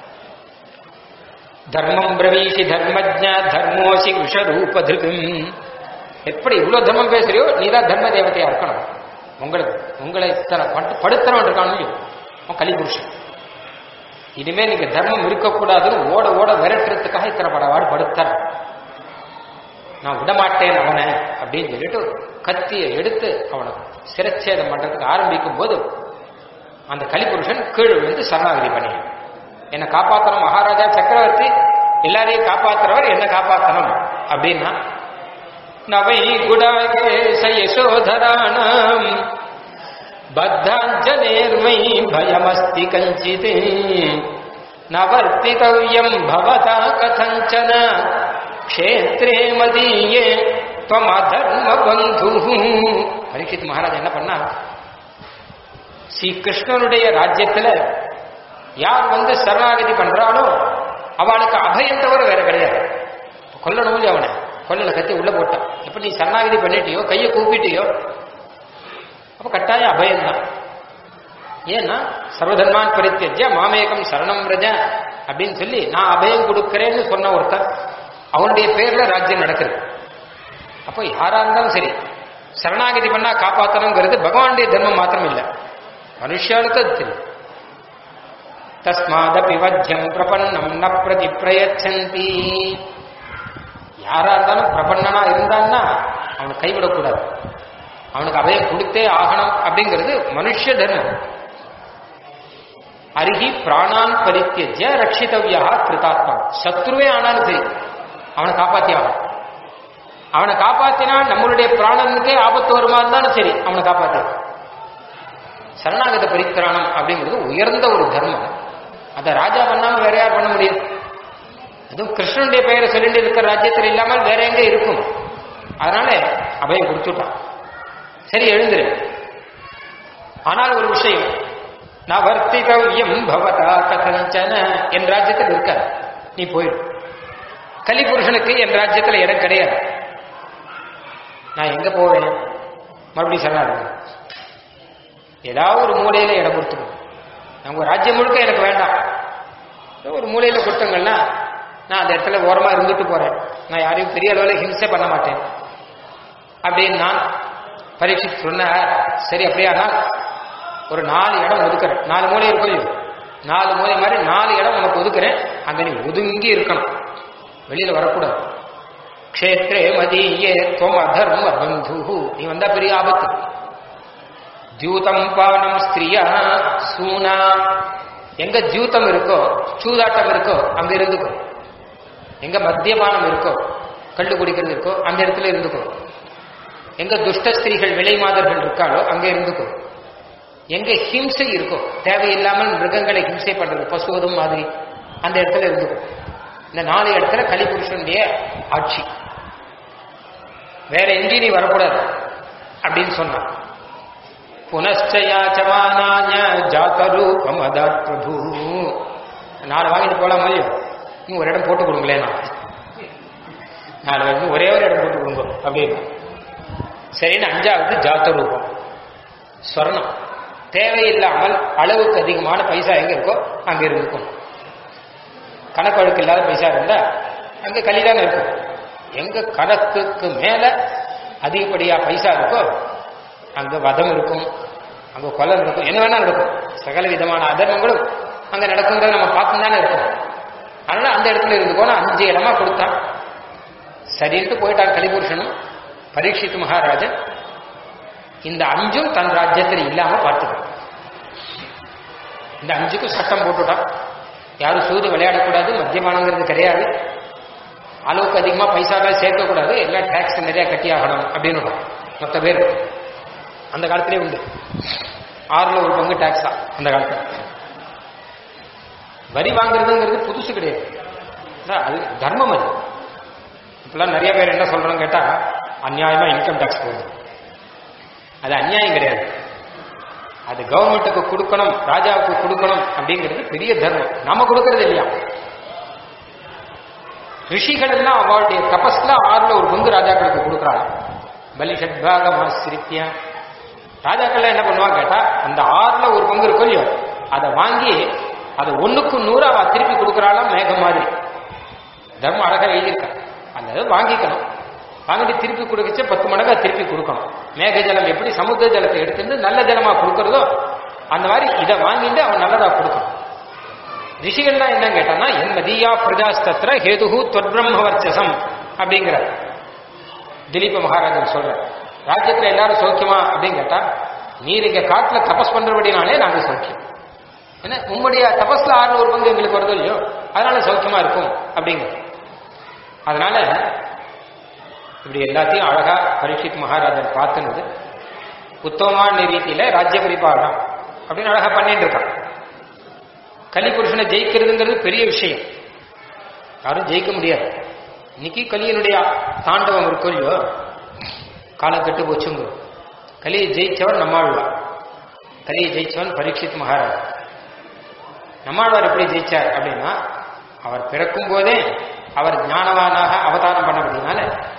தர்மம் பிரவீசி தர்மஜா தர்மோசி விஷரூபதிருக்கும் எப்படி இவ்வளவு தர்மம் பேசுறியோ நீ தான் தர்ம தேவதையா இருக்கணும் உங்களுக்கு உங்களை இத்தனை பட்டு படுத்தவன் இருக்கானு அவன் கலிபுருஷன் இனிமே நீங்க தர்மம் இருக்கக்கூடாதுன்னு ஓட ஓட விரட்டுறதுக்காக இத்தனை படவாடு படுத்தற நான் விடமாட்டேன் அவனை அப்படின்னு சொல்லிட்டு கத்தியை எடுத்து அவனை சிரச்சேதம் பண்றதுக்கு ஆரம்பிக்கும் போது அந்த கலிபுருஷன் கீழ் விழுந்து சரணாகதி பண்ணி என்னை காப்பாத்தணும் மகாராஜா சக்கரவர்த்தி எல்லாரையும் காப்பாத்துறவர் என்ன காப்பாத்தணும் அப்படின்னா நவை குடாகேச யசோதராணம் பத்தாஞ்சலேர்மை பயமஸ்தி கஞ்சித் நவர்த்தித்தவ்யம் பவதா கதஞ்சன க்ஷேத்ரே மதீயே त्वमधर्म பந்து பரீட்சித் மகாராஜ் என்ன பண்ணா ஸ்ரீ கிருஷ்ணனுடைய ராஜ்யத்துல யார் வந்து சரணாகதி பண்றாளோ அவளுக்கு அபயம் தவிர வேற கிடையாது கொல்லணும் இல்லையா அவனை கொல்லல கத்தி உள்ள போட்டான் இப்ப நீ சரணாகதி பண்ணிட்டியோ கையை கூப்பிட்டியோ அப்ப கட்டாய அபயம் தான் ஏன்னா சர்வதர்மான் பரித்தியஜ மாமேகம் சரணம் ரஜ அப்படின்னு சொல்லி நான் அபயம் கொடுக்கிறேன்னு சொன்ன ஒருத்தன் அவனுடைய பேர்ல ராஜ்யம் நடக்குது அப்போ யாரா இருந்தாலும் சரி சரணாகதி பண்ணா காப்பாத்தணுங்கிறது பகவானுடைய தர்மம் மாத்திரம் இல்லை மனுஷாளுக்கு அது தெரியும் தஸ்மாதபி வஜ்யம் பிரபன்னம் ந பிரதி பிரயச்சந்தி யாரா இருந்தாலும் பிரபன்னனா இருந்தான்னா அவனை கைவிடக்கூடாது அவனுக்கு அபயம் கொடுத்தே ஆகணும் அப்படிங்கிறது மனுஷ தர்மம் அருகி பிராணான் பரித்தியஜ ரட்சிதவியா கிருதாத்மா சத்ருவே ஆனாலும் சரி அவனை காப்பாத்தி ஆகணும் அவனை காப்பாத்தினா நம்மளுடைய பிராணனுக்கே ஆபத்து வருமா இருந்தாலும் சரி அவனை காப்பாத்து சரணாகத பரித்திராணம் அப்படிங்கிறது உயர்ந்த ஒரு தர்மம் அதை ராஜா பண்ணாம வேற யார் பண்ண முடியும் அதுவும் கிருஷ்ணனுடைய பெயரை சொல்லிட்டு இருக்கிற ராஜ்யத்தில் இல்லாமல் வேற எங்க இருக்கும் அதனால அபயம் கொடுத்துட்டான் சரி எழுந்துரு ஆனால் ஒரு விஷயம் நான் வர்த்திதவ்யம் பவதா கதஞ்சன என் ராஜ்யத்தில் இருக்காது நீ போயிடு கலிபுருஷனுக்கு என் ராஜ்யத்துல இடம் கிடையாது நான் எங்க போவேன் மறுபடியும் சரணாகி ஏதாவது ஒரு மூலையில இடம் கொடுத்துக்கணும் நம்ம ராஜ்யம் முழுக்க எனக்கு வேண்டாம் ஏதோ ஒரு மூலையில கொடுத்தங்கன்னா நான் அந்த இடத்துல ஓரமா இருந்துட்டு போறேன் நான் யாரையும் பெரிய அளவில் ஹிம்சை பண்ண மாட்டேன் அப்படின்னு நான் பரீட்சை சொன்ன சரி அப்படியானா ஒரு நாலு இடம் ஒதுக்குறேன் நாலு மூலை இருக்கும் இல்லையோ? நாலு மூலை மாதிரி நாலு இடம் உனக்கு ஒதுக்குறேன் அங்க நீ ஒதுங்கி இருக்கணும் வெளியில வரக்கூடாது க்ஷேத்ரே மதீயே துவம் அதர்ம பந்து நீ வந்தா பெரிய ஆபத்து ஜூதம் பானம் ஸ்திரியா சூனா எங்க ஜூதம் இருக்கோ சூதாட்டம் இருக்கோ அங்க இருந்துக்கோ எங்க மத்தியபானம் இருக்கோ கள்ளு குடிக்கிறது இருக்கோ அந்த இடத்துல இருந்துக்கோ எங்க துஷ்ட ஸ்திரீகள் விலை மாதர்கள் இருக்காளோ அங்க இருந்துக்கோ எங்க ஹிம்சை இருக்கோ தேவையில்லாமல் மிருகங்களை ஹிம்சை பண்றது பசுவதும் மாதிரி அந்த இடத்துல இருந்துக்கோ இந்த நாலு இடத்துல கலிபுருஷனுடைய ஆட்சி வேற எங்கேயும் நீ வரக்கூடாது அப்படின்னு சொன்னான் புனశ్చయాచమానాయ ஜாதரூபமதாத் பிரபு நாலு வாங்கிட்டு போலாம் இல்லையோ நீ ஒரு இடம் போட்டு கொடுங்களேன் நான் நாலு வந்து ஒரே ஒரு இடம் போட்டு கொடுங்க அப்படின்னு சரின்னு அஞ்சாவது ஜாத்த ரூபம் ஸ்வர்ணம் தேவையில்லாமல் அளவுக்கு அதிகமான பைசா எங்க இருக்கோ அங்க இருந்துக்கும் கணக்கழுக்கு இல்லாத பைசா இருந்தா அங்க கலிதான இருக்கும் எங்க கணக்குக்கு மேல அதிகப்படியா பைசா இருக்கோ அங்க வதம் இருக்கும் அங்க கொலை நடக்கும் என்ன வேணா நடக்கும் சகல விதமான அதர்மங்களும் அங்க நடக்குங்கிறத நம்ம பார்த்து தானே இருக்கோம் அதனால அந்த இடத்துல இருந்துக்கோன்னு அஞ்சு இடமா கொடுத்தான் சரின்ட்டு போயிட்டான் கலிபுருஷனும் பரீட்சித்து மகாராஜன் இந்த அஞ்சும் தன் ராஜ்யத்தில் இல்லாம பார்த்துக்கணும் இந்த அஞ்சுக்கும் சட்டம் போட்டுட்டான் யாரும் சூது விளையாடக்கூடாது மத்தியமானங்கிறது கிடையாது அளவுக்கு அதிகமா பைசாலாம் சேர்க்கக்கூடாது எல்லாம் டேக்ஸ் நிறைய கட்டி ஆகணும் அப்படின்னு மொத்த பேர் அந்த காலத்திலே உண்டு ஆறுல ஒரு பங்கு டாக்ஸ் தான் அந்த காலத்துல வரி வாங்குறதுங்கிறது புதுசு கிடையாது அதான் அது தர்மம் அது இப்பெல்லாம் நிறைய பேர் என்ன சொல்றோம் கேட்டா அநியாயமா இன்கம் டாக்ஸ் போகுது அது அநியாயம் கிடையாது அது கவர்மெண்ட்டுக்கு கொடுக்கணும் ராஜாவுக்கு கொடுக்கணும் அப்படிங்கிறது பெரிய தர்மம் நாம கொடுக்கறது இல்லையா ரிஷிகள் எல்லாம் அவளுடைய தபஸ்ல ஆறுல ஒரு பங்கு ராஜாக்களுக்கு கொடுக்குறாங்க பலி ஷட்பாகமாசிரித்திய ராஜாக்கள் என்ன பண்ணுவாங்க கேட்டா அந்த ஆறுல ஒரு பங்கு இருக்கும் இல்லையோ அதை வாங்கி அதை ஒண்ணுக்கு நூறு அவ திருப்பி கொடுக்குறாளாம் மேகம் மாதிரி தர்மம் அழகா எழுதியிருக்கா அந்த இதை வாங்கிக்கணும் வாங்கிட்டு திருப்பி கொடுக்கச்சு பத்து மடங்கா திருப்பி கொடுக்கணும் மேக ஜலம் எப்படி சமுத்திர ஜலத்தை எடுத்துட்டு நல்ல ஜலமா கொடுக்கறதோ அந்த மாதிரி இதை வாங்கிட்டு அவன் நல்லதா கொடுக்கணும் ரிஷிகள்லாம் என்ன கேட்டான்னா என் மதியா பிரஜாஸ்தத்திர ஹேதுகு தொற்பிரம்மவர்ச்சசம் அப்படிங்கிற திலீப மகாராஜன் சொல்ற ராஜ்யத்துல எல்லாரும் சௌக்கியமா அப்படின்னு கேட்டா நீர் இங்க காட்டுல தபஸ் பண்றபடினாலே நாங்க சௌக்கியம் ஏன்னா உங்களுடைய தபஸ்ல ஆறு ஒரு பங்கு எங்களுக்கு வருதோ இல்லையோ அதனால சௌக்கியமா இருக்கும் அப்படிங்கிற அதனால இப்படி எல்லாத்தையும் அழகா பரீட்சித் மகாராஜன் பார்த்துனது உத்தமமான ரீதியில ராஜ்ய பரிபாலனம் அப்படின்னு அழகா பண்ணிட்டு இருக்கான் கலிபுருஷனை ஜெயிக்கிறதுங்கிறது பெரிய விஷயம் யாரும் ஜெயிக்க முடியாது இன்னைக்கு கலியனுடைய தாண்டவம் இருக்கும் இல்லையோ காலம் கெட்டு போச்சுங்க கலியை ஜெயிச்சவர் நம்மாழ்வா கலியை ஜெயிச்சவன் பரீட்சித் மகாராஜ் நம்மாழ்வார் எப்படி ஜெயிச்சார் அப்படின்னா அவர் பிறக்கும் போதே அவர் ஞானவானாக அவதாரம் பண்ணபடினால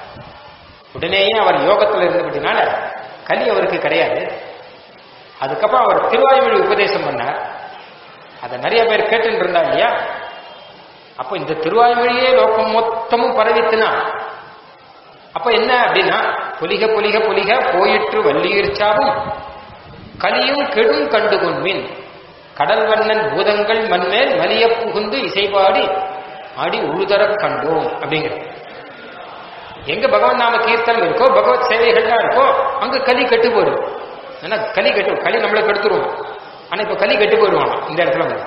உடனேயே அவர் யோகத்தில் இருந்தபடினால கலி அவருக்கு கிடையாது அதுக்கப்புறம் அவர் திருவாய்மொழி உபதேசம் பண்ணார் அதை நிறைய பேர் கேட்டுட்டு இருந்தா இல்லையா அப்போ இந்த திருவாய்மொழியே லோகம் மொத்தமும் பரவித்துனா அப்ப என்ன அப்படின்னா பொலிக பொலிக பொலிக போயிற்று வள்ளியிற்சாவும் கலியும் கெடும் கண்டு கொன்மின் கடல் வண்ணன் பூதங்கள் மண்மேல் மலிய புகுந்து இசைபாடி ஆடி உழுதரக் கண்டோம் அப்படிங்கிற எங்க பகவான் நாம கீர்த்தனம் இருக்கோ பகவத் சேவைகள்லாம் இருக்கோ அங்க கலி கெட்டு போயிடும் ஏன்னா கலி கெட்டு களி நம்மளை கெடுத்துருவோம் ஆனா இப்ப கலி கெட்டு போயிடுவாங்க இந்த இடத்துல வந்து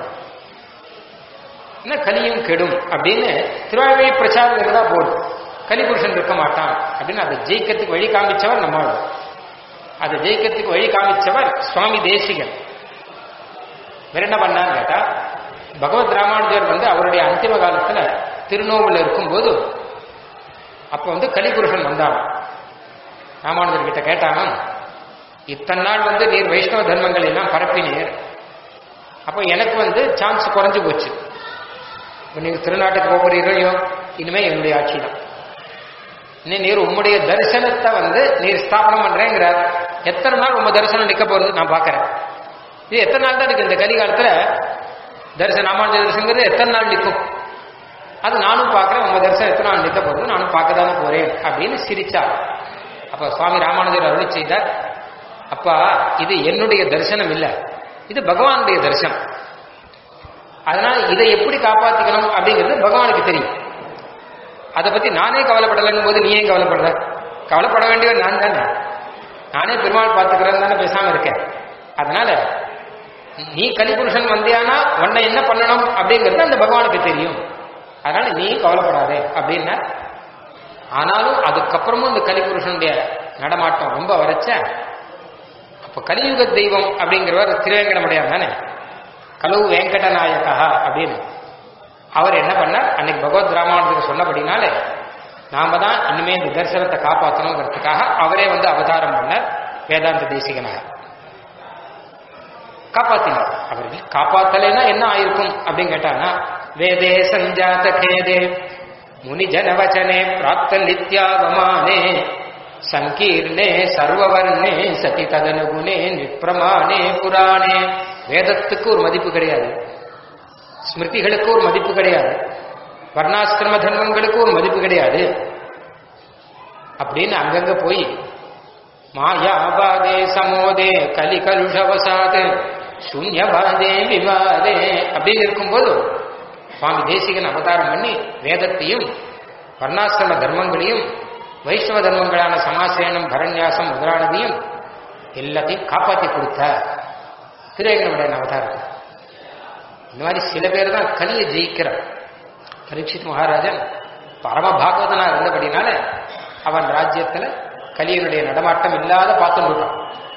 என்ன கலியும் கெடும் அப்படின்னு திருவாழ்வை பிரச்சாரம் இருந்தா போதும் கலிபுருஷன் இருக்க மாட்டான் அப்படின்னு அதை ஜெயிக்கிறதுக்கு வழி காமிச்சவர் நம்மால் அதை ஜெயிக்கிறதுக்கு வழி காமிச்சவர் சுவாமி தேசிகன் வேற என்ன பண்ணான்னு கேட்டா பகவத் ராமானுஜர் வந்து அவருடைய அந்திம காலத்துல திருநோவில் இருக்கும்போது அப்ப வந்து கலிபுருஷன் வந்தான் ராமானுஜர் கிட்ட கேட்டாங்க இத்தனை நாள் வந்து நீர் வைஷ்ணவ தர்மங்கள் எல்லாம் பரப்பினீர் அப்போ எனக்கு வந்து சான்ஸ் குறைஞ்சு போச்சு இப்போ நீங்க திருநாட்டுக்கு போக போறீர்களோ இனிமே என்னுடைய ஆட்சி தான் இன்னும் நீர் உம்முடைய தரிசனத்தை வந்து நீர் ஸ்தாபனம் பண்றேங்கிறார் எத்தனை நாள் உங்க தரிசனம் நிக்க போறது நான் பாக்குறேன் இது எத்தனை நாள் தான் இருக்கு இந்த கலிகாலத்துல தரிசனம் ராமானுஜ தரிசனங்கிறது எத்தனை நாள் நிற்கும் அது நானும் பார்க்குறேன் உங்க தரிசனம் எத்தனை நாள் நிற்க போகுது நானும் பார்க்க தானே போறேன் அப்படின்னு சிரிச்சார் அப்ப சுவாமி ராமானுஜர் அருளி செய்தார் அப்பா இது என்னுடைய தரிசனம் இல்லை இது பகவானுடைய தரிசனம் அதனால இதை எப்படி காப்பாத்திக்கணும் அப்படிங்கிறது பகவானுக்கு தெரியும் அதை பத்தி நானே கவலைப்படலங்கும் போது நீ ஏன் கவலைப்படுற கவலைப்பட வேண்டியவர் நான் தானே நானே பெருமாள் பார்த்துக்கிறேன்னு தானே பேசாம இருக்கேன் அதனால நீ கலிபுருஷன் வந்தியானா உன்னை என்ன பண்ணணும் அப்படிங்கிறது அந்த பகவானுக்கு தெரியும் அதனால நீ கவலைப்படாதே அப்படின்னா ஆனாலும் அதுக்கப்புறமும் இந்த கலிபுருஷனுடைய நடமாட்டம் ரொம்ப வரைச்ச அப்ப கலியுக தெய்வம் அப்படிங்கிறவர் திருவேங்கடமுடையார் தானே கலவு வெங்கடநாயகா அப்படின்னு அவர் என்ன பண்ணார் அன்னைக்கு பகவத் ராமானுஜர் சொன்னபடினாலே நாம தான் இனிமே இந்த தரிசனத்தை காப்பாற்றணுங்கிறதுக்காக அவரே வந்து அவதாரம் பண்ணார் வேதாந்த தேசிகனாக காப்பாத்தினார் அவர் காப்பாத்தலைன்னா என்ன ஆயிருக்கும் அப்படின்னு கேட்டானா வேதே சஞ்சாத கேதே முனி ஜனவச்சனே பிராப்த நித்யாவமானே சங்கீர்ணே சர்வவர்ணே சதி ததனுகுணே நிப்பிரமாணே புராணே வேதத்துக்கு ஒரு மதிப்பு கிடையாது ஸ்மிருதிகளுக்கு ஒரு மதிப்பு கிடையாது வர்ணாசிரம தர்மங்களுக்கு ஒரு மதிப்பு கிடையாது அப்படின்னு அங்கங்க போய் மாயாபாதே சமோதே கலி கலுஷவசாத் சூன்யபாதே விவாதே அப்படின்னு இருக்கும்போது சுவாமி தேசிகன் அவதாரம் பண்ணி வேதத்தையும் வர்ணாசிரம தர்மங்களையும் வைஷ்ணவ தர்மங்களான சமாசேனம் பரண்யாசம் முதலானதையும் எல்லாத்தையும் காப்பாற்றி கொடுத்த திருவேங்கனுடைய அவதாரத்தை இந்த மாதிரி சில பேர் தான் கலியை ஜெயிக்கிறார் பரீட்சித் மகாராஜன் பரம பாகவதனா இருந்தபடினால அவன் ராஜ்யத்துல கலியனுடைய நடமாட்டம் இல்லாத பார்த்துட்டான்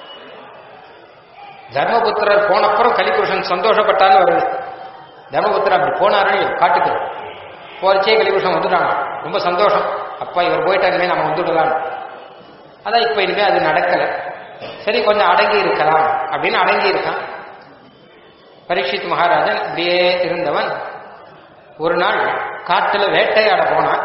தர்மபுத்திரர் போனப்புறம் கலிபுருஷன் சந்தோஷப்பட்டான்னு வருது தர்மபுத்திரர் அப்படி போனாரு காட்டுக்கு போறச்சே கலிபுருஷன் வந்துட்டாங்க ரொம்ப சந்தோஷம் அப்பா இவர் போயிட்டாருமே நம்ம வந்துடலாம் அதான் இப்ப இனிமே அது நடக்கல சரி கொஞ்சம் அடங்கி இருக்கலாம் அப்படின்னு அடங்கி இருக்கான் பரீட்சித் மகாராஜன் இப்படியே இருந்தவன் ஒரு நாள் காட்டுல வேட்டையாட போனான்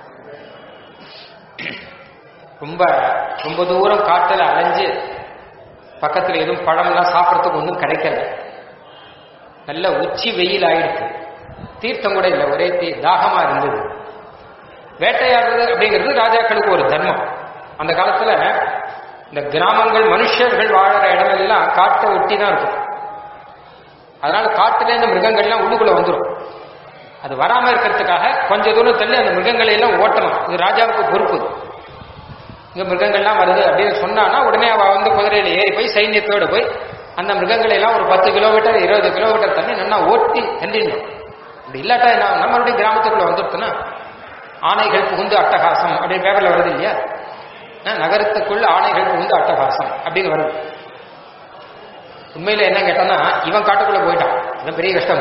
ரொம்ப ரொம்ப தூரம் காட்டுல அலைஞ்சு பக்கத்துல எதுவும் பழம்லாம் சாப்பிட்றதுக்கு ஒன்றும் கிடைக்கல நல்ல உச்சி வெயில் ஆயிடுச்சு தீர்த்தம் கூட இல்லை ஒரே தீ தாகமா இருந்தது வேட்டையாடுறது அப்படிங்கிறது ராஜாக்களுக்கு ஒரு தர்மம் அந்த காலத்துல இந்த கிராமங்கள் மனுஷர்கள் வாழற இடமெல்லாம் காட்டை ஒட்டி தான் இருக்கும் அதனால காட்டுல இருந்து மிருகங்கள்லாம் உள்ளுக்குள்ள வந்துடும் அது வராம இருக்கிறதுக்காக கொஞ்ச தூரம் தள்ளி அந்த மிருகங்களை எல்லாம் ஓட்டணும் இது ராஜாவுக்கு பொறுப்பு இங்க மிருகங்கள்லாம் வருது அப்படின்னு சொன்னான்னா உடனே அவ வந்து குதிரையில ஏறி போய் சைன்யத்தோட போய் அந்த மிருகங்களை எல்லாம் ஒரு பத்து கிலோமீட்டர் இருபது கிலோமீட்டர் தள்ளி நல்லா ஓட்டி தள்ளிடணும் அப்படி இல்லாட்டா என்ன நம்மளுடைய கிராமத்துக்குள்ள வந்துடுச்சுன்னா ஆணைகள் புகுந்து அட்டகாசம் அப்படின்னு பேப்பர்ல வருது இல்லையா நகரத்துக்குள்ள ஆணைகள் புகுந்து அட்டகாசம் அப்படின்னு வருது உண்மையில என்ன கேட்டான்னா இவன் காட்டுக்குள்ள போயிட்டான் இவன் பெரிய கஷ்டம்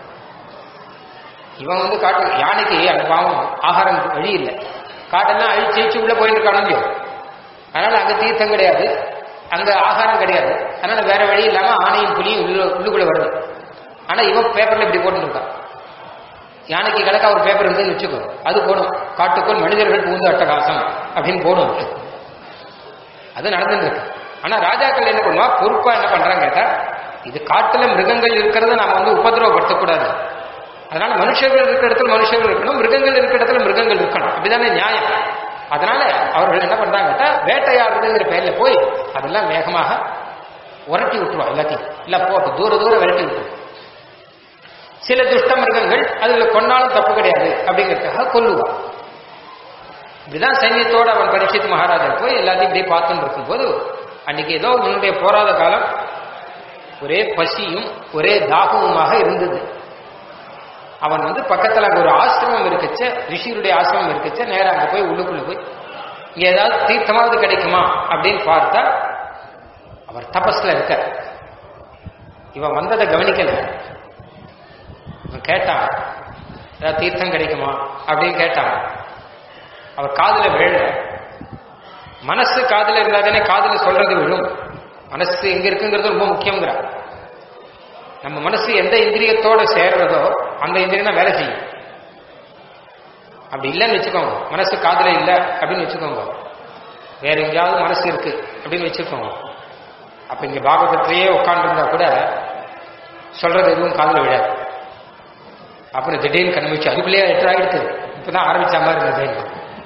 இவன் வந்து காட்டு யானைக்கு அந்த பாவம் ஆகாரம் வழி இல்லை காட்டெல்லாம் அழிச்சு அழிச்சு உள்ள போயிட்டு இருக்கானோ இல்லையோ அதனால அங்க தீர்த்தம் கிடையாது அங்க ஆகாரம் கிடையாது அதனால வேற வழி இல்லாம ஆணையும் புலியும் உள்ள உள்ளுக்குள்ள வருது ஆனா இவன் பேப்பர்ல இப்படி போட்டுருக்கான் யானைக்கு கிழக்க ஒரு பேப்பர் இருந்துன்னு வச்சுக்கோ அது போடும் காட்டுக்குள் மனிதர்கள் பூந்து அட்டகாசம் அப்படின்னு போடும் அது நடந்துட்டு இருக்கு ஆனா ராஜாக்கள் என்ன பண்ணுவா பொறுப்பா என்ன பண்றாங்க கேட்டா இது காட்டுல மிருகங்கள் இருக்கிறத நாம வந்து உபதிரவப்படுத்தக்கூடாது அதனால மனுஷர்கள் இருக்கிற இடத்துல மனுஷர்கள் இருக்கணும் மிருகங்கள் இருக்கிற இடத்துல மிருகங்கள் இருக்கணும் அப்படிதானே நியாயம் அதனால அவர்கள் என்ன பண்றாங்க கேட்டா வேட்டையாடுறதுங்கிற பேர்ல போய் அதெல்லாம் வேகமாக உரட்டி விட்டுருவா எல்லாத்தையும் இல்ல போட்டு தூர தூரம் விரட்டி விட்டுரும் சில துஷ்ட மிருகங்கள் அதுல கொன்னாலும் தப்பு கிடையாது அப்படிங்கிறதுக்காக கொல்லுவா இப்படிதான் சைன்யத்தோட அவன் பரீட்சித் மகாராஜா போய் எல்லாத்தையும் இப்படியே பார்த்துட்டு இருக்கும்போது அன்னைக்கு ஏதோ உன்னுடைய போராத காலம் ஒரே பசியும் ஒரே தாகமுமாக இருந்தது அவன் வந்து பக்கத்துல அங்க ஒரு ஆசிரமம் இருக்குச்ச ரிஷியுடைய ஆசிரமம் இருக்குச்ச நேரா அங்க போய் உள்ளுக்குள்ள போய் இங்க ஏதாவது தீர்த்தமாவது கிடைக்குமா அப்படின்னு பார்த்தா அவர் தபஸ்ல இருக்க இவன் வந்ததை கவனிக்கல இவன் கேட்டான் ஏதாவது தீர்த்தம் கிடைக்குமா அப்படின்னு கேட்டான் அவர் காதுல விழல மனசு காதுல இருந்தாதானே காதுல சொல்றது விழும் மனசு எங்க இருக்குங்கிறது ரொம்ப முக்கியங்கிறார் நம்ம மனசு எந்த இந்திரியத்தோட சேர்றதோ அந்த இந்திரியம் தான் வேலை செய்யும் அப்படி இல்லைன்னு வச்சுக்கோங்க மனசு காதுல இல்லை அப்படின்னு வச்சுக்கோங்க வேற எங்கேயாவது மனசு இருக்கு அப்படின்னு வச்சுக்கோங்க அப்ப இங்க பாகவதத்திலேயே உட்காந்துருந்தா கூட சொல்றது எதுவும் காதுல விழாது அப்புறம் திடீர்னு கண்மிச்சு அதுக்குள்ளேயே எட்டு ஆகிடுது இப்பதான் ஆரம்பிச்ச மாதிரி இருந்தது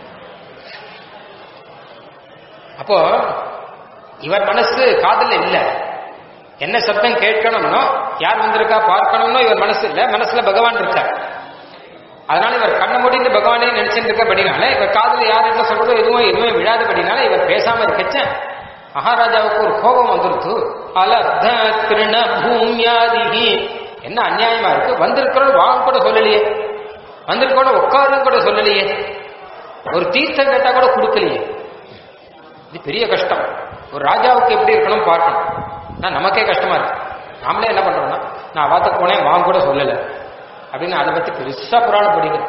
அப்போ இவர் மனசு காதல இல்ல என்ன சப்தம் கேட்கணும்னோ யார் வந்திருக்கா பார்க்கணும்னோ இவர் மனசு இல்ல மனசுல பகவான் இருக்கார் அதனால இவர் கண்ண முடிந்து பகவானே நினைச்சிட்டு இருக்கபடினால இவர் காதல யார் என்ன சொல்றதோ எதுவும் எதுவுமே விழாதபடினால இவர் பேசாம இருக்கச்ச மகாராஜாவுக்கு ஒரு கோபம் வந்துருத்து அலப்த திருண பூமியாதிகி என்ன அநியாயமா இருக்கு வந்திருக்கிறோம் வாங்க கூட சொல்லலையே வந்திருக்கோட உட்காருன்னு கூட சொல்லலையே ஒரு தீர்த்தம் கேட்டா கூட கொடுக்கலையே இது பெரிய கஷ்டம் ஒரு ராஜாவுக்கு எப்படி இருக்கணும் பார்க்கணும் நான் நமக்கே கஷ்டமா இருக்கு நாமளே என்ன பண்றோம்னா நான் வாத்துக்கு போனேன் வாங்க கூட சொல்லல அப்படின்னு அதை பத்தி பெருசா புராணம் படிக்கிறேன்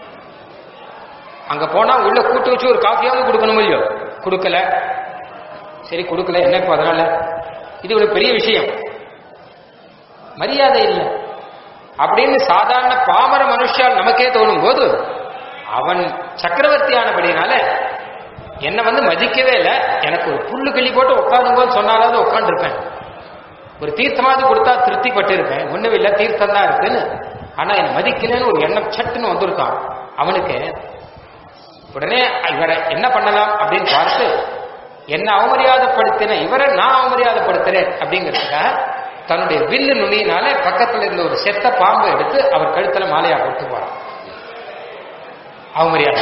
அங்க போனா உள்ள கூட்டு வச்சு ஒரு காஃபியாவது கொடுக்கணும் இல்லையோ கொடுக்கல சரி கொடுக்கல என்ன இப்போ அதனால இது ஒரு பெரிய விஷயம் மரியாதை இல்லை அப்படின்னு சாதாரண பாமர மனுஷால் நமக்கே தோணும் போது அவன் சக்கரவர்த்தி ஆனபடினால என்னை வந்து மதிக்கவே இல்லை எனக்கு ஒரு புல்லு கிள்ளி போட்டு உட்காந்துங்கன்னு சொன்னாலாவது உட்காந்துருப்பேன் ஒரு தீர்த்தமாவது கொடுத்தா திருப்தி பட்டு இருப்பேன் ஒண்ணும் இல்லை தீர்த்தம் தான் இருக்குன்னு ஆனா என்னை மதிக்கலன்னு ஒரு எண்ணம் சட்டுன்னு வந்திருக்கான் அவனுக்கு உடனே இவரை என்ன பண்ணலாம் அப்படின்னு பார்த்து என்ன அவமரியாதைப்படுத்தின இவரை நான் அவமரியாதைப்படுத்துறேன் அப்படிங்கிறதுக்காக தன்னுடைய வில்லு நுனியினால பக்கத்துல இருந்த ஒரு செத்த பாம்பை எடுத்து அவர் கழுத்துல மாலையா போட்டுப்பார் அவமரியாதை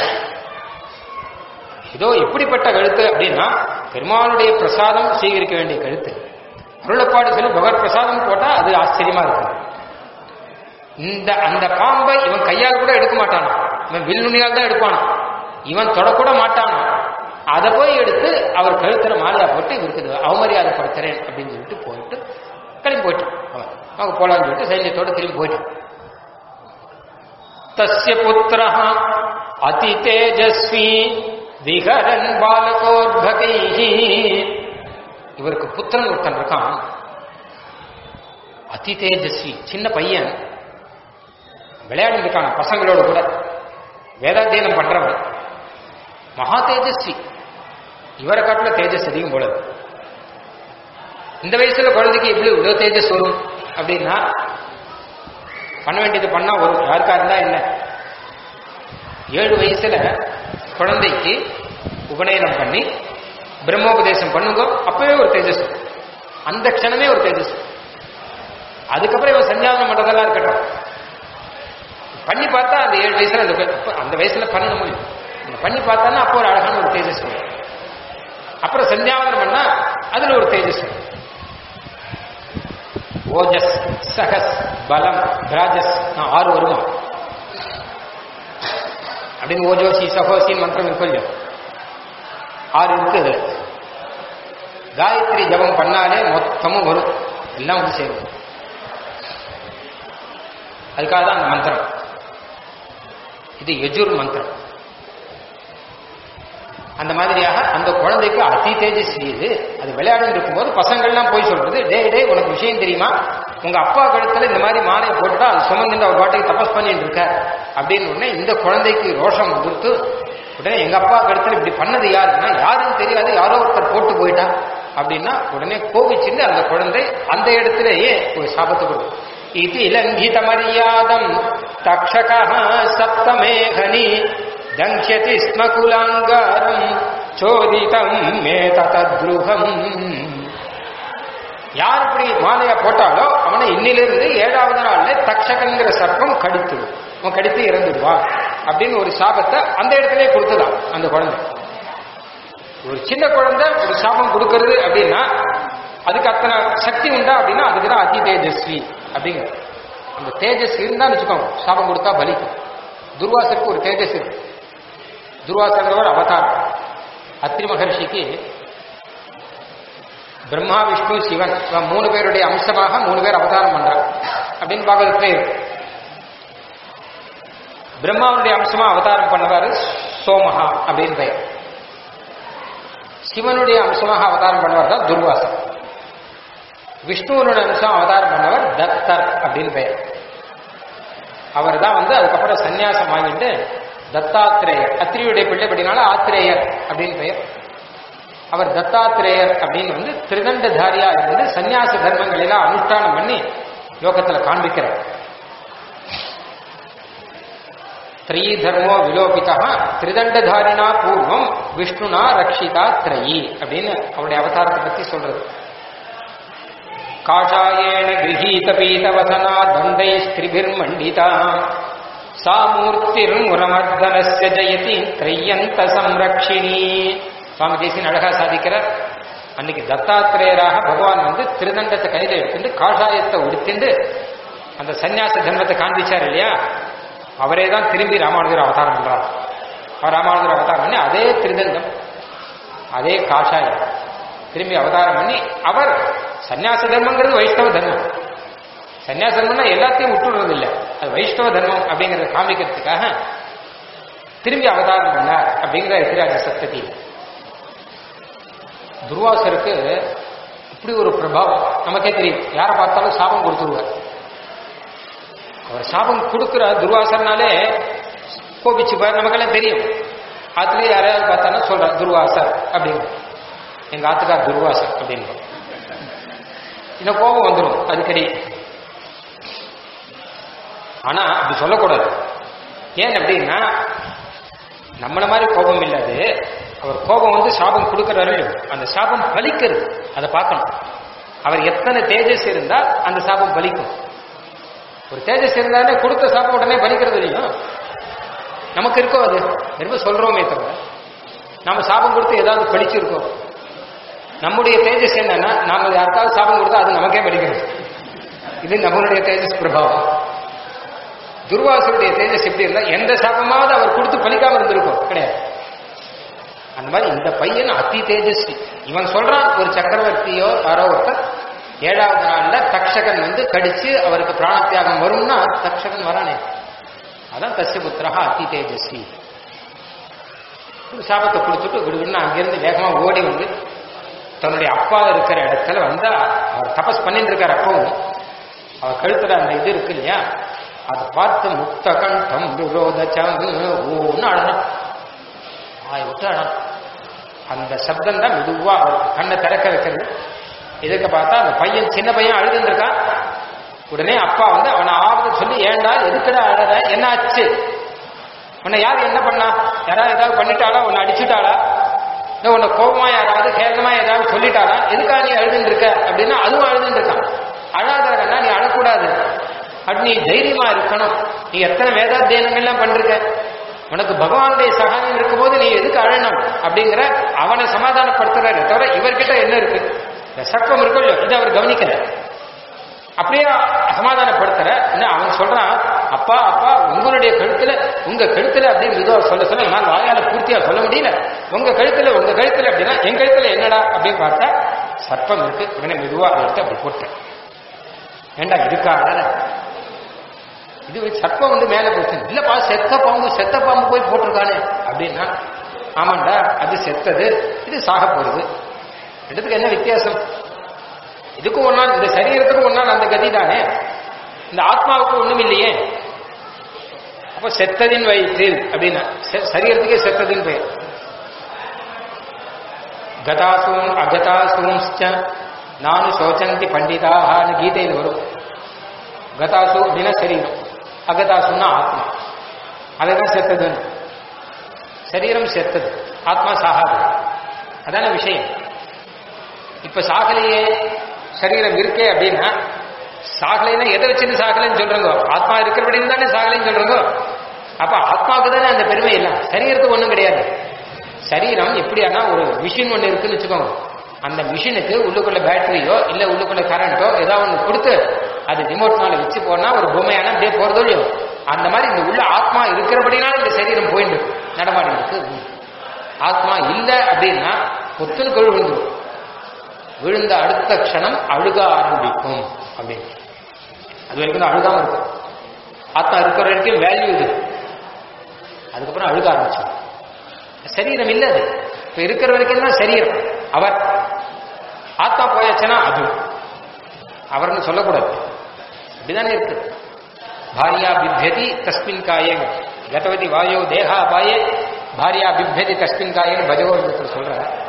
இதோ எப்படிப்பட்ட கழுத்து அப்படின்னா பெருமானுடைய பிரசாதம் சீகரிக்க வேண்டிய கழுத்து அருளப்பாடு சொல்லி பகவத் பிரசாதம் போட்டா அது ஆச்சரியமா இருக்கும் இந்த அந்த பாம்பை இவன் கையால் கூட எடுக்க மாட்டானா இவன் வில்லுணியால் தான் எடுப்பானா இவன் தொடக்கூட மாட்டானா அதை போய் எடுத்து அவர் கழுத்துல மாலையா போட்டு இவருக்கு இது அவமரியாதைப்படுத்துறேன் அப்படின்னு சொல்லிட்டு போயிட்டு கிளம்பி போயிட்டான் அவன் அவங்க போலான்னு சொல்லிட்டு சைன்யத்தோட திரும்பி போயிட்டான் தஸ்ய புத்திர அதி தேஜஸ்வி விகரன் பாலகோர்பகை இவருக்கு புத்திரன் ஒருத்தன் இருக்கான் அதி தேஜஸ்வி சின்ன பையன் விளையாடி இருக்கான் பசங்களோட கூட வேதாத்தியனம் பண்றவன் மகா தேஜஸ்வி இவரை காட்டுல தேஜஸ் அதிகம் போல இந்த வயசுல குழந்தைக்கு எப்படி இவ்வளவு தேஜஸ் வரும் அப்படின்னா பண்ண வேண்டியது பண்ணா வரும் யாருக்கா இருந்தா என்ன ஏழு வயசுல குழந்தைக்கு உபநயனம் பண்ணி பிரம்மோபதேசம் பண்ணுங்க அப்பவே ஒரு தேஜஸ் அந்த க்ஷணமே ஒரு தேஜஸ் அதுக்கப்புறம் இவன் சஞ்சாதனம் பண்றதெல்லாம் இருக்கட்டும் பண்ணி பார்த்தா அந்த ஏழு வயசுல அந்த அந்த வயசுல பண்ண முடியும் பண்ணி பார்த்தானா அப்போ ஒரு அழகான ஒரு தேஜஸ் வரும் அப்புறம் சந்தியாவனம் பண்ணா அதுல ஒரு தேஜஸ் வரும் ஓஜஸ் சகஸ் பலம் ராஜஸ் ஆறு வருமா அப்படின்னு ஓஜோசி சகோசி மந்திரம் இருக்கும் இல்லையா ஆறு இருக்கு அதுல காயத்ரி ஜபம் பண்ணாலே மொத்தமும் வரும் எல்லாம் வந்து சேரும் அதுக்காக தான் அந்த மந்திரம் இது யஜுர் மந்திரம் அந்த மாதிரியாக அந்த குழந்தைக்கு அதி தேஜஸ்வி இது அது விளையாடும் இருக்கும்போது பசங்கள்லாம் போய் சொல்றது டே டே உனக்கு விஷயம் தெரியுமா உங்க அப்பா கழுத்துல இந்த மாதிரி மாலையை போட்டுட்டா அது சுமந்து அவர் பாட்டுக்கு தபஸ் பண்ணிட்டு இருக்கார் அப்படின்னு உடனே இந்த குழந்தைக்கு ரோஷம் வந்துருத்து உடனே எங்க அப்பா கழுத்துல இப்படி பண்ணது யாருன்னா யாருன்னு தெரியாது யாரோ ஒருத்தர் போட்டு போயிட்டா அப்படின்னா உடனே கோபிச்சுட்டு அந்த குழந்தை அந்த இடத்துலயே ஒரு சாபத்தை கொடுக்கும் இது இலங்கித மரியாதம் தக்ஷக சப்தமேகனி தங்ஷதி ஸ்ம குலாங்காரம் சோதிதம் மே தத்ருகம் யார் இப்படி மாலையா போட்டாலோ அவனை இன்னிலிருந்து ஏழாவது நாள்ல தக்ஷகங்கிற சர்ப்பம் கடித்துடும் அவன் கடித்து இறந்துடுவான் அப்படின்னு ஒரு சாபத்தை அந்த இடத்துலயே கொடுத்துதான் அந்த குழந்தை ஒரு சின்ன குழந்தை ஒரு சாபம் கொடுக்கறது அப்படின்னா அதுக்கு அத்தனை சக்தி உண்டா அப்படின்னா அதுக்கு தான் அதி தேஜஸ்வி அப்படிங்கிற அந்த தேஜஸ் இருந்தான்னு வச்சுக்கோங்க சாபம் கொடுத்தா பலிக்கும் துர்வாசருக்கு ஒரு தேஜஸ் இருக்கு துர்வாசங்கிறவர் அவதாரம் அத்ரி மகர்ஷிக்கு பிரம்மா விஷ்ணு சிவன் இவன் மூணு பேருடைய அம்சமாக மூணு பேர் அவதாரம் பண்றான் அப்படின்னு பாகவதத்திலே இருக்கு பிரம்மாவுடைய அம்சமா அவதாரம் பண்ணவர் சோமஹா அப்படின்னு பெயர் சிவனுடைய அம்சமாக அவதாரம் பண்ணவர் தான் துர்வாசன் விஷ்ணுவனுடைய அம்சம் அவதாரம் பண்ணவர் தத்தர் அப்படின்னு பெயர் அவர் தான் வந்து அதுக்கப்புறம் சன்னியாசம் வாங்கிட்டு தத்தாத்திரேயர் அத்திரியுடைய பிள்ளை படினால ஆத்திரேயர் அப்படின்னு பெயர் அவர் தத்தாத்திரேயர் அப்படின்னு வந்து திருதண்டதாரியா இருந்து சன்னியாச தர்மங்கள் எல்லாம் அனுஷ்டானம் பண்ணி யோகத்துல காண்பிக்கிறார் த்ரயீ தர்மோ விலோபிதா திரிதண்டதாரினா பூர்வம் விஷ்ணுனா ரக்ஷிதா த்ரயி அப்படின்னு அவருடைய அவதாரத்தை பத்தி சொல்றது காஷாயேன கிரகீத பீதவசனா தந்தை ஸ்திரிபிர்மண்டிதா சா மூர்த்திர் முரமர்தனஸ்ய ஜெயதி திரையந்த சம்ரக்ஷிணி சுவாமி தேசியன் அழகா சாதிக்கிறார் அன்னைக்கு தத்தாத்திரேயராக பகவான் வந்து திருதண்டத்தை கையில எடுத்துட்டு காஷாயத்தை உடுத்திண்டு அந்த சன்னியாச தர்மத்தை காண்பிச்சார் இல்லையா அவரே தான் திரும்பி ராமானுஜர் அவதாரம் பண்றார் அவர் ராமானுஜர் அவதாரம் பண்ணி அதே திருதண்டம் அதே காஷாயம் திரும்பி அவதாரம் பண்ணி அவர் சன்னியாச தர்மங்கிறது வைஷ்ணவ தர்மம் சன்னியாச தர்மம்னா எல்லாத்தையும் விட்டுடுறது இல்லை அது வைஷ்ணவ தர்மம் அப்படிங்கறத காமிக்கிறதுக்காக திரும்பி அவதாரம் பண்ணார் அப்படிங்கிற எதிராஜ சத்ததி துர்வாசருக்கு இப்படி ஒரு பிரபாவம் நமக்கே தெரியும் யாரை பார்த்தாலும் சாபம் கொடுத்துருவார் அவர் சாபம் கொடுக்கிற துர்வாசர்னாலே கோபிச்சுப்பார் நமக்கெல்லாம் தெரியும் ஆத்துலயே யாரையாவது பார்த்தாலும் சொல்ற துர்வாசர் அப்படின்னு எங்க ஆத்துக்கார் துர்வாசர் அப்படின்னு இந்த கோபம் வந்துடும் அடிக்கடி ஆனா அப்படி சொல்லக்கூடாது ஏன் அப்படின்னா நம்மள மாதிரி கோபம் இல்லாது அவர் கோபம் வந்து சாபம் கொடுக்கிறாரு அந்த சாபம் பலிக்கிறது அதை பார்க்கணும் அவர் எத்தனை தேஜஸ் இருந்தா அந்த சாபம் பலிக்கும் ஒரு தேஜஸ் இருந்தாலே கொடுத்த சாபம் உடனே பலிக்கிறது இல்லையும் நமக்கு இருக்கோ அது ரொம்ப சொல்றோமே தவிர நாம சாபம் கொடுத்து ஏதாவது படிச்சிருக்கோம் நம்முடைய தேஜஸ் என்னன்னா நாம யாருக்காவது சாபம் கொடுத்தா அது நமக்கே படிக்கிறது இது நம்மளுடைய தேஜஸ் பிரபாவம் துர்வாசருடைய தேஜஸ் எப்படி இருந்தா எந்த சாபமாவது அவர் கொடுத்து பலிக்காம இருந்திருக்கும் கிடையாது அந்த மாதிரி இந்த பையன் அதி தேஜஸ்வி இவன் சொல்றான் ஒரு சக்கரவர்த்தியோ யாரோ ஒருத்தர் ஏழாவது நாள்ல தக்ஷகன் வந்து கடிச்சு அவருக்கு பிராணத்தியாகம் வரும்னா தக்ஷகன் வரானே அதான் தஸ்ய புத்திரா அதி தேஜஸ்வி சாபத்தை கொடுத்துட்டு விடுவின்னு அங்கிருந்து வேகமா ஓடி வந்து தன்னுடைய அப்பா இருக்கிற இடத்துல வந்தா அவர் தபஸ் பண்ணிட்டு இருக்கார் அப்பவும் அவர் கழுத்துல அந்த இது இருக்கு இல்லையா அதை பார்த்து முக்த கண்டம் விரோதச்சம் ஓன்னு அழணும் ஆய் விட்டு அழணும் அந்த சப்தம் தான் மெதுவா அவருக்கு கண்ணை திறக்க வைக்கிறது இதுக்கு பார்த்தா அந்த பையன் சின்ன பையன் அழுதுன்னு இருக்கான் உடனே அப்பா வந்து அவனை ஆறுதல் சொல்லி ஏண்டா எதுக்குடா அழற என்ன ஆச்சு உன்னை யார் என்ன பண்ணா யாராவது ஏதாவது பண்ணிட்டாளா உன்னை அடிச்சுட்டாளா இல்லை உன்னை கோபமா யாராவது கேவலமா ஏதாவது சொல்லிட்டாளா எதுக்கா நீ அழுதுன்னு இருக்க அப்படின்னா அதுவும் அழுதுன்னு இருக்கான் அழாதவனா நீ அழக்கூடாது அப்படி நீ தைரியமா இருக்கணும் நீ எத்தனை வேதாத்தியனங்கள்லாம் பண்ணிருக்க உனக்கு பகவானுடைய சகாயம் இருக்கும்போது நீ எதுக்கு அழணும் அப்படிங்கிற அவனை சமாதானப்படுத்துறாரு தவிர இவர்கிட்ட என்ன இருக்கு இந்த சர்ப்பம் இருக்கோ இல்லையோ இதை அவர் கவனிக்கல அப்படியே சமாதானப்படுத்துற என்ன அவன் சொல்றான் அப்பா அப்பா உங்களுடைய கழுத்துல உங்க கழுத்துல அப்படின்னு மெதுவா சொல்ல சொல்ல நான் வாயால பூர்த்தியா சொல்ல முடியல உங்க கழுத்துல உங்க கழுத்துல அப்படின்னா என் கழுத்துல என்னடா அப்படின்னு பார்த்தா சர்ப்பம் இருக்கு உடனே மெதுவா எடுத்து அப்படி போட்டேன் ஏண்டா இதுக்காக இது சர்ப்பம் வந்து மேல போச்சு இல்லப்பா செத்த பாம்பு செத்த பாம்பு போய் போட்டிருக்கானே அப்படின்னா ஆமாண்டா அது செத்தது இது சாக போறது ரெண்டுத்துக்கு என்ன வித்தியாசம் இதுக்கும் ஒரு நாள் இந்த சரீரத்துக்கும் ஒரு நாள் அந்த கதி தானே இந்த ஆத்மாவுக்கு ஒண்ணும் இல்லையே அப்போ செத்ததின் வயிற்றில் அப்படின்னா செ- சரீரத்துக்கே செத்ததின் பெயர் கதாசூன் அகதாசூன்ஸ்ச நானு சோச்சந்தி பண்டிதான்னு கீதையில் வரும் கதாசு அப்படின்னா சரீரம் அகதாசுன்னா ஆத்மா அதுதான் செத்ததுன்னு சரீரம் செத்தது ஆத்மா சாகாது அதான விஷயம் இப்ப சாகலையே சரீரம் இருக்கே அப்படின்னா சாகலைன்னா எதை வச்சுன்னு சாகலைன்னு சொல்றங்க ஆத்மா இருக்கிறபடின்னு தானே சாகலைன்னு சொல்றங்க அப்ப ஆத்மாவுக்கு தானே அந்த பெருமை இல்லை சரீரத்துக்கு ஒண்ணும் கிடையாது சரீரம் எப்படியானா ஒரு மிஷின் ஒண்ணு இருக்குன்னு வச்சுக்கோங்க அந்த மிஷினுக்கு உள்ளுக்குள்ள பேட்டரியோ இல்ல உள்ளுக்குள்ள கரண்டோ ஏதாவது ஒண்ணு கொடுத்து அது ரிமோட்னால வச்சு போனா ஒரு பொம்மையான அப்படியே போறதோ இல்லையோ அந்த மாதிரி இந்த உள்ள ஆத்மா இருக்கிறபடினால இந்த சரீரம் போயிட்டு நடமாடி இருக்கு ஆத்மா இல்ல அப்படின்னா பொத்துன்னு கொழு விழுந்துரும் விழுந்த அடுத்த க்ஷணம் அழுக ஆரம்பிக்கும் அப்படின்னு அது வரைக்கும் தான் அழுகாம இருக்கும் ஆத்மா இருக்கிற வரைக்கும் வேல்யூ இது அதுக்கப்புறம் அழுக ஆரம்பிச்சோம் சரீரம் இல்ல அது இப்ப இருக்கிற வரைக்கும் தான் சரீரம் அவர் ஆத்மா போயாச்சுன்னா அது அவர்னு சொல்லக்கூடாது அப்படிதானே இருக்கு பாரியா பிப்யதி தஸ்மின் காயே கதவதி வாயோ தேகா அபாயே பாரியா பிப்யதி தஸ்மின் காயேன்னு பஜகோவிந்தத்தில் சொல்ற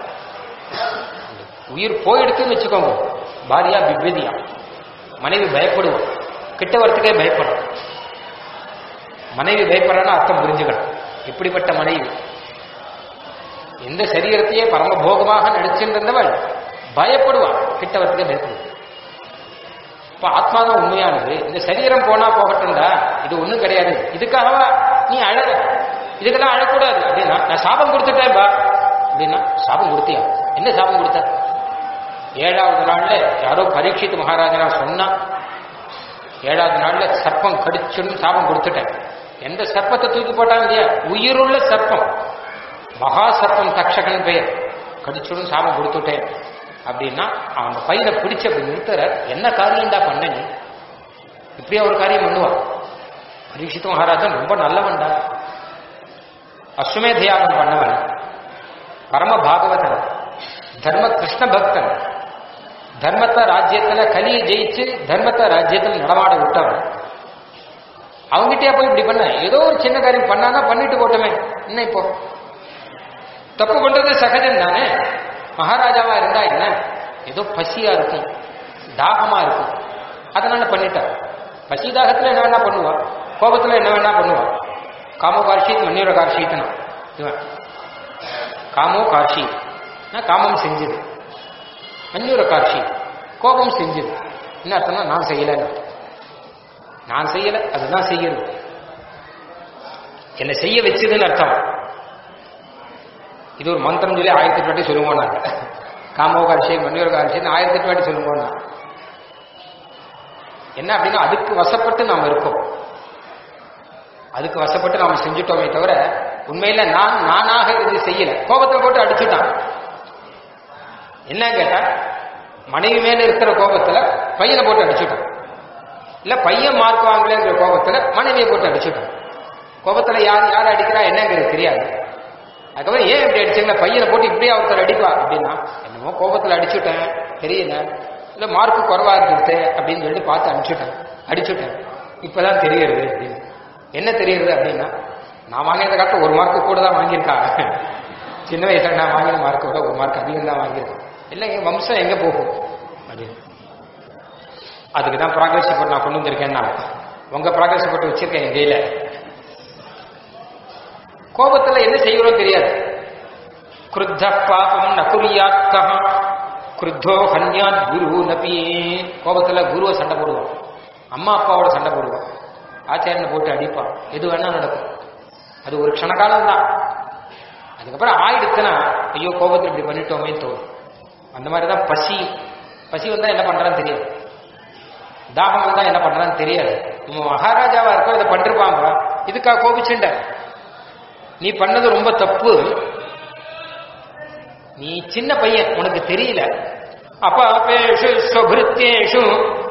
உயிர் போயிடுத்துன்னு வச்சுக்கோங்க பாரியா பிப்யதியா மனைவி பயப்படுவோம் கிட்ட வரத்துக்கே பயப்படும் மனைவி பயப்படுறான்னு அர்த்தம் புரிஞ்சுக்கணும் இப்படிப்பட்ட மனைவி எந்த சரீரத்தையே பரமபோகமாக நடிச்சிருந்தவள் பயப்படுவான் கிட்ட வரத்துக்கே பயப்படுவான் இப்ப ஆத்மா தான் உண்மையானது இந்த சரீரம் போனா போகட்டும்டா இது ஒண்ணும் கிடையாது இதுக்காகவா நீ அழ இதுக்கெல்லாம் அழக்கூடாது அப்படின்னா நான் சாபம் கொடுத்துட்டேன் பா அப்படின்னா சாபம் கொடுத்தியா என்ன சாபம் கொடுத்த ஏழாவது நாள்ல யாரோ பரீட்சித்து மகாராஜனா சொன்னா ஏழாவது நாள்ல சர்ப்பம் கடிச்சுன்னு சாபம் கொடுத்துட்டேன் எந்த சர்ப்பத்தை தூக்கி போட்டாங்க இல்லையா உயிருள்ள சர்ப்பம் மகா சர்ப்பம் தக்ஷகன் பெயர் கடிச்சுன்னு சாபம் கொடுத்துட்டேன் அப்படின்னா அவன் பையனை பிடிச்ச அப்படி நிறுத்துற என்ன காரியம்டா பண்ண நீ இப்படியா ஒரு காரியம் பண்ணுவான் பரீட்சித்து மகாராஜன் ரொம்ப நல்லவன்டா அஸ்வமேத யாகம் பண்ணவன் பரம பாகவதன் தர்ம கிருஷ்ண பக்தன் தர்மத்தை ராஜ்யத்துல கலியை ஜெயிச்சு தர்மத்தை ராஜ்யத்தில் நடமாட விட்டவன் அவங்ககிட்டயா போய் இப்படி பண்ண ஏதோ ஒரு சின்ன காரியம் பண்ணானா பண்ணிட்டு போட்டோமே என்ன இப்போ தப்பு பண்றது சகஜம் தானே மகாராஜாவா இருந்தா என்ன ஏதோ பசியா இருக்கும் தாகமா இருக்கும் அதனால பண்ணிட்டார் பசி தாகத்துல என்ன வேணா பண்ணுவா கோபத்துல என்ன வேணா பண்ணுவா காமோ கார்ஷீத் மன்னியோட கார்ஷீத்னா இவன் காமோ கார்ஷி காமம் செஞ்சது மன்னியோட காட்சி கோபம் செஞ்சது என்ன அர்த்தம்னா நான் செய்யல நான் செய்யல அதுதான் செய்யறது என்னை செய்ய வச்சதுன்னு அர்த்தம் இது ஒரு மந்திரம் சொல்லி ஆயிரத்தி எட்டு வாட்டி சொல்லுவோம் நாங்க காமோ காட்சி மன்னியோட காட்சின்னு ஆயிரத்தி எட்டு வாட்டி சொல்லுவோம் நான் என்ன அப்படின்னா அதுக்கு வசப்பட்டு நாம் இருக்கோம் அதுக்கு வசப்பட்டு நாம செஞ்சுட்டோமே தவிர உண்மையில நான் நானாக இருந்து செய்யல கோபத்தை போட்டு அடிச்சுட்டான் என்ன கேட்டா மனைவி மேல இருக்கிற கோபத்துல பையனை போட்டு அடிச்சுட்டான் இல்ல பையன் மார்க் வாங்கலங்கிற கோபத்துல மனைவியை போட்டு அடிச்சுட்டான் கோபத்துல யார் யார் அடிக்கிறா என்னங்கிறது தெரியாது அதுக்கப்புறம் ஏன் இப்படி அடிச்சீங்களா பையனை போட்டு இப்படியே ஒருத்தர் அடிப்பா அப்படின்னா என்னமோ கோபத்துல அடிச்சுட்டேன் தெரியல இல்ல மார்க் குறவா இருந்துட்டு அப்படின்னு சொல்லிட்டு பார்த்து அனுப்பிச்சுட்டேன் அடிச்சுட்டேன் இப்பதான் தெரியுது அப்படின்னு என்ன தெரியுது அப்படின்னா நான் வாங்கினத காட்ட ஒரு மார்க்கு கூட தான் வாங்கியிருக்கா சின்ன வயசுல நான் வாங்கின மார்க்கை விட ஒரு மார்க் அதிகம் தான் வாங்கியிருக்கேன் இல்லை என் வம்சம் எங்க போகும் அப்படின்னு அதுக்கு தான் ப்ராக்ரஸ் ரிப்போர்ட் நான் கொண்டு வந்திருக்கேன் நான் உங்க ப்ராக்ரஸ் ரிப்போர்ட் வச்சிருக்கேன் என் கையில கோபத்துல என்ன செய்யறோம் தெரியாது கிருத்த பாபம் நகுரியாத்தா கிருத்தோ ஹன்யாத் குரு நபி கோபத்துல குருவை சண்டை போடுவோம் அம்மா அப்பாவோட சண்டை போடுவோம் ஆச்சாரியனை போட்டு அடிப்பான் எது வேணா நடக்கும் அது ஒரு க்ஷணகாலம் தான் அதுக்கப்புறம் ஆயிடுச்சுன்னா ஐயோ கோபத்தில் இப்படி பண்ணிட்டோமேன்னு தோணும் அந்த மாதிரி தான் பசி பசி வந்தா என்ன பண்றான்னு தெரியாது தாகம் வந்தா என்ன பண்றான்னு தெரியாது இவன் மகாராஜாவா இருக்கோ இதை பண்ணிருப்பாங்க இதுக்காக கோபிச்சுண்ட நீ பண்ணது ரொம்ப தப்பு நீ சின்ன பையன் உனக்கு தெரியல அபாபேஷு ஸ்வபிருத்தேஷு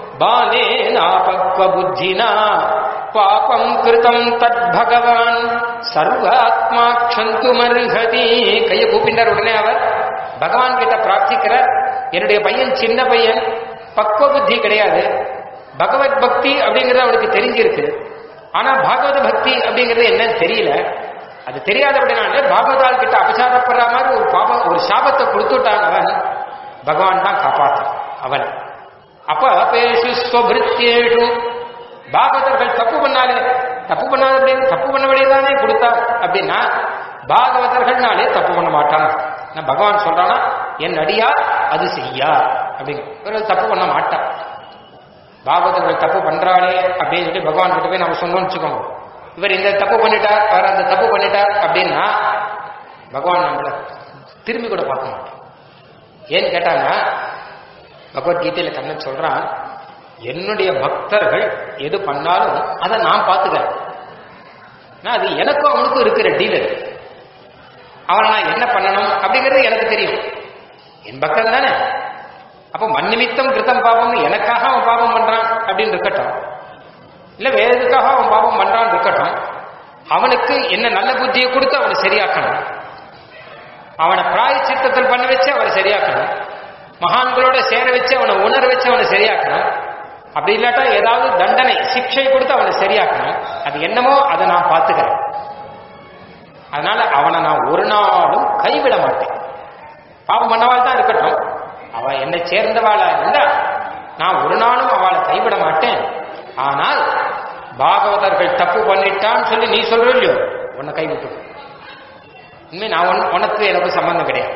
பாலேனாபக்வ புத்தினா பாபம் கிருதம் தத் பகவான் சர்வாத்மா க்ஷந்துமர்ஹதி கையை கூப்பிட்டார் உடனே அவர் பகவான் கிட்ட பிரார்த்திக்கிறார் என்னுடைய பையன் சின்ன பையன் பக்குவ புத்தி கிடையாது பகவத் பக்தி அப்படிங்கிறது அவனுக்கு தெரிஞ்சிருக்கு ஆனா பாகவத பக்தி அப்படிங்கிறது என்னன்னு தெரியல அது தெரியாத அப்படின்னால பாகவதால் கிட்ட அபசாரப்படுற மாதிரி ஒரு பாபம் ஒரு சாபத்தை கொடுத்துட்டான் அவன் பகவான் தான் காப்பாற்றான் அவன் அப்ப பேசு ஸ்வபிருத்தியேஷு பாகவதர்கள் தப்பு பண்ணாலே தப்பு பண்ணாத அப்படின்னு தப்பு பண்ண வேண்டியதானே கொடுத்தார் அப்படின்னா பாகவதர்கள்னாலே தப்பு பண்ண மாட்டான் நான் பகவான் சொல்றானா என் அடியார் அது செய்யா அப்படின்னு இவர்கள் தப்பு பண்ண மாட்டான் பாகவதர்கள் தப்பு பண்றாளே அப்படின்னு சொல்லி பகவான் கிட்ட போய் நம்ம சொன்னோம்னு வச்சுக்கோங்க இவர் இந்த தப்பு பண்ணிட்டார் அவர் அந்த தப்பு பண்ணிட்டார் அப்படின்னா பகவான் நம்மள திரும்பி கூட பார்க்க மாட்டோம் ஏன்னு கேட்டாங்கன்னா பகவத்கீதையில கண்ணன் சொல்றான் என்னுடைய பக்தர்கள் எது பண்ணாலும் அதை நான் பார்த்துக்கிறேன் நான் அது எனக்கும் அவனுக்கும் இருக்கிற டீலர் அவனை நான் என்ன பண்ணணும் அப்படிங்கிறது எனக்கு தெரியும் என் பக்தன் தானே அப்போ மண்ணிமித்தம் கிருத்தம் பாபம் எனக்காக அவன் பாபம் பண்றான் அப்படின்னு இருக்கட்டும் இல்ல வேற எதுக்காக அவன் பாபம் பண்றான்னு இருக்கட்டும் அவனுக்கு என்ன நல்ல புத்தியை கொடுத்து அவனை சரியாக்கணும் அவனை பிராய சித்தத்தில் பண்ண வச்சு அவனை சரியாக்கணும் மகான்களோட சேர வச்சு அவனை உணர வச்சு அவனை சரியாக்கணும் அப்படி இல்லாட்டா ஏதாவது தண்டனை சிக்ஷை கொடுத்து அவனை சரியாக்கணும் அது என்னமோ அதை நான் பார்த்துக்கிறேன் அதனால அவனை நான் ஒரு நாளும் கைவிட மாட்டேன் பாவம் பண்ணவாள் தான் இருக்கட்டும் அவ என்னை சேர்ந்தவாளா இருந்தா நான் ஒரு நாளும் அவளை கைவிட மாட்டேன் ஆனால் பாகவதர்கள் தப்பு பண்ணிட்டான்னு சொல்லி நீ சொல்ற இல்லையோ உன்னை கைவிட்டு உண்மை நான் உன் உனக்கு எனக்கு சம்பந்தம் கிடையாது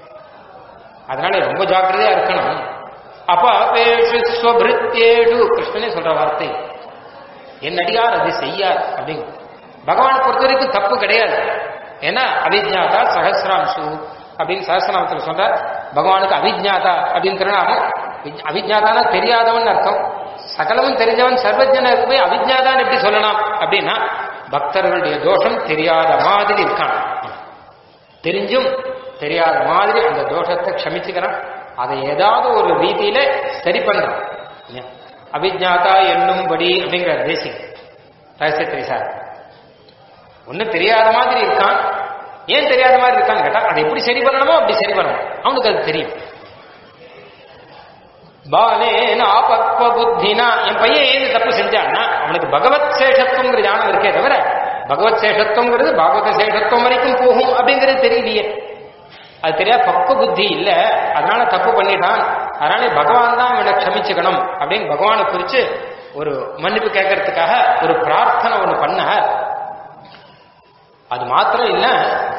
அதனால ரொம்ப ஜாக்கிரதையா இருக்கணும் அப்ப பேசுவபிருத்தேடு கிருஷ்ணனே சொல்ற வார்த்தை என் அடியார் அது செய்யார் அப்படிங்க பகவானை பொறுத்த வரைக்கும் தப்பு கிடையாது ஏன்னா அவிஜாதா சகசிராம்சு அப்படின்னு சகசிரநாமத்தில் சொல்றார் பகவானுக்கு அவிஜாதா அப்படின்னு திருநாமம் அவிஜாதானா தெரியாதவன் அர்த்தம் சகலமும் தெரிஞ்சவன் சர்வஜன போய் அவிஜாதான் எப்படி சொல்லலாம் அப்படின்னா பக்தர்களுடைய தோஷம் தெரியாத மாதிரி இருக்கான் தெரிஞ்சும் தெரியாத மாதிரி அந்த தோஷத்தை க்ஷமிச்சுக்கிறான் அதை ஏதாவது ஒரு ரீதியில சரி பண்றான் அவிஜாதா என்னும்படி அப்படிங்கிற தேசியம் ரகசியத்திரி சார் ஒன்னும் தெரியாத மாதிரி இருக்கான் ஏன் தெரியாத மாதிரி இருக்கான்னு கேட்டா அதை எப்படி சரி பண்ணணுமோ அப்படி சரி பண்ணணும் அவனுக்கு அது தெரியும் பாலேன ஆபக்வ புத்தினா என் பையன் ஏது தப்பு செஞ்சான்னா அவனுக்கு பகவத் சேஷத்துவங்கிற ஞானம் இருக்கே தவிர பகவத் சேஷத்துவங்கிறது பாகவத சேஷத்துவம் வரைக்கும் போகும் அப்படிங்கிறது தெரியலையே அது தெரியாது பக்குவ புத்தி இல்ல அதனால தப்பு பண்ணிட்டான் அதனால பகவான் தான் இவனை க்ஷமிச்சுக்கணும் அப்படின்னு பகவானை குறிச்சு ஒரு மன்னிப்பு கேட்கறதுக்காக ஒரு பிரார்த்தனை ஒண்ணு பண்ண அது மாத்திரம் இல்ல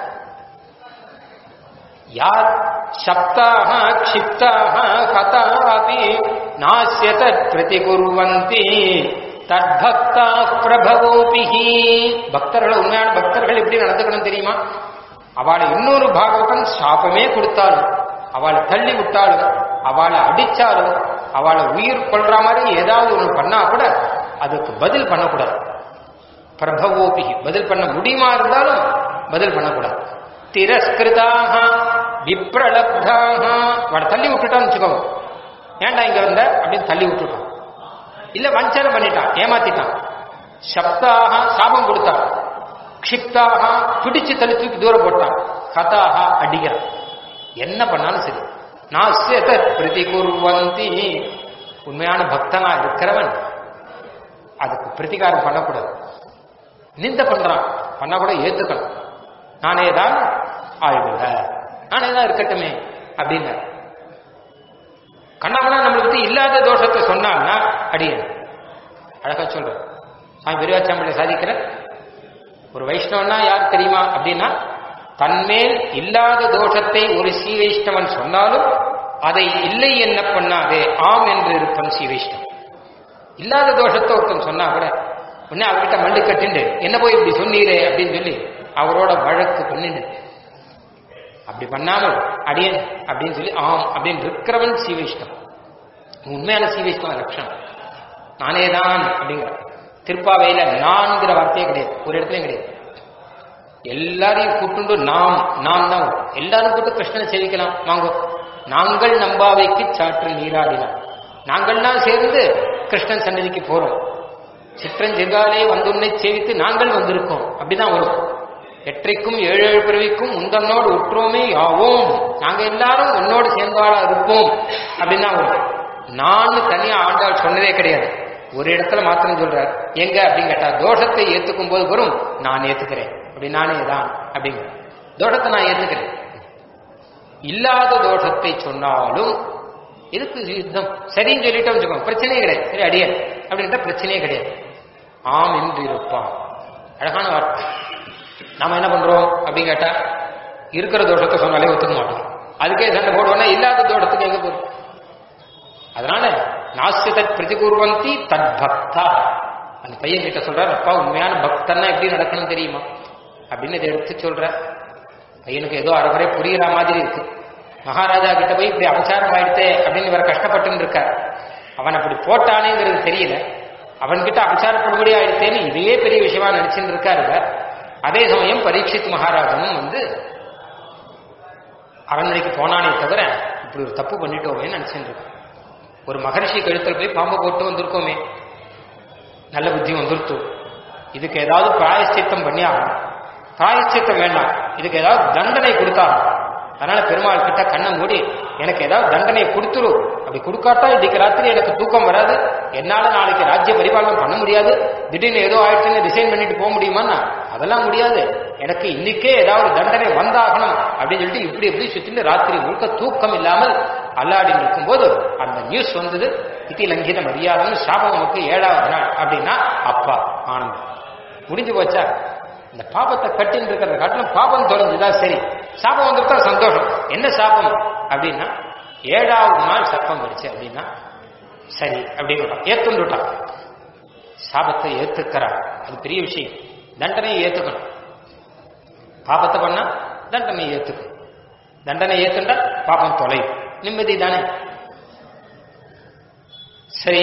யார் சப்தாக க்ஷிப்தாக கதாபி நாசிய தத் பிரதிகுர்வந்தி தத்பக்தா பிரபவோபிஹி பக்தர்கள் உண்மையான பக்தர்கள் எப்படி நடந்துக்கணும் தெரியுமா அவளை இன்னொரு பாகவதன் சாபமே கொடுத்தாலும் அவளை தள்ளி விட்டாலும் அவளை அடிச்சாலும் அவளை உயிர் கொள்ற மாதிரி ஏதாவது ஒன்று பண்ணா கூட அதுக்கு பதில் பண்ணக்கூடாது பிரபவோபிகி பதில் பண்ண முடியுமா இருந்தாலும் பதில் பண்ணக்கூடாது திரஸ்கிருதாக விப்ரலப்தாக அவளை தள்ளி விட்டுட்டான்னு வச்சுக்கோங்க ஏன்டா இங்க வந்த அப்படின்னு தள்ளி விட்டுட்டான் இல்ல வஞ்சனை பண்ணிட்டான் ஏமாத்திட்டான் சப்தாக சாபம் கொடுத்தான் க்ஷிப்தாக பிடிச்சு தள்ளி தூக்கி தூரம் போட்டான் கதாக அடிக்கிறான் என்ன பண்ணாலும் சரி நாசியத பிரதிகுர்வந்தி உண்மையான பக்தனா இருக்கிறவன் அதுக்கு பிரதிகாரம் பண்ணக்கூடாது நிந்த பண்றான் பண்ணா கூட ஏத்துக்கணும் நானே தான் ஆழ்வுக நானே தான் இருக்கட்டுமே அப்படின்னு கண்ணாமனா நம்மளை பத்தி இல்லாத தோஷத்தை சொன்னான்னா அடியன் அழகா சொல்றேன் சாமி பெரியவாச்சாம்பிள்ளை சாதிக்கிற ஒரு வைஷ்ணவனா யார் தெரியுமா அப்படின்னா தன்மேல் இல்லாத தோஷத்தை ஒரு ஸ்ரீ வைஷ்ணவன் சொன்னாலும் அதை இல்லை என்ன பண்ணாதே ஆம் என்று இருப்பன் ஸ்ரீ வைஷ்ணவன் இல்லாத தோஷத்தை ஒருத்தன் சொன்னா கூட உடனே அவர்கிட்ட மண்டு கட்டிண்டு என்ன போய் இப்படி சொன்னீரே அப்படின்னு சொல்லி அவரோட வழக்கு பண்ணிண்டு அப்படி பண்ணாமல் அடியன் அப்படின்னு சொல்லி ஆம் அப்படின்னு இருக்கிறவன் ஸ்ரீ வைஷ்ணவன் உண்மையான ஸ்ரீ வைஷ்ணவ லட்சணம் நானே தான் அப்படிங்கிற திருப்பாவையில நான்கிற வார்த்தையே கிடையாது ஒரு இடத்துலயும் கிடையாது எல்லாரையும் கூட்டுண்டு நாம் நான் தான் வரும். எல்லாரும் கூட்டு கிருஷ்ணனை சேவிக்கலாம் வாங்கோ நாங்கள் நம்பாவைக்கு சாற்று நீராடினார் நாங்கள்லாம் சேர்ந்து கிருஷ்ணன் சன்னதிக்கு போறோம் சிற்றஞ்சிறுகாலே வந்துன்னை சேவித்து நாங்கள் வந்திருக்கோம் அப்படிதான் வரும் எற்றைக்கும் ஏழு ஏழு பிறவிக்கும் உந்தன்னோடு உற்றோமே யாவோம் நாங்க எல்லாரும் உன்னோடு சேர்ந்தாளா இருப்போம் அப்படின்னு தான் வரும் நான் தனியா ஆண்டாள் சொன்னதே கிடையாது ஒரு இடத்துல மாத்திரம் சொல்றார் எங்க அப்படின்னு கேட்டா தோஷத்தை ஏத்துக்கும் போது வரும் நான் ஏத்துக்கிறேன் அப்படி நானே தான் அப்படிங்கிற தோஷத்தை நான் ஏத்துக்கிறேன் இல்லாத தோஷத்தை சொன்னாலும் எதுக்கு யுத்தம் சரின்னு சொல்லிட்டு வச்சுக்கோங்க பிரச்சனையே கிடையாது சரி அடியாது அப்படின்ட்டா பிரச்சனையே கிடையாது ஆம் என்று இருப்பான் அழகான வார்த்தை நாம என்ன பண்றோம் அப்படின்னு கேட்டா இருக்கிற தோஷத்தை சொன்னாலே ஒத்துக்க மாட்டோம் அதுக்கே சண்டை போடுவோம்னா இல்லாத தோஷத்துக்கு எங்க போறோம் அதனால நாஸ்தி தத் பிரதிகூர்வந்தி தத் பக்தா அந்த பையன் கிட்ட சொல்றாரு அப்பா உண்மையான பக்தன்னா எப்படி நடக்கணும் தெரியுமா அப்படின்னு இதை எடுத்து சொல்ற பையனுக்கு ஏதோ அரைகுறை புரியுற மாதிரி இருக்கு மகாராஜா கிட்ட போய் இப்படி அபச்சாரம் ஆயிடுத்தே அப்படின்னு இவர் கஷ்டப்பட்டு இருக்கார் அவன் அப்படி போட்டானேங்கிறது தெரியல அவன்கிட்ட அபச்சாரப்படும்படி ஆயிடுத்தேன்னு இதையே பெரிய விஷயமா நினைச்சுட்டு இருக்காரு இவர். அதே சமயம் பரீட்சித் மகாராஜனும் வந்து அரண்மனைக்கு போனானே தவிர இப்படி ஒரு தப்பு பண்ணிட்டோமேன்னு நினைச்சுட்டு இருக்கான் ஒரு மகர்ஷி கழுத்தில் போய் பாம்பு போட்டு வந்திருக்கோமே நல்ல புத்தி வந்துருத்து இதுக்கு ஏதாவது பிராயச்சித்தம் பண்ணி ஆகணும் பிராயச்சித்தம் வேண்டாம் இதுக்கு ஏதாவது தண்டனை கொடுத்தாகணும் அதனால பெருமாள் கிட்ட கண்ணை மூடி எனக்கு ஏதாவது தண்டனை கொடுத்துரு அப்படி கொடுக்காட்டா இன்னைக்கு ராத்திரி எனக்கு தூக்கம் வராது என்னால நாளைக்கு ராஜ்ய பரிபாலனம் பண்ண முடியாது திடீர்னு ஏதோ ஆயிடுச்சுன்னு ரிசைன் பண்ணிட்டு போக முடியுமான்னா அதெல்லாம் முடியாது எனக்கு இன்னைக்கே ஏதாவது தண்டனை வந்தாகணும் அப்படின்னு சொல்லிட்டு இப்படி இப்படி சுத்திட்டு ராத்திரி முழுக்க தூக்கம் இல்லாமல் அல்லாடி இருக்கும்போது அந்த நியூஸ் வந்தது இத்தி லங்கித மரியாதைன்னு சாபம் நமக்கு ஏழாவது நாள் அப்படின்னா அப்பா ஆனந்தம் முடிஞ்சு போச்சா இந்த பாபத்தை கட்டின்னு இருக்கிறத காட்டிலும் பாபம் தொலைஞ்சுதா சரி சாபம் வந்துட்டா சந்தோஷம் என்ன சாபம் அப்படின்னா ஏழாவது நாள் சப்பம் வருச்சு அப்படின்னா சரி அப்படின்னு ஏத்துண்டுட்டான் சாபத்தை ஏத்துக்கிறான் அது பெரிய விஷயம் தண்டனையை ஏத்துக்கணும் பாபத்தை பண்ணா தண்டனையை ஏத்துக்கணும் தண்டனை ஏத்துண்டா பாபம் தொலையும் நிம்மதி தானே சரி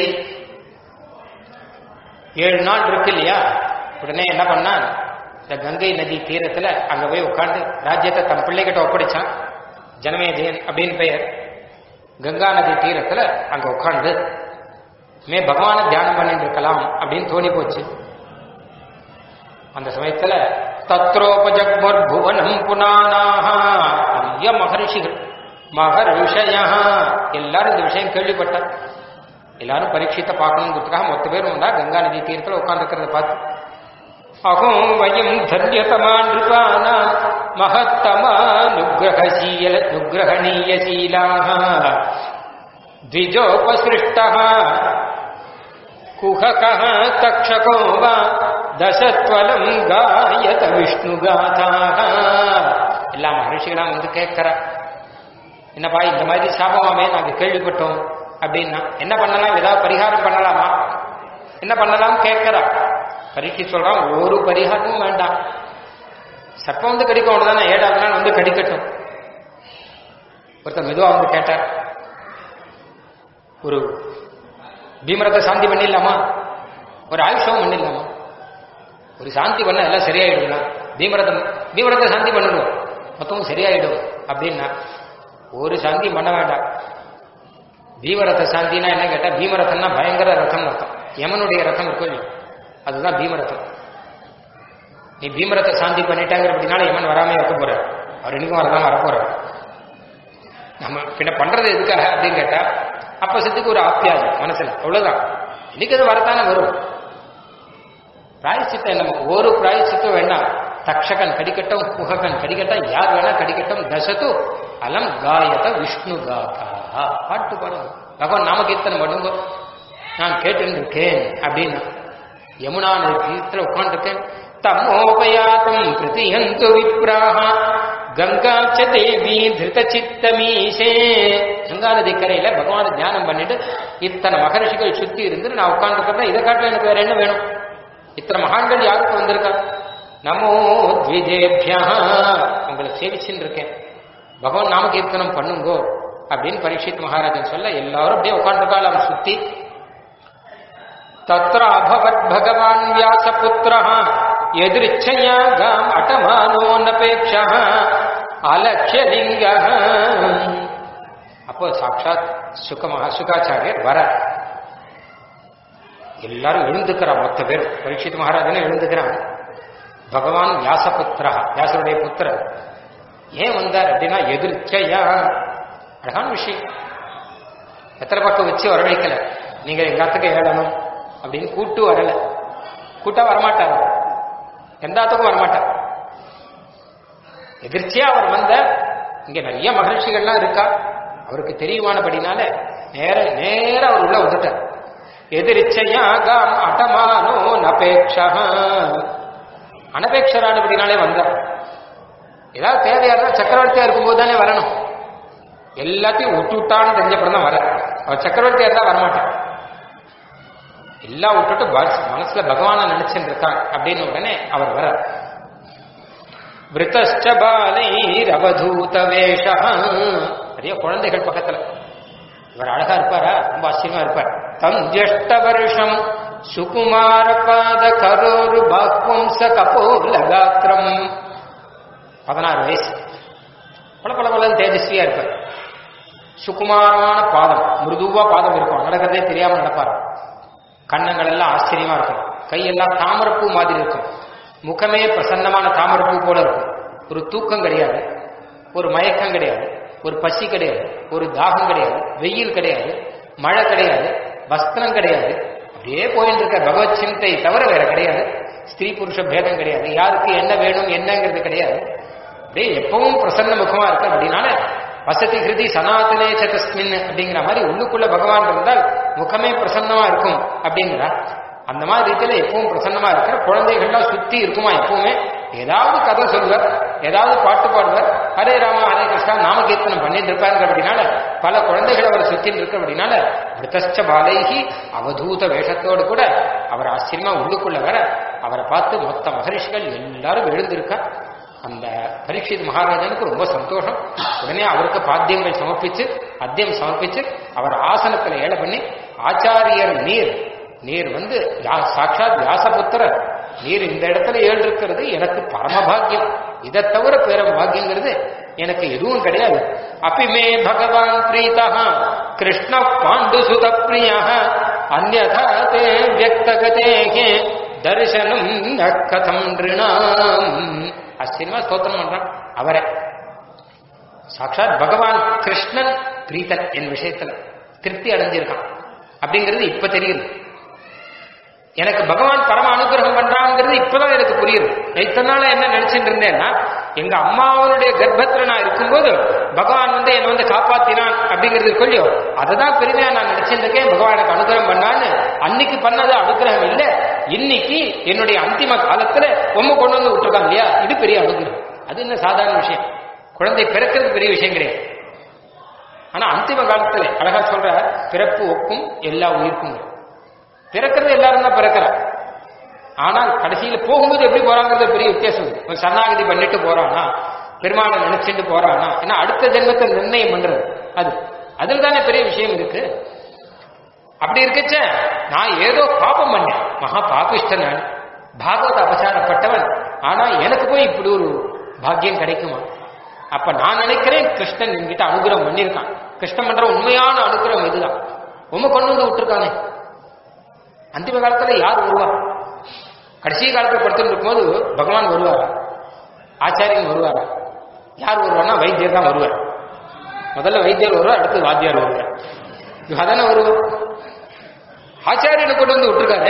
ஏழு நாள் இருக்கு இல்லையா உடனே என்ன பண்ணான் இந்த கங்கை நதி தீரத்துல அங்க போய் உட்காந்து ராஜ்யத்தை தன் பிள்ளைகிட்ட ஒப்படைச்சான் ஜனமேஜயன் அப்படின்னு பெயர் கங்கா நதி தீரத்துல அங்க உட்காந்து மே பகவான தியானம் பண்ணிட்டு இருக்கலாம் அப்படின்னு தோணி போச்சு அந்த சமயத்துல தத்ரோபஜக்மர் புவனம் புனானாக பெரிய மகரிஷிகள் மகரிஷயா எல்லாரும் இந்த விஷயம் கேள்விப்பட்டார் எல்லாரும் பரீட்சித்த பார்க்கணுங்கிறதுக்காக மொத்த பேரும் வந்தா கங்கா நதி தீரத்துல உட்கார்ந்துக்கிறத பார்த்து அகம் வயம் தர்யதமான் நிருபானா மகத்தமா நுகிரகசீல நுகிரகணீயசீலாக द्विजोपसृष्टः कुहकः तक्षको वा தசத்வலம் காயத விஷ்ணுகாதாக எல்லா மகர்ஷிகளாம் வந்து கேட்கிற என்னப்பா இந்த மாதிரி சாபமாமே நாங்க கேள்விப்பட்டோம் அப்படின்னா என்ன பண்ணலாம் ஏதாவது பரிகாரம் பண்ணலாமா என்ன பண்ணலாம் கேட்கிறா பரீட்சை சொல்றான் ஒரு பரிகாரமும் வேண்டாம் சர்ப்பம் வந்து கடிக்க ஒண்ணுதானே ஏழாவது நாள் வந்து கடிக்கட்டும் ஒருத்தர் மெதுவா வந்து கேட்டார் ஒரு பீமரத்தை சாந்தி பண்ணிடலாமா ஒரு ஆயுஷம் பண்ணிடலாமா ஒரு சாந்தி பண்ண எல்லாம் சரியாயிடுங்களா பீமரதம் பீமரத்தை சாந்தி பண்ணணும் மொத்தமும் சரியாயிடும் அப்படின்னா ஒரு சாந்தி பண்ண வேண்டாம் பீமரத சாந்தினா என்ன கேட்டா பீமரதம்னா பயங்கர ரதம் அர்த்தம் யமனுடைய ரதம் இருக்கும் இல்லையா அதுதான் பீமரதம் நீ பீமரத்தை சாந்தி பண்ணிட்டாங்கிற அப்படின்னால யமன் வராம இருக்க போற அவர் இன்னைக்கும் வரதான் வரப்போறார் நம்ம பின்ன பண்றது எதுக்காக அப்படின்னு கேட்டா அப்ப சித்துக்கு ஒரு ஆப்பியாசம் மனசுல அவ்வளவுதான் இன்னைக்கு அது வரத்தானே வரும் பிராயச்சித்தம் நமக்கு ஒரு பிராயச்சித்தம் வேண்டாம் தக்ஷகன் கடிக்கட்டும் குஹகன் கடிக்கட்டும் யார் வேணா கடிக்கட்டும் தசத்து அலம் காயத விஷ்ணு காதா பாட்டு பாடுங்க பகவான் நாம கீர்த்தனை பண்ணுங்க நான் கேட்டு இருக்கேன் அப்படின்னா யமுனா நதி தீர்த்தத்தில் உட்காந்துருக்கேன் தமோபயாத்தம் பிரதியந்து விப்ராக கங்கா ச தேவி திருத சித்தமீசே கங்கா நதி கரையில பகவான தியானம் பண்ணிட்டு இத்தனை மகரிஷிகள் சுத்தி இருந்து நான் உட்காந்துருக்கிறேன் இதை காட்டில எனக்கு வேற என்ன வேணும் இத்தனை மகான்கள் யாருக்கு வந்திருக்கா நமோ த்விஜேபியா உங்களை சேவிச்சுன்னு இருக்கேன் பகவான் நாம கீர்த்தனம் பண்ணுங்கோ அப்படின்னு பரீட்சித் மகாராஜன் சொல்ல எல்லாரும் அப்படியே உட்காந்துருக்காள் அவன் சுத்தி தத்திர அபவத் பகவான் வியாசபுத்திர எதிர்ச்சையா காம் அட்டமானோன்னபேட்ச அலட்சலிங்க அப்போ சாட்சாத் சுக மகா சுகாச்சாரியர் வர எல்லாரும் எழுந்துக்கிறான் மொத்த பேர் பரீட்சித் மகாராஜனே எழுந்துக்கிறான் பகவான் வியாசபுத்திரா வியாசருடைய புத்திரர் ஏன் வந்தார் அப்படின்னா எதிர்ச்சையா அழகான விஷயம் எத்தனை பக்கம் வச்சு வரவழைக்கல நீங்க எல்லாத்துக்கும் ஏழணும் அப்படின்னு கூட்டு வரல கூட்டா வரமாட்டார் எந்தாத்துக்கும் வரமாட்டார் எதிர்ச்சியா அவர் வந்த இங்க நிறைய மகிழ்ச்சிகள்லாம் இருக்கா அவருக்கு தெரியுமானபடினால நேர நேர அவர் உள்ள வந்துட்டார் எதிர்ச்சையாக அட்டமானோ நபேட்சா அனபேட்சரானபடினாலே வந்தார் ஏதாவது தேவையா இருந்தா சக்கரவர்த்தியா இருக்கும்போது தானே வரணும் எல்லாத்தையும் விட்டுட்டான்னு தெரிஞ்சப்பறம் தான் வர அவர் சக்கரவர்த்தியா இருந்தா வரமாட்டார் எல்லாம் விட்டுட்டு பஸ்- மனசுல பகவானை நினைச்சுட்டு இருக்கான் அப்படின்னு உடனே அவர் வர விருத்தஷ்ட பாலைர் அவதூத வேஷா நிறைய குழந்தைகள் பக்கத்துல இவர் அழகா இருப்பாரா ரொம்ப ஆச்சரியமா இருப்பார் தம் ஜெஷ்ட வருஷம் சுகுமார பாத கரோரு பாக்வம்ச கபோல காத்திரம் பதினாறு வயசு பல பல பல தேஜஸ்வியா இருப்பார் சுகுமாரமான பாதம் மிருதுவா பாதம் இருக்கும் நடக்கிறதே தெரியாம நடப்பார் கண்ணங்கள் எல்லாம் ஆச்சரியமா இருக்கும் கையெல்லாம் தாமரப்பூ மாதிரி இருக்கும் முகமே பிரசன்னமான தாமரப்பூ போல இருக்கும் ஒரு தூக்கம் கிடையாது ஒரு மயக்கம் கிடையாது ஒரு பசி கிடையாது ஒரு தாகம் கிடையாது வெயில் கிடையாது மழை கிடையாது வஸ்திரம் கிடையாது அப்படியே போயிட்டு இருக்க பகவத் சிந்தை தவிர வேற கிடையாது ஸ்திரீ புருஷ பேதம் கிடையாது யாருக்கு என்ன வேணும் என்னங்கிறது கிடையாது அப்படியே எப்பவும் பிரசன்ன முகமா இருக்கு அப்படின்னால வசதி கிருதி சனாதனே சதஸ்மின் அப்படிங்கிற மாதிரி உள்ளுக்குள்ள பகவான் இருந்தால் முகமே பிரசன்னமா இருக்கும் அப்படிங்கிறா அந்த மாதிரி ரீதியில எப்பவும் பிரசன்னமா இருக்கிற குழந்தைகள்லாம் சுத்தி இருக்குமா எப்பவுமே ஏதாவது கதை சொல்வர் ஏதாவது பாட்டு பாடுவர் ஹரே ராமா ஹரே கிருஷ்ணா நாம கீர்த்தனம் பண்ணிட்டு இருப்பாருங்க அப்படின்னால பல குழந்தைகள் அவர் சுத்தின்னு இருக்க அப்படின்னால விருத்தஷ்ட பாலைகி அவதூத வேஷத்தோடு கூட அவர் ஆச்சரியமா உள்ளுக்குள்ள வர அவரை பார்த்து மொத்த மகரிஷிகள் எல்லாரும் எழுந்திருக்கா அந்த பரீட்சித் மகாராஜனுக்கு ரொம்ப சந்தோஷம் உடனே அவருக்கு பாத்தியங்கள் சமர்ப்பிச்சு அத்தியம் சமர்ப்பிச்சு அவர் ஆசனத்துல ஏழை பண்ணி ஆச்சாரியர் நீர் நீர் வந்து யா- சாட்சாத் வியாசபுத்திரர் நீர் இந்த இடத்துல ஏழு இருக்கிறது எனக்கு பரமபாகியம் இதை தவிர பேர பாக்கியங்கிறது எனக்கு எதுவும் கிடையாது அபிமே பகவான் பிரீதா கிருஷ்ண பாண்டு சுத பிரிய அந்நதா தே வியக்தகதே தரிசனம் ந கதம் நிருணாம் ஆச்சரியமா ஸ்தோத்திரம் பண்றான் அவரை சாட்சாத் பகவான் கிருஷ்ணன் பிரீதன் என் விஷயத்துல திருப்தி அடைஞ்சிருக்கான் அப்படிங்கிறது இப்ப தெரியுது எனக்கு பகவான் பரம அனுகிரகம் பண்றாங்கிறது இப்பதான் எனக்கு புரியுது இத்தனை நாளா என்ன நினைச்சிட்டு இருந்தேன்னா எங்க அம்மாவனுடைய கர்ப்பத்துல நான் இருக்கும்போது பகவான் வந்து என்னை வந்து காப்பாத்தினான் அப்படிங்கிறது கொள்ளியோ அதுதான் பெருமையா நான் நினைச்சிட்டு இருக்கேன் பகவான் எனக்கு அனுகிரகம் பண்ணான்னு அன்னைக்கு பண்ணது அனுகிரகம் இல்ல இன்னைக்கு என்னுடைய அந்திம காலத்துல உம்ம கொண்டு வந்து விட்டுருக்காங்க இல்லையா இது பெரிய அனுகிரகம் அது என்ன சாதாரண விஷயம் குழந்தை பிறக்கிறது பெரிய விஷயம் கிடையாது ஆனா அந்திம காலத்துல அழகா சொல்ற பிறப்பு ஒக்கும் எல்லா உயிர்க்கும் பிறக்கிறது எல்லாரும் தான் பிறக்கிறா ஆனால் கடைசியில போகும்போது எப்படி போறாங்கிறது பெரிய வித்தியாசம் இருக்கு. ஒரு சரணாகதி பண்ணிட்டு போறானா பெருமாளை நினைச்சுட்டு போறானா ஏன்னா அடுத்த ஜென்மத்தை நிர்ணயம் பண்றது அது அதில் தானே பெரிய விஷயம் இருக்கு அப்படி இருக்கச்ச நான் ஏதோ பாபம் பண்ணேன் மகா பாபிஷ்டன் நான் பாகவத அபசாரப்பட்டவன் ஆனா எனக்கு போய் இப்படி ஒரு பாக்கியம் கிடைக்குமா அப்ப நான் நினைக்கிறேன் கிருஷ்ணன் என்கிட்ட அனுகிரகம் பண்ணியிருக்கான் கிருஷ்ணன் பண்ற உண்மையான அனுகிரகம் இதுதான் உண்மை கொண்டு வந்து விட்டுருக்கானே அந்திம காலத்துல யார் வருவா கடைசி காலத்துல படுத்துட்டு இருக்கும்போது பகவான் வருவாரா ஆச்சாரியன் வருவாரா யார் வருவார்னா வைத்தியர் தான் வருவார் முதல்ல வைத்தியர் வருவார் அடுத்து வாத்தியார் வருவார் இவ அதானே வருவார் ஆச்சாரியனை கொண்டு வந்து விட்டுருக்காரு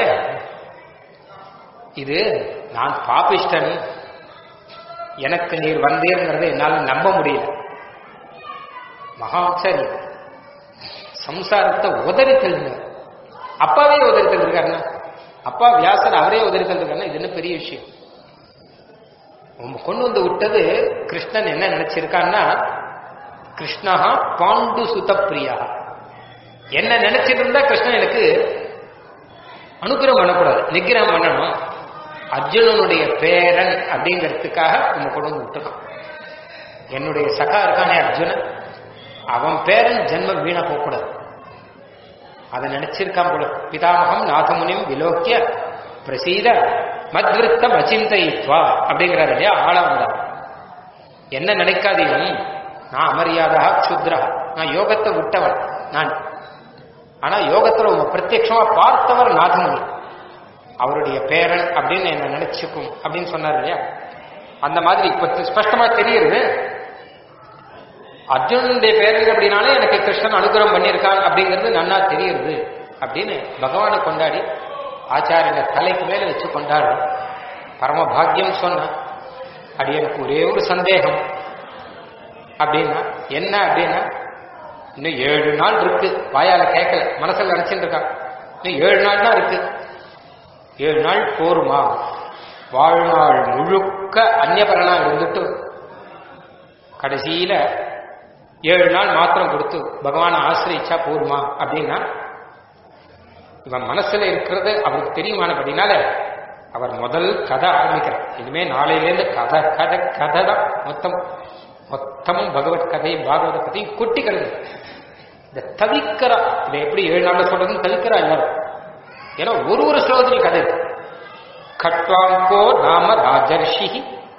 இது நான் பாபிஷ்டன் எனக்கு நீர் வந்தீர்ங்கிறத என்னால நம்ப முடியல மகாச்சாரியர் சம்சாரத்தை உதறி தள்ளினார் அப்பாவே உதறி தள்ளிருக்காருன்னா அப்பா வியாசர் அவரே உதறி தள்ளிருக்காருன்னா இது என்ன பெரிய விஷயம் உங்க கொண்டு வந்து விட்டது கிருஷ்ணன் என்ன நினைச்சிருக்கான்னா கிருஷ்ணஹா பாண்டு சுத பிரியா என்ன நினைச்சிட்டு இருந்தா கிருஷ்ணன் எனக்கு அனுகிரகம் பண்ணக்கூடாது நிகிரகம் பண்ணணும் அர்ஜுனனுடைய பேரன் அப்படிங்கிறதுக்காக உங்க கொண்டு வந்து விட்டுருக்கான் என்னுடைய சகா இருக்கானே அர்ஜுனன் அவன் பேரன் ஜென்மம் வீணா போகக்கூடாது அதை நினைச்சிருக்கான் போல பிதாமகம் நாதமுனியும் விலோக்கிய பிரசீத மத்விருத்தம் அச்சிந்தைத்வா அப்படிங்கிறார் இல்லையா ஆளா வந்தார் என்ன நினைக்காதீங்க நான் அமரியாதா க்ஷுத்ரா நான் யோகத்தை விட்டவன் நான் ஆனா யோகத்துல உங்க பிரத்யட்சமா பார்த்தவர் நாதமுனி அவருடைய பேரன் அப்படின்னு என்ன நினைச்சுக்கும் அப்படின்னு சொன்னார் இல்லையா அந்த மாதிரி இப்ப ஸ்பஷ்டமா தெரியுது அர்ஜுனனுடைய பேரன் அப்படின்னாலே எனக்கு கிருஷ்ணன் அனுகிரகம் பண்ணியிருக்கான் அப்படிங்கிறது நன்னா தெரியுது அப்படின்னு பகவானை கொண்டாடி ஆச்சாரியனை தலைக்கு மேல வச்சு கொண்டாடுறோம் பரம பாக்கியம் சொன்ன அடி எனக்கு ஒரே ஒரு சந்தேகம் அப்படின்னா என்ன அப்படின்னா இன்னும் ஏழு நாள் இருக்கு வாயால கேட்கல மனசுல நினைச்சுட்டு இருக்கான் இன்னும் ஏழு நாள் தான் இருக்கு ஏழு நாள் போருமா வாழ்நாள் முழுக்க அந்நியபரனா இருந்துட்டு கடைசியில ஏழு நாள் மாத்திரம் கொடுத்து பகவானை ஆசிரியிச்சா போருமா அப்படின்னா இவன் மனசுல இருக்கிறது அவருக்கு தெரியுமானபடினால அவர் முதல் கதை ஆரம்பிக்கிறார் இனிமே நாளையிலேருந்து கதை கதை கதை தான் மொத்தம் மொத்தமும் பகவத் கதையும் பாகவத கதையும் கொட்டிக்கிறது இந்த தவிக்கிறா இதை எப்படி ஏழு நாள்ல சொல்றதுன்னு தவிக்கிறா எல்லாரும் ஏன்னா ஒரு ஒரு ஸ்லோகத்திலையும் கதை இருக்கு கட்வாங்கோ நாம ராஜர்ஷி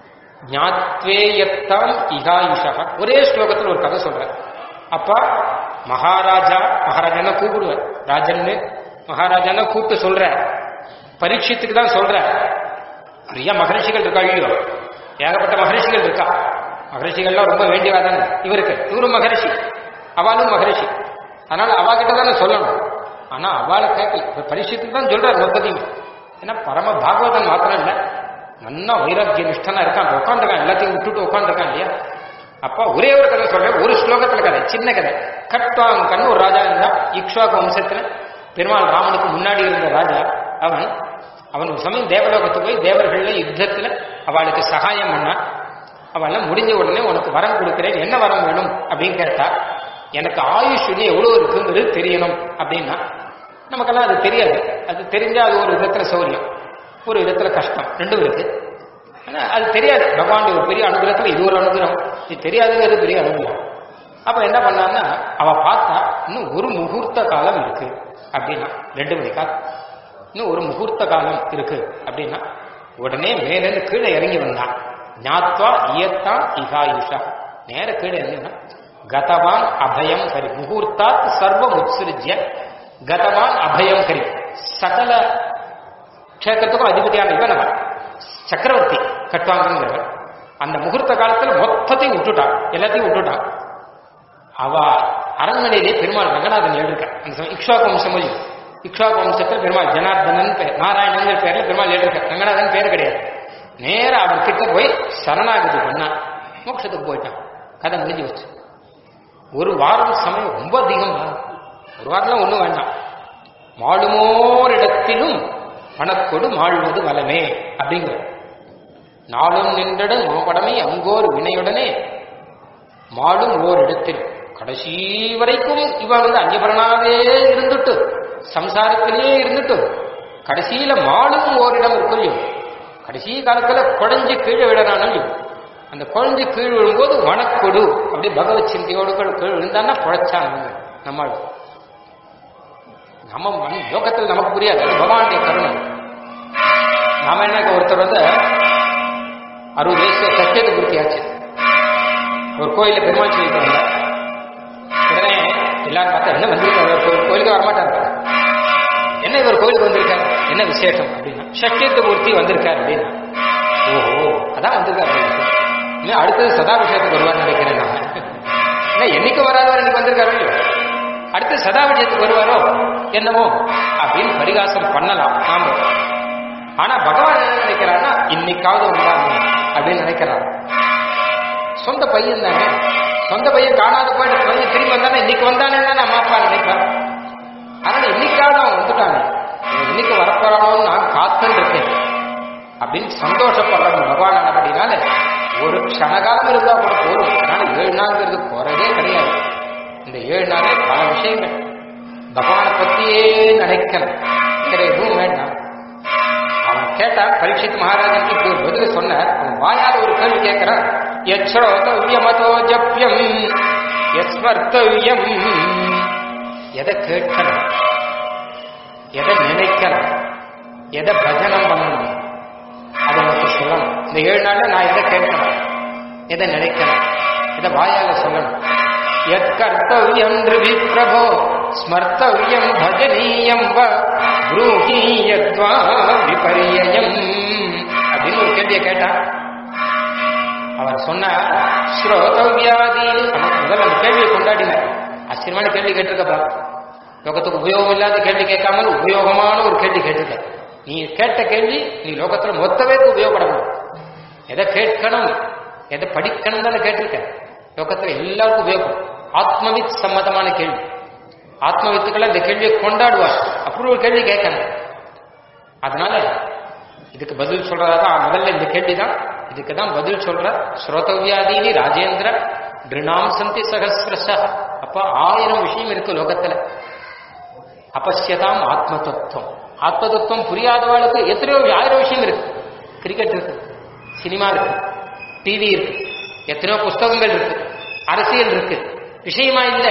ஞாத்வேயத்தாம் இகாயுஷா ஒரே ஸ்லோகத்தில் ஒரு கதை சொல்ற அப்பா மகாராஜா மகாராஜான கூப்பிடுவார் ராஜன்னு மகாராஜான கூப்பிட்டு சொல்ற பரீட்சத்துக்கு தான் சொல்ற நிறைய மகரிஷிகள் இருக்கா இல்லையோ ஏகப்பட்ட மகரிஷிகள் இருக்கா மகரிஷிகள்லாம் ரொம்ப வேண்டியவாதாங்க இவருக்கு இவரும் மகரிஷி அவளும் மகரிஷி அதனால அவகிட்ட தானே சொல்லணும் ஆனா அவளை கேட்கல இப்ப பரிசுத்துக்கு தான் சொல்றாரு மொத்தத்தையுமே ஏன்னா பரம பாகவதன் மாத்திரம் இல்ல நல்லா வைராக்கிய நிஷ்டனா இருக்கான் உட்காந்துருக்கான் எல்லாத்தையும் விட்டுட்டு உட்காந்துருக்கான் இல்லையா அப்பா ஒரே ஒரு கதை சொல்றேன் ஒரு ஸ்லோகத்துல கதை சின்ன கதை கட்வாங்கன்னு ஒரு ராஜா இருந்தா இக்ஷ்வாக வம்சத்துல பெருமாள் ராமனுக்கு முன்னாடி இருந்த ராஜா அவன் அவன் ஒரு சமயம் தேவலோகத்துக்கு போய் தேவர்கள்ல யுத்தத்துல அவளுக்கு சகாயம் பண்ணான் அவெல்லாம் முடிஞ்ச உடனே உனக்கு வரம் கொடுக்கிறேன் என்ன வரம் வேணும் அப்படின்னு கேட்டா எனக்கு ஆயுஷ் இன்னும் எவ்வளவு இருக்குங்கிறது தெரியணும் அப்படின்னா நமக்கெல்லாம் அது தெரியாது அது தெரிஞ்சா அது ஒரு விதத்துல சௌரியம் ஒரு விதத்துல கஷ்டம் ரெண்டும் இருக்கு ஆனா அது தெரியாது பகவானுடைய ஒரு பெரிய அனுகிரகத்துல இது ஒரு அனுகிரகம் இது தெரியாதுங்கிறது பெரிய அனுகிரகம் அப்ப என்ன பண்ணான்னா அவ பார்த்தா இன்னும் ஒரு முகூர்த்த காலம் இருக்கு அப்படின்னா ரெண்டு மணி காலம் இன்னும் ஒரு முகூர்த்த காலம் இருக்கு அப்படின்னா உடனே மேலிருந்து கீழே இறங்கி வந்தான் ஞாத்வா இயத்தான் இகாயுஷா நேர கீழே இறங்கினா கதவான் அபயம் கரி முகூர்த்தாத் சர்வம் உத்சிருஜ்ய கதவான் அபயம் கரி சகல க்ஷேத்திரத்துக்கும் அதிபதியான இவன் அவன் சக்கரவர்த்தி கட்டுவாங்கிறவன் அந்த முகூர்த்த காலத்துல மொத்தத்தையும் விட்டுட்டான் எல்லாத்தையும் விட்டுட்டான் அவ அரண்மனையிலே பெருமாள் ரங்கநாதன் எழுதிருக்கான் அந்த சமயம் இக்ஷாக வம்சம் மொழி இக்ஷாக வம்சத்தில் பெருமாள் ஜனார்தனன் பேர் நாராயணன் பேர்ல பெருமாள் எழுதிருக்கார் ரங்கநாதன் பேர் கிடையாது நேரா அவர் கிட்ட போய் சரணாகதி பண்ணான் மோட்சத்துக்கு போயிட்டான் கதை முடிஞ்சு வச்சு ஒரு வாரம் சமயம் ரொம்ப அதிகம் தான் ஒரு வாரம்லாம் ஒண்ணும் வேண்டாம் மாடுமோர் இடத்திலும் பணக்கொடு மாழ்வது வலமே அப்படிங்கிற நாளும் நின்றட மாபடமை அங்கோர் வினையுடனே மாடும் ஓர் இடத்தில் கடைசி வரைக்கும் இவன் வந்து அந்நியபரனாவே இருந்துட்டு சம்சாரத்திலேயே இருந்துட்டு கடைசியில மாடும் ஓரிடம் இருக்கும் கடைசி காலத்துல குழஞ்சு கீழே விடறானு அந்த குழந்தை கீழ் விழும்போது வனக்கொடு அப்படி பகவத் சிந்தையோடு கீழ் விழுந்தான்னா குழைச்சாங்க நம்மால் நம்ம மண் லோகத்தில் நமக்கு புரியாது அது பகவானுடைய கருணை நாம என்ன ஒருத்தர் வந்து அறுபது வயசுல சத்தியத்தை பூர்த்தியாச்சு ஒரு கோயில பெருமாள் சொல்லிட்டு வந்தார் உடனே எல்லாரும் பார்த்தா என்ன வந்திருக்காரு ஒரு கோயிலுக்கு வரமாட்டாரு என்ன இவர் கோயிலுக்கு வந்திருக்காரு என்ன விசேஷம் அப்படின்னா சத்தியத்தை பூர்த்தி வந்திருக்காரு அப்படின்னா ஓஹோ அதான் வந்திருக்காரு அப்படின்னு. இன்னும் அடுத்தது சதாபிஷேகத்துக்கு வருவார்னு நினைக்கிறேன் நான் என்ன என்னைக்கு வராதவர் இன்னைக்கு வந்திருக்காரு இல்லையோ அடுத்து சதாபிஷேகத்துக்கு வருவாரோ என்னமோ அப்படின்னு பரிகாசம் பண்ணலாம் நாம ஆனா பகவான் என்ன நினைக்கிறாருன்னா இன்னைக்காவது வந்தாங்க அப்படின்னு நினைக்கிறார் சொந்த பையன் தானே சொந்த பையன் காணாத போயிட்டு பையன் திரும்பி வந்தானே இன்னைக்கு வந்தானே தான் அம்மா அப்பா நினைப்பார் அதனால இன்னைக்காவது அவன் வந்துட்டானே இவன் இன்னைக்கு வரப்போறானோன்னு நான் காத்துன்னு இருக்கேன் அப்படின்னு சந்தோஷப்படுறவன் பகவான் அப்படின்னால ஒரு க்ஷணகாலம் இருந்தா கூட போதும் அதனால ஏழு நாள்ங்கிறது குறைவே கிடையாது இந்த ஏழு நாளே பல விஷயங்கள் பகவானை பத்தியே நினைக்கணும் வேற எதுவும் வேண்டாம் அவன் கேட்டான் பரீட்சித் மகாராஜனுக்கு இப்படி ஒரு பதில் சொன்னார் அவன் வாயால் ஒரு கேள்வி கேட்கிறான் எச்சோதவியமதோ ஜப்யம் எஸ்வர்த்தவியம் எதை கேட்கணும் எதை நினைக்கணும் எதை பஜனம் பண்ணணும் அதை எனக்கு சொல்லணும் இந்த ஏழு நாள்ல நான் எதை கேட்கணும் எதை நினைக்கணும் எதை வாயால சொல்லணும் எத் கர்த்தவியம் பிரபோ ஸ்மர்த்தவ்யம் பஜனீயம் வ ப்ரூஹி யத்வா விபர்யயம் அப்படின்னு ஒரு கேள்வியை கேட்டான் அவர் சொன்ன ஸ்ரோதவ்யாதீன் அவன் முதல்ல அந்த கேள்வியை கொண்டாடினார் ஆச்சரியமான கேள்வி கேட்டிருக்கப்பா லோகத்துக்கு உபயோகம் இல்லாத கேள்வி கேட்காமல் உபயோகமான ஒரு கேள்வி கேட்டிருக்க நீ கேட்ட கேள்வி நீ லோகத்துல மொத்தவே உபயோகப்படணும் எதை கேட்கணும் எதை படிக்கணும் தானே கேட்டிருக்க லோகத்துல எல்லாருக்கும் உபயோகம் ஆத்மவித் சம்மதமான கேள்வி ஆத்மவித்துக்கள் இந்த கேள்வியை கொண்டாடுவார் அப்படி ஒரு கேள்வி கேட்கணும் அதனால இதுக்கு பதில் சொல்றதா தான் முதல்ல இந்த கேள்வி தான் இதுக்கு தான் பதில் சொல்ற ஸ்ரோதவியாதீனி ராஜேந்திர திருணாம் சந்தி சகசிரச அப்ப ஆயிரம் விஷயம் இருக்கு லோகத்துல அபசியதாம் ஆத்ம தத்துவம் ஆத்ம தத்துவம் புரியாதவளுக்கு எத்தனையோ ஆயிரம் விஷயம் இருக்கு கிரிக்கெட் இருக்கு சினிமா இருக்கு டிவி இருக்கு எத்தனையோ புஸ்தகங்கள் இருக்கு அரசியல் இருக்கு விஷயமா இல்லை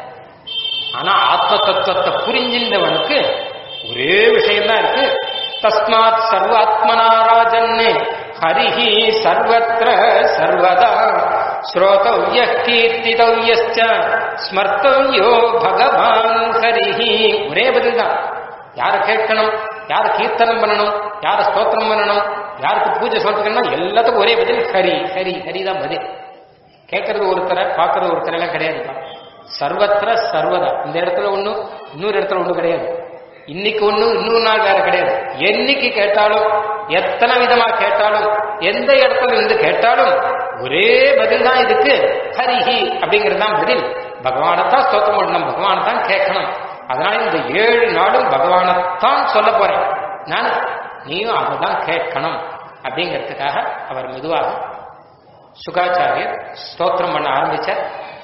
ஆனா ஆத்ம தத்துவத்தை புரிஞ்சின்றவனுக்கு ஒரே விஷயம்தான் இருக்கு தஸ்மாத் சர்வாத்மனாராஜன் ஹரிஹி சர்வத்திர சர்வதா ஸ்ரோதவ்ய கீர்த்திதவ்யஸ்ச ஸ்மர்த்தவ்யோ பகவான் ஹரிஹி ஒரே பதில் தான் யாரை கேட்கணும் யாரை கீர்த்தனம் பண்ணணும் யாரை ஸ்தோத்திரம் பண்ணணும் யாருக்கு பூஜை சொல்றதுன்னா எல்லாத்துக்கும் ஒரே பதில் ஹரி ஹரி ஹரி தான் பதில் கேட்கறது ஒருத்தரை பார்க்கறது ஒருத்தரை எல்லாம் கிடையாதுப்பா சர்வத்திர சர்வதா இந்த இடத்துல ஒண்ணு இன்னொரு இடத்துல ஒண்ணு கிடையாது இன்னைக்கு ஒண்ணு இன்னொரு நாள் வேற கிடையாது என்னைக்கு கேட்டாலும் எத்தனை விதமா கேட்டாலும் எந்த இடத்துல இருந்து கேட்டாலும் ஒரே பதில் தான் இதுக்கு ஹரிஹி அப்படிங்கிறது தான் பதில் பகவானைத்தான் ஸ்தோத்திரம் பண்ணணும் பகவானை தான் கேட்கணும் அதனால இந்த ஏழு நாளும் பகவானைத்தான் சொல்ல போறேன் நான் நீயும் அதை தான் கேட்கணும் அப்படிங்கிறதுக்காக அவர் மெதுவாக சுகாச்சாரியர் ஸ்தோத்திரம் பண்ண ஆரம்பிச்சார்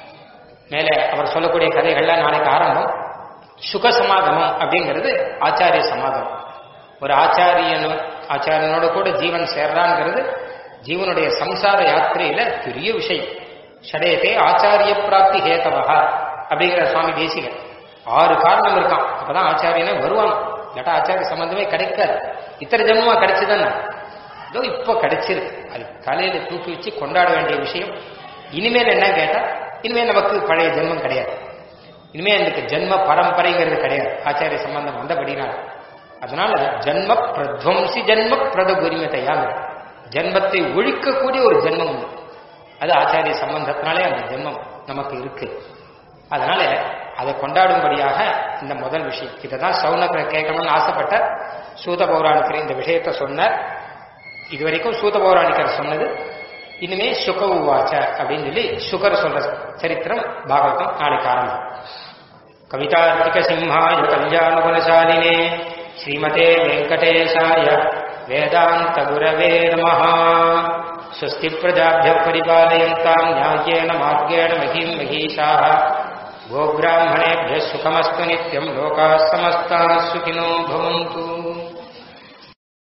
மேலே அவர் சொல்லக்கூடிய கதைகள்லாம் நாளைக்கு ஆரம்பம் சுக சமாகமம் அப்படிங்கிறது ஆச்சாரிய சமாகமம் ஒரு ஆச்சாரியன் ஆச்சாரியனோட கூட ஜீவன் சேர்றாங்கிறது ஜீவனுடைய சம்சார யாத்திரையில பெரிய விஷயம் ஷடேதே ஆச்சாரிய பிராப்தி ஹேதவா அப்படிங்கிற சுவாமி தேசிகன் ஆறு காரணம் இருக்கான் அப்பதான் ஆச்சாரியனே வருவான் இல்லாட்டா ஆச்சாரிய சம்பந்தமே கிடைக்காது இத்தனை ஜென்மமா கிடைச்சுதானே இதோ இப்போ கிடைச்சிருக்கு அது தலையில தூக்கி வச்சு கொண்டாட வேண்டிய விஷயம் இனிமேல் என்ன கேட்டா இனிமேல் நமக்கு பழைய ஜென்மம் கிடையாது இனிமேல் எனக்கு ஜென்ம பரம்பரைங்கிறது கிடையாது ஆச்சாரிய சம்பந்தம் வந்தபடினால் அதனால ஜென்ம பிரத்வம்சி ஜென்ம பிரத உரிமத்தையாக ஜென்மத்தை ஒழிக்கக்கூடிய ஒரு ஜென்மம் உண்டு அது ஆச்சாரிய சம்பந்தத்தினாலே அந்த ஜென்மம் நமக்கு இருக்கு அதனால அதை கொண்டாடும்படியாக இந்த முதல் விஷயம் இதை தான் சவுனக்கரை கேட்கணும்னு ஆசைப்பட்ட சூத பௌராணிக்கர் இந்த விஷயத்தை சொன்னார் இதுவரைக்கும் சூத பௌராணிக்கர் சொன்னது இனிமே சுக உவாச்ச அப்படின்னு சொல்லி சுகர் சொல்ற சரித்திரம் பாகவதம் நாளைக்கு ஆரம்பம் கவிதார்த்திக சிம்ஹாய கல்யாண குணசாலினே ஸ்ரீமதே வெங்கடேஷாய வேதாந்த குரவே நமः स्वस्ति प्रजाभ्यः परिपालयन्ताम् न्याय्येन मार्गेण महीम् महीषाः गोब्राह्मणेभ्यः सुखमस्तु नित्यम् लोकाः समस्ताः सुखिनो भवन्तु